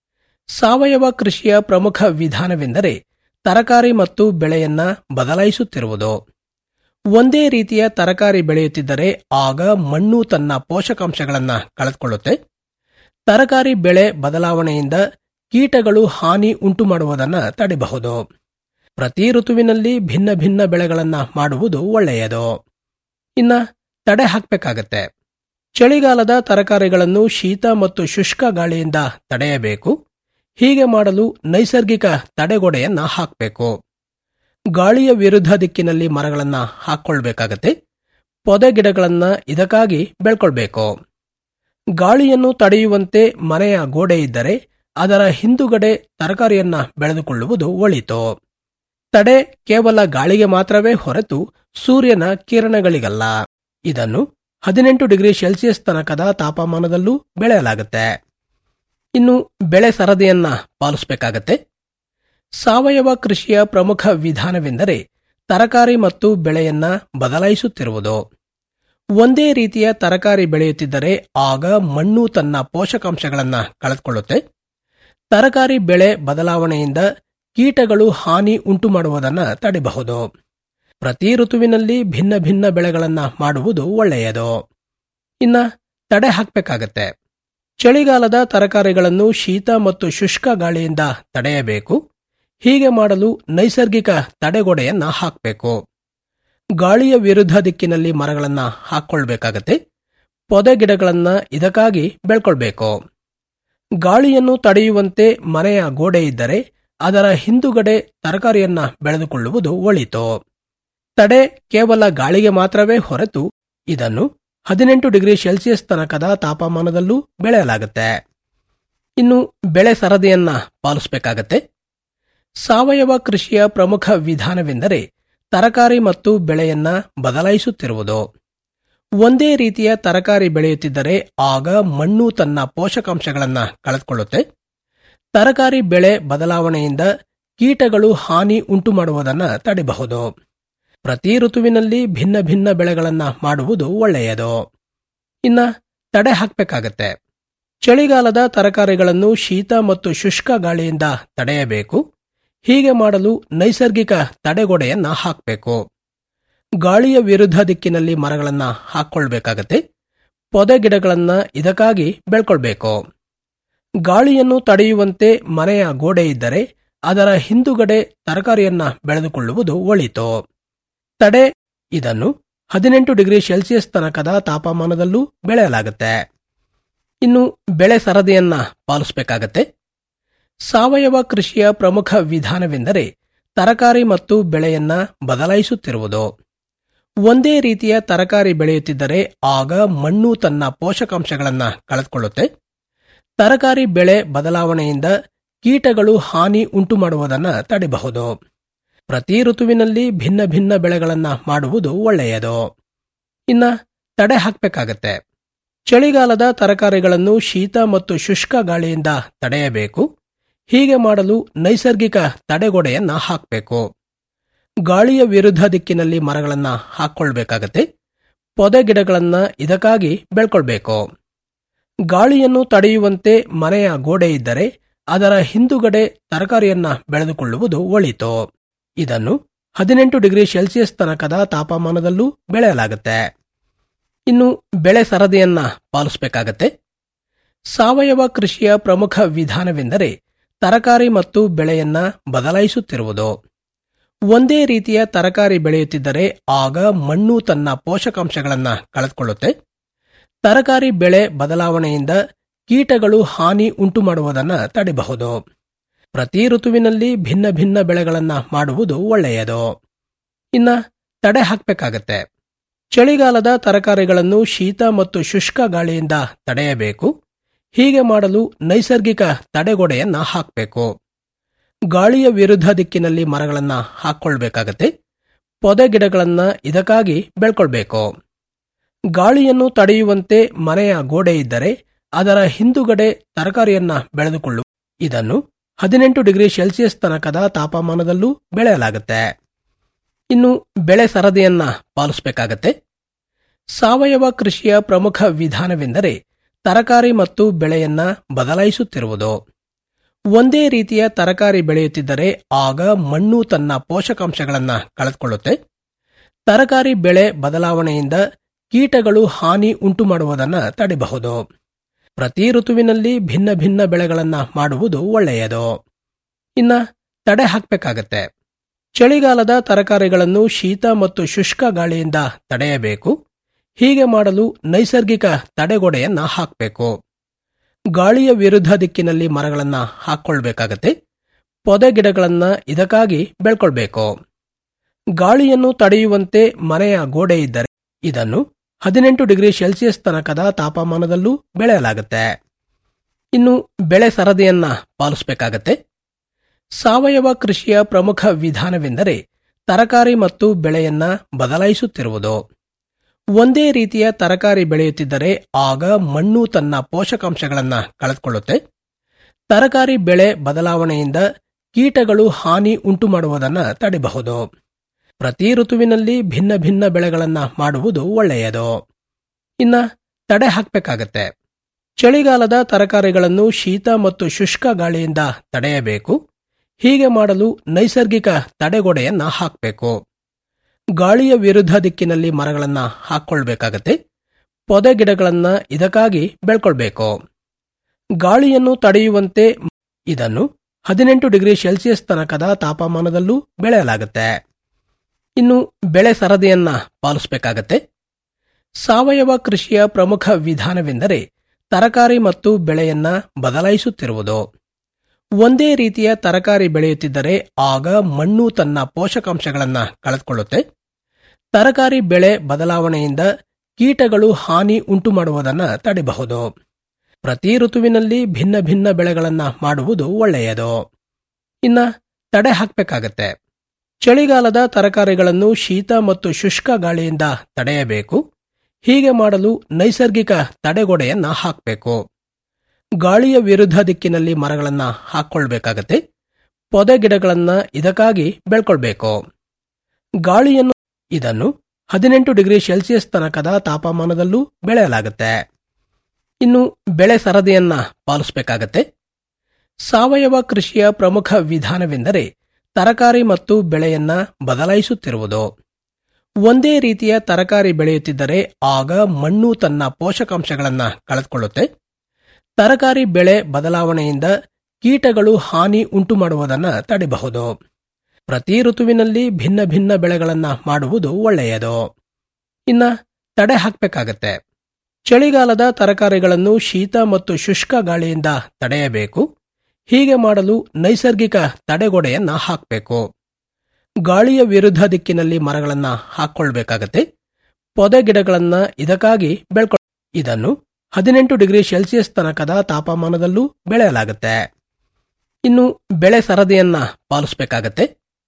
ಸಾವಯವ ಕೃಷಿಯ ಪ್ರಮುಖ ವಿಧಾನವೆಂದರೆ ತರಕಾರಿ ಮತ್ತು ಬೆಳೆಯನ್ನ ಬದಲಾಯಿಸುತ್ತಿರುವುದು ಒಂದೇ ರೀತಿಯ ತರಕಾರಿ ಬೆಳೆಯುತ್ತಿದ್ದರೆ ಆಗ ಮಣ್ಣು ತನ್ನ ಪೋಷಕಾಂಶಗಳನ್ನು ಕಳೆದುಕೊಳ್ಳುತ್ತೆ ತರಕಾರಿ ಬೆಳೆ ಬದಲಾವಣೆಯಿಂದ ಕೀಟಗಳು ಹಾನಿ ಉಂಟು ಮಾಡುವುದನ್ನು ತಡೆಯಬಹುದು ಪ್ರತಿ ಋತುವಿನಲ್ಲಿ ಭಿನ್ನ ಭಿನ್ನ ಬೆಳೆಗಳನ್ನ ಮಾಡುವುದು ಒಳ್ಳೆಯದು ಇನ್ನ ತಡೆ ಹಾಕಬೇಕಾಗತ್ತೆ ಚಳಿಗಾಲದ ತರಕಾರಿಗಳನ್ನು ಶೀತ ಮತ್ತು ಶುಷ್ಕ ಗಾಳಿಯಿಂದ ತಡೆಯಬೇಕು ಹೀಗೆ ಮಾಡಲು ನೈಸರ್ಗಿಕ ತಡೆಗೋಡೆಯನ್ನ ಹಾಕಬೇಕು ಗಾಳಿಯ ವಿರುದ್ಧ ದಿಕ್ಕಿನಲ್ಲಿ ಮರಗಳನ್ನ ಹಾಕೊಳ್ಬೇಕಾಗತ್ತೆ ಪೊದೆ ಗಿಡಗಳನ್ನ ಇದಕ್ಕಾಗಿ ಬೆಳ್ಕೊಳ್ಬೇಕು ಗಾಳಿಯನ್ನು ತಡೆಯುವಂತೆ ಮನೆಯ ಗೋಡೆ ಇದ್ದರೆ ಅದರ ಹಿಂದುಗಡೆ ತರಕಾರಿಯನ್ನ ಬೆಳೆದುಕೊಳ್ಳುವುದು ಒಳಿತು ತಡೆ ಕೇವಲ ಗಾಳಿಗೆ ಮಾತ್ರವೇ ಹೊರತು ಸೂರ್ಯನ ಕಿರಣಗಳಿಗಲ್ಲ ಇದನ್ನು ಹದಿನೆಂಟು ಡಿಗ್ರಿ ಸೆಲ್ಸಿಯಸ್ ತನಕದ ತಾಪಮಾನದಲ್ಲೂ ಬೆಳೆಯಲಾಗುತ್ತೆ ಇನ್ನು ಬೆಳೆ ಸರದಿಯನ್ನ ಪಾಲಿಸಬೇಕಾಗತ್ತೆ ಸಾವಯವ ಕೃಷಿಯ ಪ್ರಮುಖ ವಿಧಾನವೆಂದರೆ ತರಕಾರಿ ಮತ್ತು ಬೆಳೆಯನ್ನ ಬದಲಾಯಿಸುತ್ತಿರುವುದು ಒಂದೇ ರೀತಿಯ ತರಕಾರಿ ಬೆಳೆಯುತ್ತಿದ್ದರೆ ಆಗ ಮಣ್ಣು ತನ್ನ ಪೋಷಕಾಂಶಗಳನ್ನು ಕಳೆದುಕೊಳ್ಳುತ್ತೆ ತರಕಾರಿ ಬೆಳೆ ಬದಲಾವಣೆಯಿಂದ ಕೀಟಗಳು ಹಾನಿ ಉಂಟು ಮಾಡುವುದನ್ನು ತಡೆಯಬಹುದು ಪ್ರತಿ ಋತುವಿನಲ್ಲಿ ಭಿನ್ನ ಭಿನ್ನ ಬೆಳೆಗಳನ್ನ ಮಾಡುವುದು ಒಳ್ಳೆಯದು ಇನ್ನ ತಡೆ ಹಾಕಬೇಕಾಗತ್ತೆ ಚಳಿಗಾಲದ ತರಕಾರಿಗಳನ್ನು ಶೀತ ಮತ್ತು ಶುಷ್ಕ ಗಾಳಿಯಿಂದ ತಡೆಯಬೇಕು ಹೀಗೆ ಮಾಡಲು ನೈಸರ್ಗಿಕ ತಡೆಗೋಡೆಯನ್ನ ಹಾಕಬೇಕು ಗಾಳಿಯ ವಿರುದ್ಧ ದಿಕ್ಕಿನಲ್ಲಿ ಮರಗಳನ್ನ ಹಾಕೊಳ್ಬೇಕಾಗತ್ತೆ ಪೊದೆ ಗಿಡಗಳನ್ನ ಇದಕ್ಕಾಗಿ ಬೆಳ್ಕೊಳ್ಬೇಕು ಗಾಳಿಯನ್ನು ತಡೆಯುವಂತೆ ಮನೆಯ ಗೋಡೆ ಇದ್ದರೆ ಅದರ ಹಿಂದುಗಡೆ ತರಕಾರಿಯನ್ನ ಬೆಳೆದುಕೊಳ್ಳುವುದು ಒಳಿತು ತಡೆ ಕೇವಲ ಗಾಳಿಗೆ ಮಾತ್ರವೇ ಹೊರತು ಇದನ್ನು ಹದಿನೆಂಟು ಡಿಗ್ರಿ ಸೆಲ್ಸಿಯಸ್ ತನಕದ ತಾಪಮಾನದಲ್ಲೂ ಬೆಳೆಯಲಾಗುತ್ತೆ ಇನ್ನು ಬೆಳೆ ಸರದಿಯನ್ನ ಪಾಲಿಸಬೇಕಾಗತ್ತೆ ಸಾವಯವ ಕೃಷಿಯ ಪ್ರಮುಖ ವಿಧಾನವೆಂದರೆ ತರಕಾರಿ ಮತ್ತು ಬೆಳೆಯನ್ನ ಬದಲಾಯಿಸುತ್ತಿರುವುದು ಒಂದೇ ರೀತಿಯ ತರಕಾರಿ ಬೆಳೆಯುತ್ತಿದ್ದರೆ ಆಗ ಮಣ್ಣು ತನ್ನ ಪೋಷಕಾಂಶಗಳನ್ನು ಕಳೆದುಕೊಳ್ಳುತ್ತೆ ತರಕಾರಿ ಬೆಳೆ ಬದಲಾವಣೆಯಿಂದ ಕೀಟಗಳು ಹಾನಿ ಉಂಟು ಮಾಡುವುದನ್ನು ತಡೆಯಬಹುದು ಪ್ರತಿ ಋತುವಿನಲ್ಲಿ ಭಿನ್ನ ಭಿನ್ನ ಬೆಳೆಗಳನ್ನ ಮಾಡುವುದು ಒಳ್ಳೆಯದು ಇನ್ನ ತಡೆ ಹಾಕಬೇಕಾಗತ್ತೆ ಚಳಿಗಾಲದ ತರಕಾರಿಗಳನ್ನು ಶೀತ ಮತ್ತು ಶುಷ್ಕ ಗಾಳಿಯಿಂದ ತಡೆಯಬೇಕು ಹೀಗೆ ಮಾಡಲು ನೈಸರ್ಗಿಕ ತಡೆಗೋಡೆಯನ್ನ ಹಾಕಬೇಕು ಗಾಳಿಯ ವಿರುದ್ಧ ದಿಕ್ಕಿನಲ್ಲಿ ಮರಗಳನ್ನ ಹಾಕೊಳ್ಬೇಕಾಗತ್ತೆ ಪೊದೆ ಗಿಡಗಳನ್ನ ಇದಕ್ಕಾಗಿ ಬೆಳ್ಕೊಳ್ಬೇಕು ಗಾಳಿಯನ್ನು ತಡೆಯುವಂತೆ ಮನೆಯ ಗೋಡೆ ಇದ್ದರೆ ಅದರ ಹಿಂದುಗಡೆ ತರಕಾರಿಯನ್ನ ಬೆಳೆದುಕೊಳ್ಳುವುದು ಒಳಿತು ತಡೆ ಇದನ್ನು ಹದಿನೆಂಟು ಡಿಗ್ರಿ ಸೆಲ್ಸಿಯಸ್ ತನಕದ ತಾಪಮಾನದಲ್ಲೂ ಬೆಳೆಯಲಾಗುತ್ತೆ ಇನ್ನು ಬೆಳೆ ಸರದಿಯನ್ನ ಪಾಲಿಸಬೇಕಾಗತ್ತೆ ಸಾವಯವ ಕೃಷಿಯ ಪ್ರಮುಖ ವಿಧಾನವೆಂದರೆ ತರಕಾರಿ ಮತ್ತು ಬೆಳೆಯನ್ನ ಬದಲಾಯಿಸುತ್ತಿರುವುದು ಒಂದೇ ರೀತಿಯ ತರಕಾರಿ ಬೆಳೆಯುತ್ತಿದ್ದರೆ ಆಗ ಮಣ್ಣು ತನ್ನ ಪೋಷಕಾಂಶಗಳನ್ನು ಕಳೆದುಕೊಳ್ಳುತ್ತೆ ತರಕಾರಿ ಬೆಳೆ ಬದಲಾವಣೆಯಿಂದ ಕೀಟಗಳು ಹಾನಿ ಉಂಟು ಮಾಡುವುದನ್ನು ತಡೆಯಬಹುದು ಪ್ರತಿ ಋತುವಿನಲ್ಲಿ ಭಿನ್ನ ಭಿನ್ನ ಬೆಳೆಗಳನ್ನ ಮಾಡುವುದು ಒಳ್ಳೆಯದು ಇನ್ನ ತಡೆ ಹಾಕಬೇಕಾಗತ್ತೆ ಚಳಿಗಾಲದ ತರಕಾರಿಗಳನ್ನು ಶೀತ ಮತ್ತು ಶುಷ್ಕ ಗಾಳಿಯಿಂದ ತಡೆಯಬೇಕು ಹೀಗೆ ಮಾಡಲು ನೈಸರ್ಗಿಕ ತಡೆಗೋಡೆಯನ್ನ ಹಾಕಬೇಕು ಗಾಳಿಯ ವಿರುದ್ಧ ದಿಕ್ಕಿನಲ್ಲಿ ಮರಗಳನ್ನ ಹಾಕೊಳ್ಬೇಕಾಗತ್ತೆ ಪೊದೆ ಗಿಡಗಳನ್ನ ಇದಕ್ಕಾಗಿ ಬೆಳ್ಕೊಳ್ಬೇಕು ಗಾಳಿಯನ್ನು ತಡೆಯುವಂತೆ ಮನೆಯ ಗೋಡೆ ಇದ್ದರೆ ಅದರ ಹಿಂದುಗಡೆ ತರಕಾರಿಯನ್ನ ಬೆಳೆದುಕೊಳ್ಳುವುದು ಒಳಿತು ಇದನ್ನು ಹದಿನೆಂಟು ಡಿಗ್ರಿ ಸೆಲ್ಸಿಯಸ್ ತನಕದ ತಾಪಮಾನದಲ್ಲೂ ಬೆಳೆಯಲಾಗುತ್ತೆ ಇನ್ನು ಬೆಳೆ ಸರದಿಯನ್ನ ಪಾಲಿಸಬೇಕಾಗತ್ತೆ ಸಾವಯವ ಕೃಷಿಯ ಪ್ರಮುಖ ವಿಧಾನವೆಂದರೆ ತರಕಾರಿ ಮತ್ತು ಬೆಳೆಯನ್ನ ಬದಲಾಯಿಸುತ್ತಿರುವುದು ಒಂದೇ ರೀತಿಯ ತರಕಾರಿ ಬೆಳೆಯುತ್ತಿದ್ದರೆ ಆಗ ಮಣ್ಣು ತನ್ನ ಪೋಷಕಾಂಶಗಳನ್ನ ಕಳೆದುಕೊಳ್ಳುತ್ತೆ ತರಕಾರಿ ಬೆಳೆ ಬದಲಾವಣೆಯಿಂದ ಕೀಟಗಳು ಹಾನಿ ಉಂಟು ಮಾಡುವುದನ್ನು ತಡೆಯಬಹುದು ಪ್ರತಿ ಋತುವಿನಲ್ಲಿ ಭಿನ್ನ ಭಿನ್ನ ಬೆಳೆಗಳನ್ನ ಮಾಡುವುದು ಒಳ್ಳೆಯದು ಇನ್ನ ತಡೆ ಹಾಕಬೇಕಾಗತ್ತೆ ಚಳಿಗಾಲದ ತರಕಾರಿಗಳನ್ನು ಶೀತ ಮತ್ತು ಶುಷ್ಕ ಗಾಳಿಯಿಂದ ತಡೆಯಬೇಕು ಹೀಗೆ ಮಾಡಲು ನೈಸರ್ಗಿಕ ತಡೆಗೋಡೆಯನ್ನ ಹಾಕಬೇಕು ಗಾಳಿಯ ವಿರುದ್ಧ ದಿಕ್ಕಿನಲ್ಲಿ ಮರಗಳನ್ನ ಹಾಕೊಳ್ಬೇಕಾಗತ್ತೆ ಪೊದೆ ಗಿಡಗಳನ್ನ ಇದಕ್ಕಾಗಿ ಬೆಳ್ಕೊಳ್ಬೇಕು ಗಾಳಿಯನ್ನು ತಡೆಯುವಂತೆ ಮನೆಯ ಗೋಡೆ ಇದ್ದರೆ ಅದರ ಹಿಂದುಗಡೆ ತರಕಾರಿಯನ್ನ ಬೆಳೆದುಕೊಳ್ಳು ಇದನ್ನು ಹದಿನೆಂಟು ಡಿಗ್ರಿ ಸೆಲ್ಸಿಯಸ್ ತನಕದ ತಾಪಮಾನದಲ್ಲೂ ಬೆಳೆಯಲಾಗುತ್ತೆ ಇನ್ನು ಬೆಳೆ ಸರದಿಯನ್ನ ಪಾಲಿಸಬೇಕಾಗತ್ತೆ ಸಾವಯವ ಕೃಷಿಯ ಪ್ರಮುಖ ವಿಧಾನವೆಂದರೆ ತರಕಾರಿ ಮತ್ತು ಬೆಳೆಯನ್ನ ಬದಲಾಯಿಸುತ್ತಿರುವುದು ಒಂದೇ ರೀತಿಯ ತರಕಾರಿ ಬೆಳೆಯುತ್ತಿದ್ದರೆ ಆಗ ಮಣ್ಣು ತನ್ನ ಪೋಷಕಾಂಶಗಳನ್ನ ಕಳೆದುಕೊಳ್ಳುತ್ತೆ ತರಕಾರಿ ಬೆಳೆ ಬದಲಾವಣೆಯಿಂದ ಕೀಟಗಳು ಹಾನಿ ಉಂಟು ಮಾಡುವುದನ್ನ ತಡೆಯಬಹುದು ಪ್ರತಿ ಋತುವಿನಲ್ಲಿ ಭಿನ್ನ ಭಿನ್ನ ಬೆಳೆಗಳನ್ನ ಮಾಡುವುದು ಒಳ್ಳೆಯದು ಇನ್ನ ತಡೆ ಹಾಕಬೇಕಾಗತ್ತೆ ಚಳಿಗಾಲದ ತರಕಾರಿಗಳನ್ನು ಶೀತ ಮತ್ತು ಶುಷ್ಕ ಗಾಳಿಯಿಂದ ತಡೆಯಬೇಕು ಹೀಗೆ ಮಾಡಲು ನೈಸರ್ಗಿಕ ತಡೆಗೋಡೆಯನ್ನ ಹಾಕಬೇಕು ಗಾಳಿಯ ವಿರುದ್ಧ ದಿಕ್ಕಿನಲ್ಲಿ ಮರಗಳನ್ನ ಹಾಕೊಳ್ಬೇಕಾಗತ್ತೆ ಪೊದೆ ಗಿಡಗಳನ್ನ ಇದಕ್ಕಾಗಿ ಬೆಳ್ಕೊಳ್ಬೇಕು ಗಾಳಿಯನ್ನು ತಡೆಯುವಂತೆ ಮನೆಯ ಗೋಡೆ ಇದ್ದರೆ ಇದನ್ನು ಹದಿನೆಂಟು ಡಿಗ್ರಿ ಸೆಲ್ಸಿಯಸ್ ತನಕದ ತಾಪಮಾನದಲ್ಲೂ ಬೆಳೆಯಲಾಗುತ್ತೆ ಇನ್ನು ಬೆಳೆ ಸರದಿಯನ್ನ ಪಾಲಿಸಬೇಕಾಗತ್ತೆ ಸಾವಯವ ಕೃಷಿಯ ಪ್ರಮುಖ ವಿಧಾನವೆಂದರೆ ತರಕಾರಿ ಮತ್ತು ಬೆಳೆಯನ್ನ ಬದಲಾಯಿಸುತ್ತಿರುವುದು ಒಂದೇ ರೀತಿಯ ತರಕಾರಿ ಬೆಳೆಯುತ್ತಿದ್ದರೆ ಆಗ ಮಣ್ಣು ತನ್ನ ಪೋಷಕಾಂಶಗಳನ್ನ ಕಳೆದುಕೊಳ್ಳುತ್ತೆ ತರಕಾರಿ ಬೆಳೆ ಬದಲಾವಣೆಯಿಂದ ಕೀಟಗಳು ಹಾನಿ ಉಂಟು ಮಾಡುವುದನ್ನ ತಡೆಯಬಹುದು ಪ್ರತಿ ಋತುವಿನಲ್ಲಿ ಭಿನ್ನ ಭಿನ್ನ ಬೆಳೆಗಳನ್ನ ಮಾಡುವುದು ಒಳ್ಳೆಯದು ಇನ್ನ ತಡೆ ಹಾಕಬೇಕಾಗತ್ತೆ ಚಳಿಗಾಲದ ತರಕಾರಿಗಳನ್ನು ಶೀತ ಮತ್ತು ಶುಷ್ಕ ಗಾಳಿಯಿಂದ ತಡೆಯಬೇಕು ಹೀಗೆ ಮಾಡಲು ನೈಸರ್ಗಿಕ ತಡೆಗೋಡೆಯನ್ನ ಹಾಕಬೇಕು ಗಾಳಿಯ ವಿರುದ್ಧ ದಿಕ್ಕಿನಲ್ಲಿ ಮರಗಳನ್ನ ಹಾಕೊಳ್ಬೇಕಾಗತ್ತೆ ಪೊದೆ ಗಿಡಗಳನ್ನ ಇದಕ್ಕಾಗಿ ಬೆಳ್ಕೊಳ್ಬೇಕು ಗಾಳಿಯನ್ನು ತಡೆಯುವಂತೆ ಇದನ್ನು ಹದಿನೆಂಟು ಡಿಗ್ರಿ ಸೆಲ್ಸಿಯಸ್ ತನಕದ ತಾಪಮಾನದಲ್ಲೂ ಬೆಳೆಯಲಾಗುತ್ತೆ ಇನ್ನು ಬೆಳೆ ಸರದಿಯನ್ನ ಪಾಲಿಸಬೇಕಾಗತ್ತೆ ಸಾವಯವ ಕೃಷಿಯ ಪ್ರಮುಖ ವಿಧಾನವೆಂದರೆ ತರಕಾರಿ ಮತ್ತು ಬೆಳೆಯನ್ನ ಬದಲಾಯಿಸುತ್ತಿರುವುದು ಒಂದೇ ರೀತಿಯ ತರಕಾರಿ ಬೆಳೆಯುತ್ತಿದ್ದರೆ ಆಗ ಮಣ್ಣು ತನ್ನ ಪೋಷಕಾಂಶಗಳನ್ನ ಕಳೆದುಕೊಳ್ಳುತ್ತೆ ತರಕಾರಿ ಬೆಳೆ ಬದಲಾವಣೆಯಿಂದ ಕೀಟಗಳು ಹಾನಿ ಉಂಟು ಮಾಡುವುದನ್ನ ತಡೆಯಬಹುದು ಪ್ರತಿ ಋತುವಿನಲ್ಲಿ ಭಿನ್ನ ಭಿನ್ನ ಬೆಳೆಗಳನ್ನ ಮಾಡುವುದು ಒಳ್ಳೆಯದು ಇನ್ನ ತಡೆ ಹಾಕಬೇಕಾಗತ್ತೆ ಚಳಿಗಾಲದ ತರಕಾರಿಗಳನ್ನು ಶೀತ ಮತ್ತು ಶುಷ್ಕ ಗಾಳಿಯಿಂದ ತಡೆಯಬೇಕು ಹೀಗೆ ಮಾಡಲು ನೈಸರ್ಗಿಕ ತಡೆಗೋಡೆಯನ್ನ ಹಾಕಬೇಕು ಗಾಳಿಯ ವಿರುದ್ಧ ದಿಕ್ಕಿನಲ್ಲಿ ಮರಗಳನ್ನ ಹಾಕೊಳ್ಬೇಕಾಗತ್ತೆ ಪೊದೆ ಗಿಡಗಳನ್ನ ಇದಕ್ಕಾಗಿ ಬೆಳ್ಕೊಳ್ಬೇಕು ಗಾಳಿಯನ್ನು ಇದನ್ನು ಹದಿನೆಂಟು ಡಿಗ್ರಿ ಸೆಲ್ಸಿಯಸ್ ತನಕದ ತಾಪಮಾನದಲ್ಲೂ ಬೆಳೆಯಲಾಗುತ್ತೆ ಇನ್ನು ಬೆಳೆ ಸರದಿಯನ್ನ ಪಾಲಿಸಬೇಕಾಗತ್ತೆ ಸಾವಯವ ಕೃಷಿಯ ಪ್ರಮುಖ ವಿಧಾನವೆಂದರೆ ತರಕಾರಿ ಮತ್ತು ಬೆಳೆಯನ್ನ ಬದಲಾಯಿಸುತ್ತಿರುವುದು ಒಂದೇ ರೀತಿಯ ತರಕಾರಿ ಬೆಳೆಯುತ್ತಿದ್ದರೆ ಆಗ ಮಣ್ಣು ತನ್ನ ಪೋಷಕಾಂಶಗಳನ್ನ ಕಳೆದುಕೊಳ್ಳುತ್ತೆ ತರಕಾರಿ ಬೆಳೆ ಬದಲಾವಣೆಯಿಂದ ಕೀಟಗಳು ಹಾನಿ ಉಂಟು ಮಾಡುವುದನ್ನ ತಡೆಯಬಹುದು ಪ್ರತಿ ಋತುವಿನಲ್ಲಿ ಭಿನ್ನ ಭಿನ್ನ ಬೆಳೆಗಳನ್ನ ಮಾಡುವುದು ಒಳ್ಳೆಯದು ಇನ್ನ ತಡೆ ಹಾಕಬೇಕಾಗತ್ತೆ ಚಳಿಗಾಲದ ತರಕಾರಿಗಳನ್ನು ಶೀತ ಮತ್ತು ಶುಷ್ಕ ಗಾಳಿಯಿಂದ ತಡೆಯಬೇಕು ಹೀಗೆ ಮಾಡಲು ನೈಸರ್ಗಿಕ ತಡೆಗೋಡೆಯನ್ನ ಹಾಕಬೇಕು ಗಾಳಿಯ ವಿರುದ್ಧ ದಿಕ್ಕಿನಲ್ಲಿ ಮರಗಳನ್ನ ಹಾಕೊಳ್ಬೇಕಾಗತ್ತೆ ಪೊದೆ ಗಿಡಗಳನ್ನ ಇದಕ್ಕಾಗಿ ಬೆಳ್ಕೊಳ್ ಇದನ್ನು ಹದಿನೆಂಟು ಡಿಗ್ರಿ ಸೆಲ್ಸಿಯಸ್ ತನಕದ ತಾಪಮಾನದಲ್ಲೂ ಬೆಳೆಯಲಾಗುತ್ತೆ ಇನ್ನು ಬೆಳೆ ಸರದಿಯನ್ನ ಪಾಲಿಸಬೇಕಾಗತ್ತೆ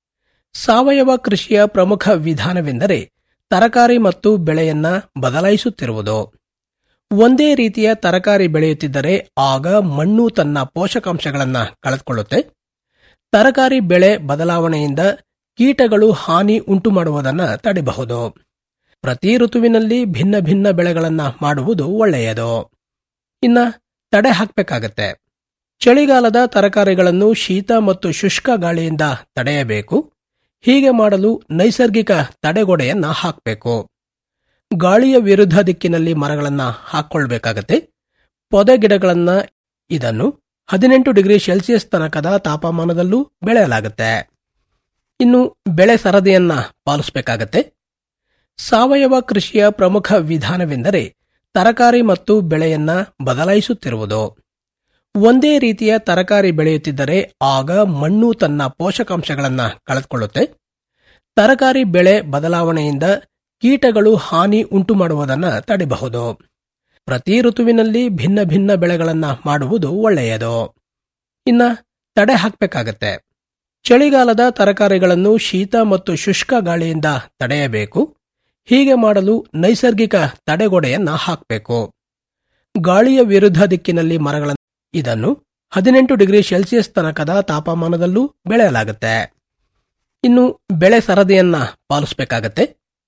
ಸಾವಯವ ಕೃಷಿಯ ಪ್ರಮುಖ ವಿಧಾನವೆಂದರೆ ತರಕಾರಿ ಮತ್ತು ಬೆಳೆಯನ್ನ ಬದಲಾಯಿಸುತ್ತಿರುವುದು ಒಂದೇ ರೀತಿಯ ತರಕಾರಿ ಬೆಳೆಯುತ್ತಿದ್ದರೆ ಆಗ ಮಣ್ಣು ತನ್ನ ಪೋಷಕಾಂಶಗಳನ್ನು ಕಳೆದುಕೊಳ್ಳುತ್ತೆ ತರಕಾರಿ ಬೆಳೆ ಬದಲಾವಣೆಯಿಂದ ಕೀಟಗಳು ಹಾನಿ ಉಂಟು ಮಾಡುವುದನ್ನು ತಡೆಯಬಹುದು ಪ್ರತಿ ಋತುವಿನಲ್ಲಿ ಭಿನ್ನ ಭಿನ್ನ ಬೆಳೆಗಳನ್ನ ಮಾಡುವುದು ಒಳ್ಳೆಯದು ಇನ್ನ ತಡೆ ಹಾಕಬೇಕಾಗತ್ತೆ ಚಳಿಗಾಲದ ತರಕಾರಿಗಳನ್ನು ಶೀತ ಮತ್ತು ಶುಷ್ಕ ಗಾಳಿಯಿಂದ ತಡೆಯಬೇಕು ಹೀಗೆ ಮಾಡಲು ನೈಸರ್ಗಿಕ ತಡೆಗೋಡೆಯನ್ನ ಹಾಕಬೇಕು ಗಾಳಿಯ ವಿರುದ್ಧ ದಿಕ್ಕಿನಲ್ಲಿ ಮರಗಳನ್ನ ಹಾಕೊಳ್ಬೇಕಾಗತ್ತೆ ಪೊದೆ ಗಿಡಗಳನ್ನ ಇದನ್ನು ಹದಿನೆಂಟು ಡಿಗ್ರಿ ಸೆಲ್ಸಿಯಸ್ ತನಕದ ತಾಪಮಾನದಲ್ಲೂ ಬೆಳೆಯಲಾಗುತ್ತೆ ಇನ್ನು ಬೆಳೆ ಸರದಿಯನ್ನ ಪಾಲಿಸಬೇಕಾಗತ್ತೆ ಸಾವಯವ ಕೃಷಿಯ ಪ್ರಮುಖ ವಿಧಾನವೆಂದರೆ ತರಕಾರಿ ಮತ್ತು ಬೆಳೆಯನ್ನ ಬದಲಾಯಿಸುತ್ತಿರುವುದು ಒಂದೇ ರೀತಿಯ ತರಕಾರಿ ಬೆಳೆಯುತ್ತಿದ್ದರೆ ಆಗ ಮಣ್ಣು ತನ್ನ ಪೋಷಕಾಂಶಗಳನ್ನು ಕಳೆದುಕೊಳ್ಳುತ್ತೆ ತರಕಾರಿ ಬೆಳೆ ಬದಲಾವಣೆಯಿಂದ ಕೀಟಗಳು ಹಾನಿ ಉಂಟು ಮಾಡುವುದನ್ನು ತಡೆಯಬಹುದು ಪ್ರತಿ ಋತುವಿನಲ್ಲಿ ಭಿನ್ನ ಭಿನ್ನ ಬೆಳೆಗಳನ್ನ ಮಾಡುವುದು ಒಳ್ಳೆಯದು ಇನ್ನ ತಡೆ ಹಾಕಬೇಕಾಗತ್ತೆ ಚಳಿಗಾಲದ ತರಕಾರಿಗಳನ್ನು ಶೀತ ಮತ್ತು ಶುಷ್ಕ ಗಾಳಿಯಿಂದ ತಡೆಯಬೇಕು ಹೀಗೆ ಮಾಡಲು ನೈಸರ್ಗಿಕ ತಡೆಗೋಡೆಯನ್ನ ಹಾಕಬೇಕು ಗಾಳಿಯ ವಿರುದ್ಧ ದಿಕ್ಕಿನಲ್ಲಿ ಮರಗಳನ್ನು ಇದನ್ನು ಹದಿನೆಂಟು ಡಿಗ್ರಿ ಸೆಲ್ಸಿಯಸ್ ತನಕದ ತಾಪಮಾನದಲ್ಲೂ ಬೆಳೆಯಲಾಗುತ್ತೆ ಇನ್ನು ಬೆಳೆ ಸರದಿಯನ್ನ ಪಾಲಿಸಬೇಕಾಗತ್ತೆ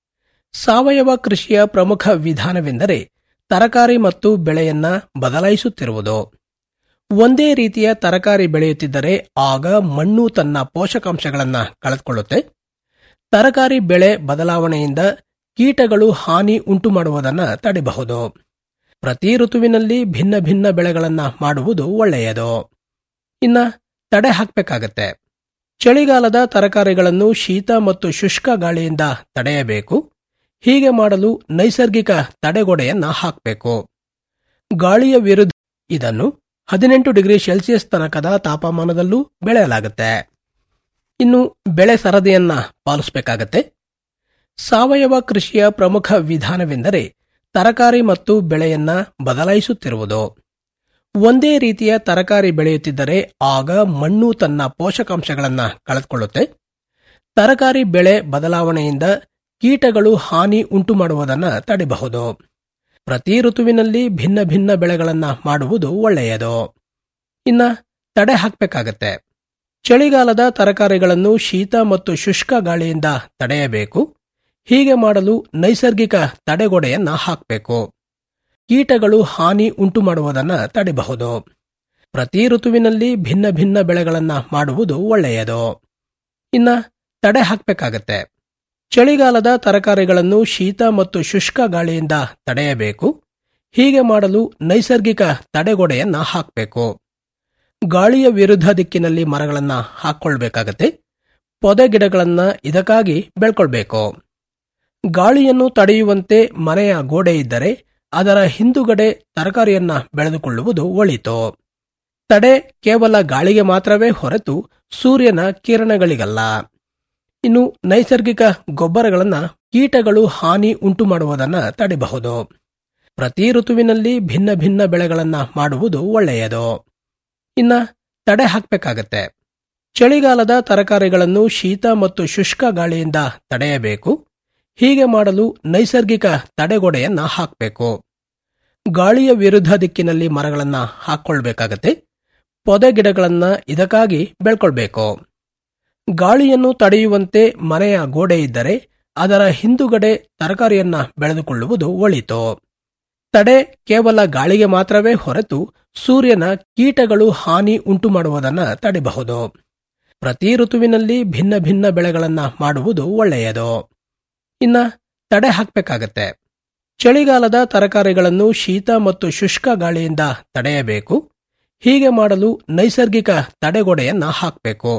ಸಾವಯವ ಕೃಷಿಯ ಪ್ರಮುಖ ವಿಧಾನವೆಂದರೆ ತರಕಾರಿ ಮತ್ತು ಬೆಳೆಯನ್ನ ಬದಲಾಯಿಸುತ್ತಿರುವುದು ಒಂದೇ ರೀತಿಯ ತರಕಾರಿ ಬೆಳೆಯುತ್ತಿದ್ದರೆ ಆಗ ಮಣ್ಣು ತನ್ನ ಪೋಷಕಾಂಶಗಳನ್ನು ಕಳೆದುಕೊಳ್ಳುತ್ತೆ ತರಕಾರಿ ಬೆಳೆ ಬದಲಾವಣೆಯಿಂದ ಕೀಟಗಳು ಹಾನಿ ಉಂಟು ಮಾಡುವುದನ್ನು ತಡೆಯಬಹುದು ಪ್ರತಿ ಋತುವಿನಲ್ಲಿ ಭಿನ್ನ ಭಿನ್ನ ಬೆಳೆಗಳನ್ನ ಮಾಡುವುದು ಒಳ್ಳೆಯದು ಇನ್ನ ತಡೆ ಹಾಕಬೇಕಾಗತ್ತೆ ಚಳಿಗಾಲದ ತರಕಾರಿಗಳನ್ನು ಶೀತ ಮತ್ತು ಶುಷ್ಕ ಗಾಳಿಯಿಂದ ತಡೆಯಬೇಕು ಹೀಗೆ ಮಾಡಲು ನೈಸರ್ಗಿಕ ತಡೆಗೋಡೆಯನ್ನ ಹಾಕಬೇಕು ಗಾಳಿಯ ವಿರುದ್ಧ ಇದನ್ನು ಹದಿನೆಂಟು ಡಿಗ್ರಿ ಸೆಲ್ಸಿಯಸ್ ತನಕದ ತಾಪಮಾನದಲ್ಲೂ ಬೆಳೆಯಲಾಗುತ್ತೆ ಇನ್ನು ಬೆಳೆ ಸರದಿಯನ್ನ ಪಾಲಿಸಬೇಕಾಗತ್ತೆ ಸಾವಯವ ಕೃಷಿಯ ಪ್ರಮುಖ ವಿಧಾನವೆಂದರೆ ತರಕಾರಿ ಮತ್ತು ಬೆಳೆಯನ್ನ ಬದಲಾಯಿಸುತ್ತಿರುವುದು ಒಂದೇ ರೀತಿಯ ತರಕಾರಿ ಬೆಳೆಯುತ್ತಿದ್ದರೆ ಆಗ ಮಣ್ಣು ತನ್ನ ಪೋಷಕಾಂಶಗಳನ್ನು ಕಳೆದುಕೊಳ್ಳುತ್ತೆ ತರಕಾರಿ ಬೆಳೆ ಬದಲಾವಣೆಯಿಂದ ಕೀಟಗಳು ಹಾನಿ ಉಂಟು ಮಾಡುವುದನ್ನು ತಡೆಯಬಹುದು ಪ್ರತಿ ಋತುವಿನಲ್ಲಿ ಭಿನ್ನ ಭಿನ್ನ ಬೆಳೆಗಳನ್ನ ಮಾಡುವುದು ಒಳ್ಳೆಯದು ಇನ್ನ ತಡೆ ಹಾಕಬೇಕಾಗತ್ತೆ ಚಳಿಗಾಲದ ತರಕಾರಿಗಳನ್ನು ಶೀತ ಮತ್ತು ಶುಷ್ಕ ಗಾಳಿಯಿಂದ ತಡೆಯಬೇಕು ಹೀಗೆ ಮಾಡಲು ನೈಸರ್ಗಿಕ ತಡೆಗೋಡೆಯನ್ನ ಹಾಕಬೇಕು ಕೀಟಗಳು ಹಾನಿ ಉಂಟು ಮಾಡುವುದನ್ನು ತಡೆಯಬಹುದು ಪ್ರತಿ ಋತುವಿನಲ್ಲಿ ಭಿನ್ನ ಭಿನ್ನ ಬೆಳೆಗಳನ್ನ ಮಾಡುವುದು ಒಳ್ಳೆಯದು ಇನ್ನ ತಡೆ ಹಾಕಬೇಕಾಗತ್ತೆ ಚಳಿಗಾಲದ ತರಕಾರಿಗಳನ್ನು ಶೀತ ಮತ್ತು ಶುಷ್ಕ ಗಾಳಿಯಿಂದ ತಡೆಯಬೇಕು ಹೀಗೆ ಮಾಡಲು ನೈಸರ್ಗಿಕ ತಡೆಗೋಡೆಯನ್ನ ಹಾಕಬೇಕು ಗಾಳಿಯ ವಿರುದ್ಧ ದಿಕ್ಕಿನಲ್ಲಿ ಮರಗಳನ್ನ ಹಾಕೊಳ್ಬೇಕಾಗತ್ತೆ ಪೊದೆ ಗಿಡಗಳನ್ನ ಇದಕ್ಕಾಗಿ ಬೆಳ್ಕೊಳ್ಬೇಕು ಗಾಳಿಯನ್ನು ತಡೆಯುವಂತೆ ಮನೆಯ ಗೋಡೆ ಇದ್ದರೆ ಅದರ ಹಿಂದುಗಡೆ ತರಕಾರಿಯನ್ನ ಬೆಳೆದುಕೊಳ್ಳುವುದು ಒಳಿತು ತಡೆ ಕೇವಲ ಗಾಳಿಗೆ ಮಾತ್ರವೇ ಹೊರತು ಸೂರ್ಯನ ಕಿರಣಗಳಿಗಲ್ಲ ಇನ್ನು ನೈಸರ್ಗಿಕ ಗೊಬ್ಬರಗಳನ್ನ ಕೀಟಗಳು ಹಾನಿ ಉಂಟು ಮಾಡುವುದನ್ನು ತಡೆಯಬಹುದು ಪ್ರತಿ ಋತುವಿನಲ್ಲಿ ಭಿನ್ನ ಭಿನ್ನ ಬೆಳೆಗಳನ್ನ ಮಾಡುವುದು ಒಳ್ಳೆಯದು ಇನ್ನ ತಡೆ ಹಾಕಬೇಕಾಗತ್ತೆ ಚಳಿಗಾಲದ ತರಕಾರಿಗಳನ್ನು ಶೀತ ಮತ್ತು ಶುಷ್ಕ ಗಾಳಿಯಿಂದ ತಡೆಯಬೇಕು ಹೀಗೆ ಮಾಡಲು ನೈಸರ್ಗಿಕ ತಡೆಗೋಡೆಯನ್ನ ಹಾಕಬೇಕು ಗಾಳಿಯ ವಿರುದ್ಧ ದಿಕ್ಕಿನಲ್ಲಿ ಮರಗಳನ್ನ ಹಾಕೊಳ್ಬೇಕಾಗತ್ತೆ ಪೊದೆ ಗಿಡಗಳನ್ನ ಇದಕ್ಕಾಗಿ ಬೆಳ್ಕೊಳ್ಬೇಕು ಗಾಳಿಯನ್ನು ತಡೆಯುವಂತೆ ಮನೆಯ ಗೋಡೆ ಇದ್ದರೆ ಅದರ ಹಿಂದುಗಡೆ ತರಕಾರಿಯನ್ನ ಬೆಳೆದುಕೊಳ್ಳುವುದು ಒಳಿತು ತಡೆ ಕೇವಲ ಗಾಳಿಗೆ ಮಾತ್ರವೇ ಹೊರತು ಸೂರ್ಯನ ಕೀಟಗಳು ಹಾನಿ ಉಂಟು ಮಾಡುವುದನ್ನು ತಡೆಯಬಹುದು ಪ್ರತಿ ಋತುವಿನಲ್ಲಿ ಭಿನ್ನ ಭಿನ್ನ ಬೆಳೆಗಳನ್ನ ಮಾಡುವುದು ಒಳ್ಳೆಯದು ಇನ್ನ ತಡೆ ಹಾಕಬೇಕಾಗತ್ತೆ ಚಳಿಗಾಲದ ತರಕಾರಿಗಳನ್ನು ಶೀತ ಮತ್ತು ಶುಷ್ಕ ಗಾಳಿಯಿಂದ ತಡೆಯಬೇಕು ಹೀಗೆ ಮಾಡಲು ನೈಸರ್ಗಿಕ ತಡೆಗೋಡೆಯನ್ನ ಹಾಕಬೇಕು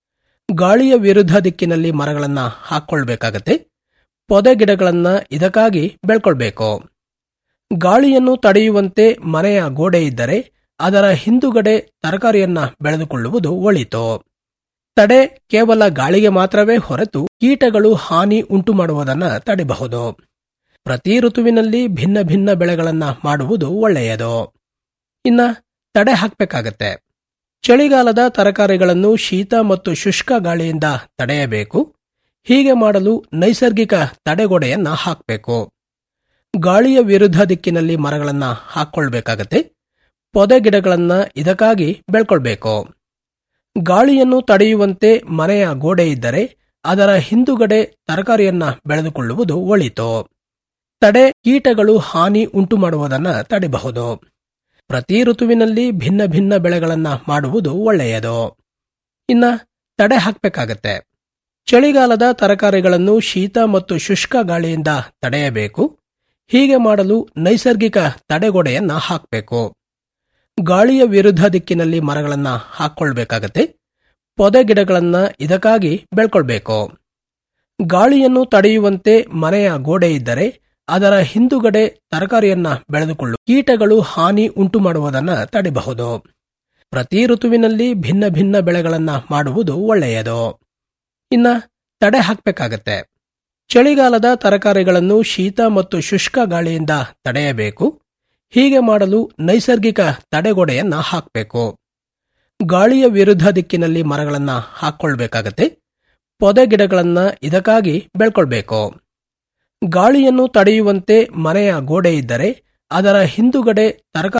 ಗಾಳಿಯ ವಿರುದ್ಧ ದಿಕ್ಕಿನಲ್ಲಿ ಮರಗಳನ್ನ ಹಾಕೊಳ್ಬೇಕಾಗತ್ತೆ ಪೊದೆ ಗಿಡಗಳನ್ನ ಇದಕ್ಕಾಗಿ ಬೆಳ್ಕೊಳ್ಬೇಕು ಗಾಳಿಯನ್ನು ತಡೆಯುವಂತೆ ಮನೆಯ ಗೋಡೆ ಇದ್ದರೆ ಅದರ ಹಿಂದುಗಡೆ ತರಕಾರಿಯನ್ನ ಬೆಳೆದುಕೊಳ್ಳುವುದು ಒಳಿತು ತಡೆ ಕೇವಲ ಗಾಳಿಗೆ ಮಾತ್ರವೇ ಹೊರತು ಕೀಟಗಳು ಹಾನಿ ಉಂಟು ಮಾಡುವುದನ್ನು ತಡೆಯಬಹುದು ಪ್ರತಿ ಋತುವಿನಲ್ಲಿ ಭಿನ್ನ ಭಿನ್ನ ಬೆಳೆಗಳನ್ನ ಮಾಡುವುದು ಒಳ್ಳೆಯದು ಇನ್ನ ತಡೆ ಹಾಕಬೇಕಾಗತ್ತೆ ಚಳಿಗಾಲದ ತರಕಾರಿಗಳನ್ನು ಶೀತ ಮತ್ತು ಶುಷ್ಕ ಗಾಳಿಯಿಂದ ತಡೆಯಬೇಕು ಹೀಗೆ ಮಾಡಲು ನೈಸರ್ಗಿಕ ತಡೆಗೋಡೆಯನ್ನ ಹಾಕಬೇಕು ಗಾಳಿಯ ವಿರುದ್ಧ ದಿಕ್ಕಿನಲ್ಲಿ ಮರಗಳನ್ನ ಹಾಕೊಳ್ಬೇಕಾಗತ್ತೆ ಪೊದೆ ಗಿಡಗಳನ್ನ ಇದಕ್ಕಾಗಿ ಬೆಳ್ಕೊಳ್ಬೇಕು ಗಾಳಿಯನ್ನು ತಡೆಯುವಂತೆ ಮನೆಯ ಗೋಡೆ ಇದ್ದರೆ ಅದರ ಹಿಂದುಗಡೆ ತರಕಾರಿಯನ್ನ ಬೆಳೆದುಕೊಳ್ಳುವುದು ಒಳಿತು ತಡೆ ಕೀಟಗಳು ಹಾನಿ ಉಂಟು ಮಾಡುವುದನ್ನ ತಡೆಯಬಹುದು ಪ್ರತಿ ಋತುವಿನಲ್ಲಿ ಭಿನ್ನ ಭಿನ್ನ ಬೆಳೆಗಳನ್ನ ಮಾಡುವುದು ಒಳ್ಳೆಯದು ಇನ್ನ ತಡೆ ಹಾಕಬೇಕಾಗತ್ತೆ ಚಳಿಗಾಲದ ತರಕಾರಿಗಳನ್ನು ಶೀತ ಮತ್ತು ಶುಷ್ಕ ಗಾಳಿಯಿಂದ ತಡೆಯಬೇಕು ಹೀಗೆ ಮಾಡಲು ನೈಸರ್ಗಿಕ ತಡೆಗೋಡೆಯನ್ನ ಹಾಕಬೇಕು ಗಾಳಿಯ ವಿರುದ್ಧ ದಿಕ್ಕಿನಲ್ಲಿ ಮರಗಳನ್ನ ಹಾಕೊಳ್ಬೇಕಾಗತ್ತೆ ಪೊದೆ ಗಿಡಗಳನ್ನ ಇದಕ್ಕಾಗಿ ಬೆಳ್ಕೊಳ್ಬೇಕು ಗಾಳಿಯನ್ನು ತಡೆಯುವಂತೆ ಮನೆಯ ಗೋಡೆ ಇದ್ದರೆ ಅದರ ಹಿಂದುಗಡೆ ತರಕಾರಿಯನ್ನ ಬೆಳೆದುಕೊಳ್ಳು ಕೀಟಗಳು ಹಾನಿ ಉಂಟು ಮಾಡುವುದನ್ನ ತಡೆಯಬಹುದು ಪ್ರತಿ ಋತುವಿನಲ್ಲಿ ಭಿನ್ನ ಭಿನ್ನ ಬೆಳೆಗಳನ್ನ ಮಾಡುವುದು ಒಳ್ಳೆಯದು ಇನ್ನ ತಡೆ ಹಾಕಬೇಕಾಗತ್ತೆ ಚಳಿಗಾಲದ ತರಕಾರಿಗಳನ್ನು ಶೀತ ಮತ್ತು ಶುಷ್ಕ ಗಾಳಿಯಿಂದ ತಡೆಯಬೇಕು ಹೀಗೆ ಮಾಡಲು ನೈಸರ್ಗಿಕ ತಡೆಗೋಡೆಯನ್ನ ಹಾಕಬೇಕು ಗಾಳಿಯ ವಿರುದ್ಧ ದಿಕ್ಕಿನಲ್ಲಿ ಮರಗಳನ್ನ ಹಾಕೊಳ್ಬೇಕಾಗತ್ತೆ ಪೊದೆ ಗಿಡಗಳನ್ನ ಇದಕ್ಕಾಗಿ ಬೆಳ್ಕೊಳ್ಬೇಕು ಗಾಳಿಯನ್ನು ತಡೆಯುವಂತೆ ಮನೆಯ ಗೋಡೆ ಇದ್ದರೆ ಅದರ ಹಿಂದುಗಡೆ ತರಕಾರಿ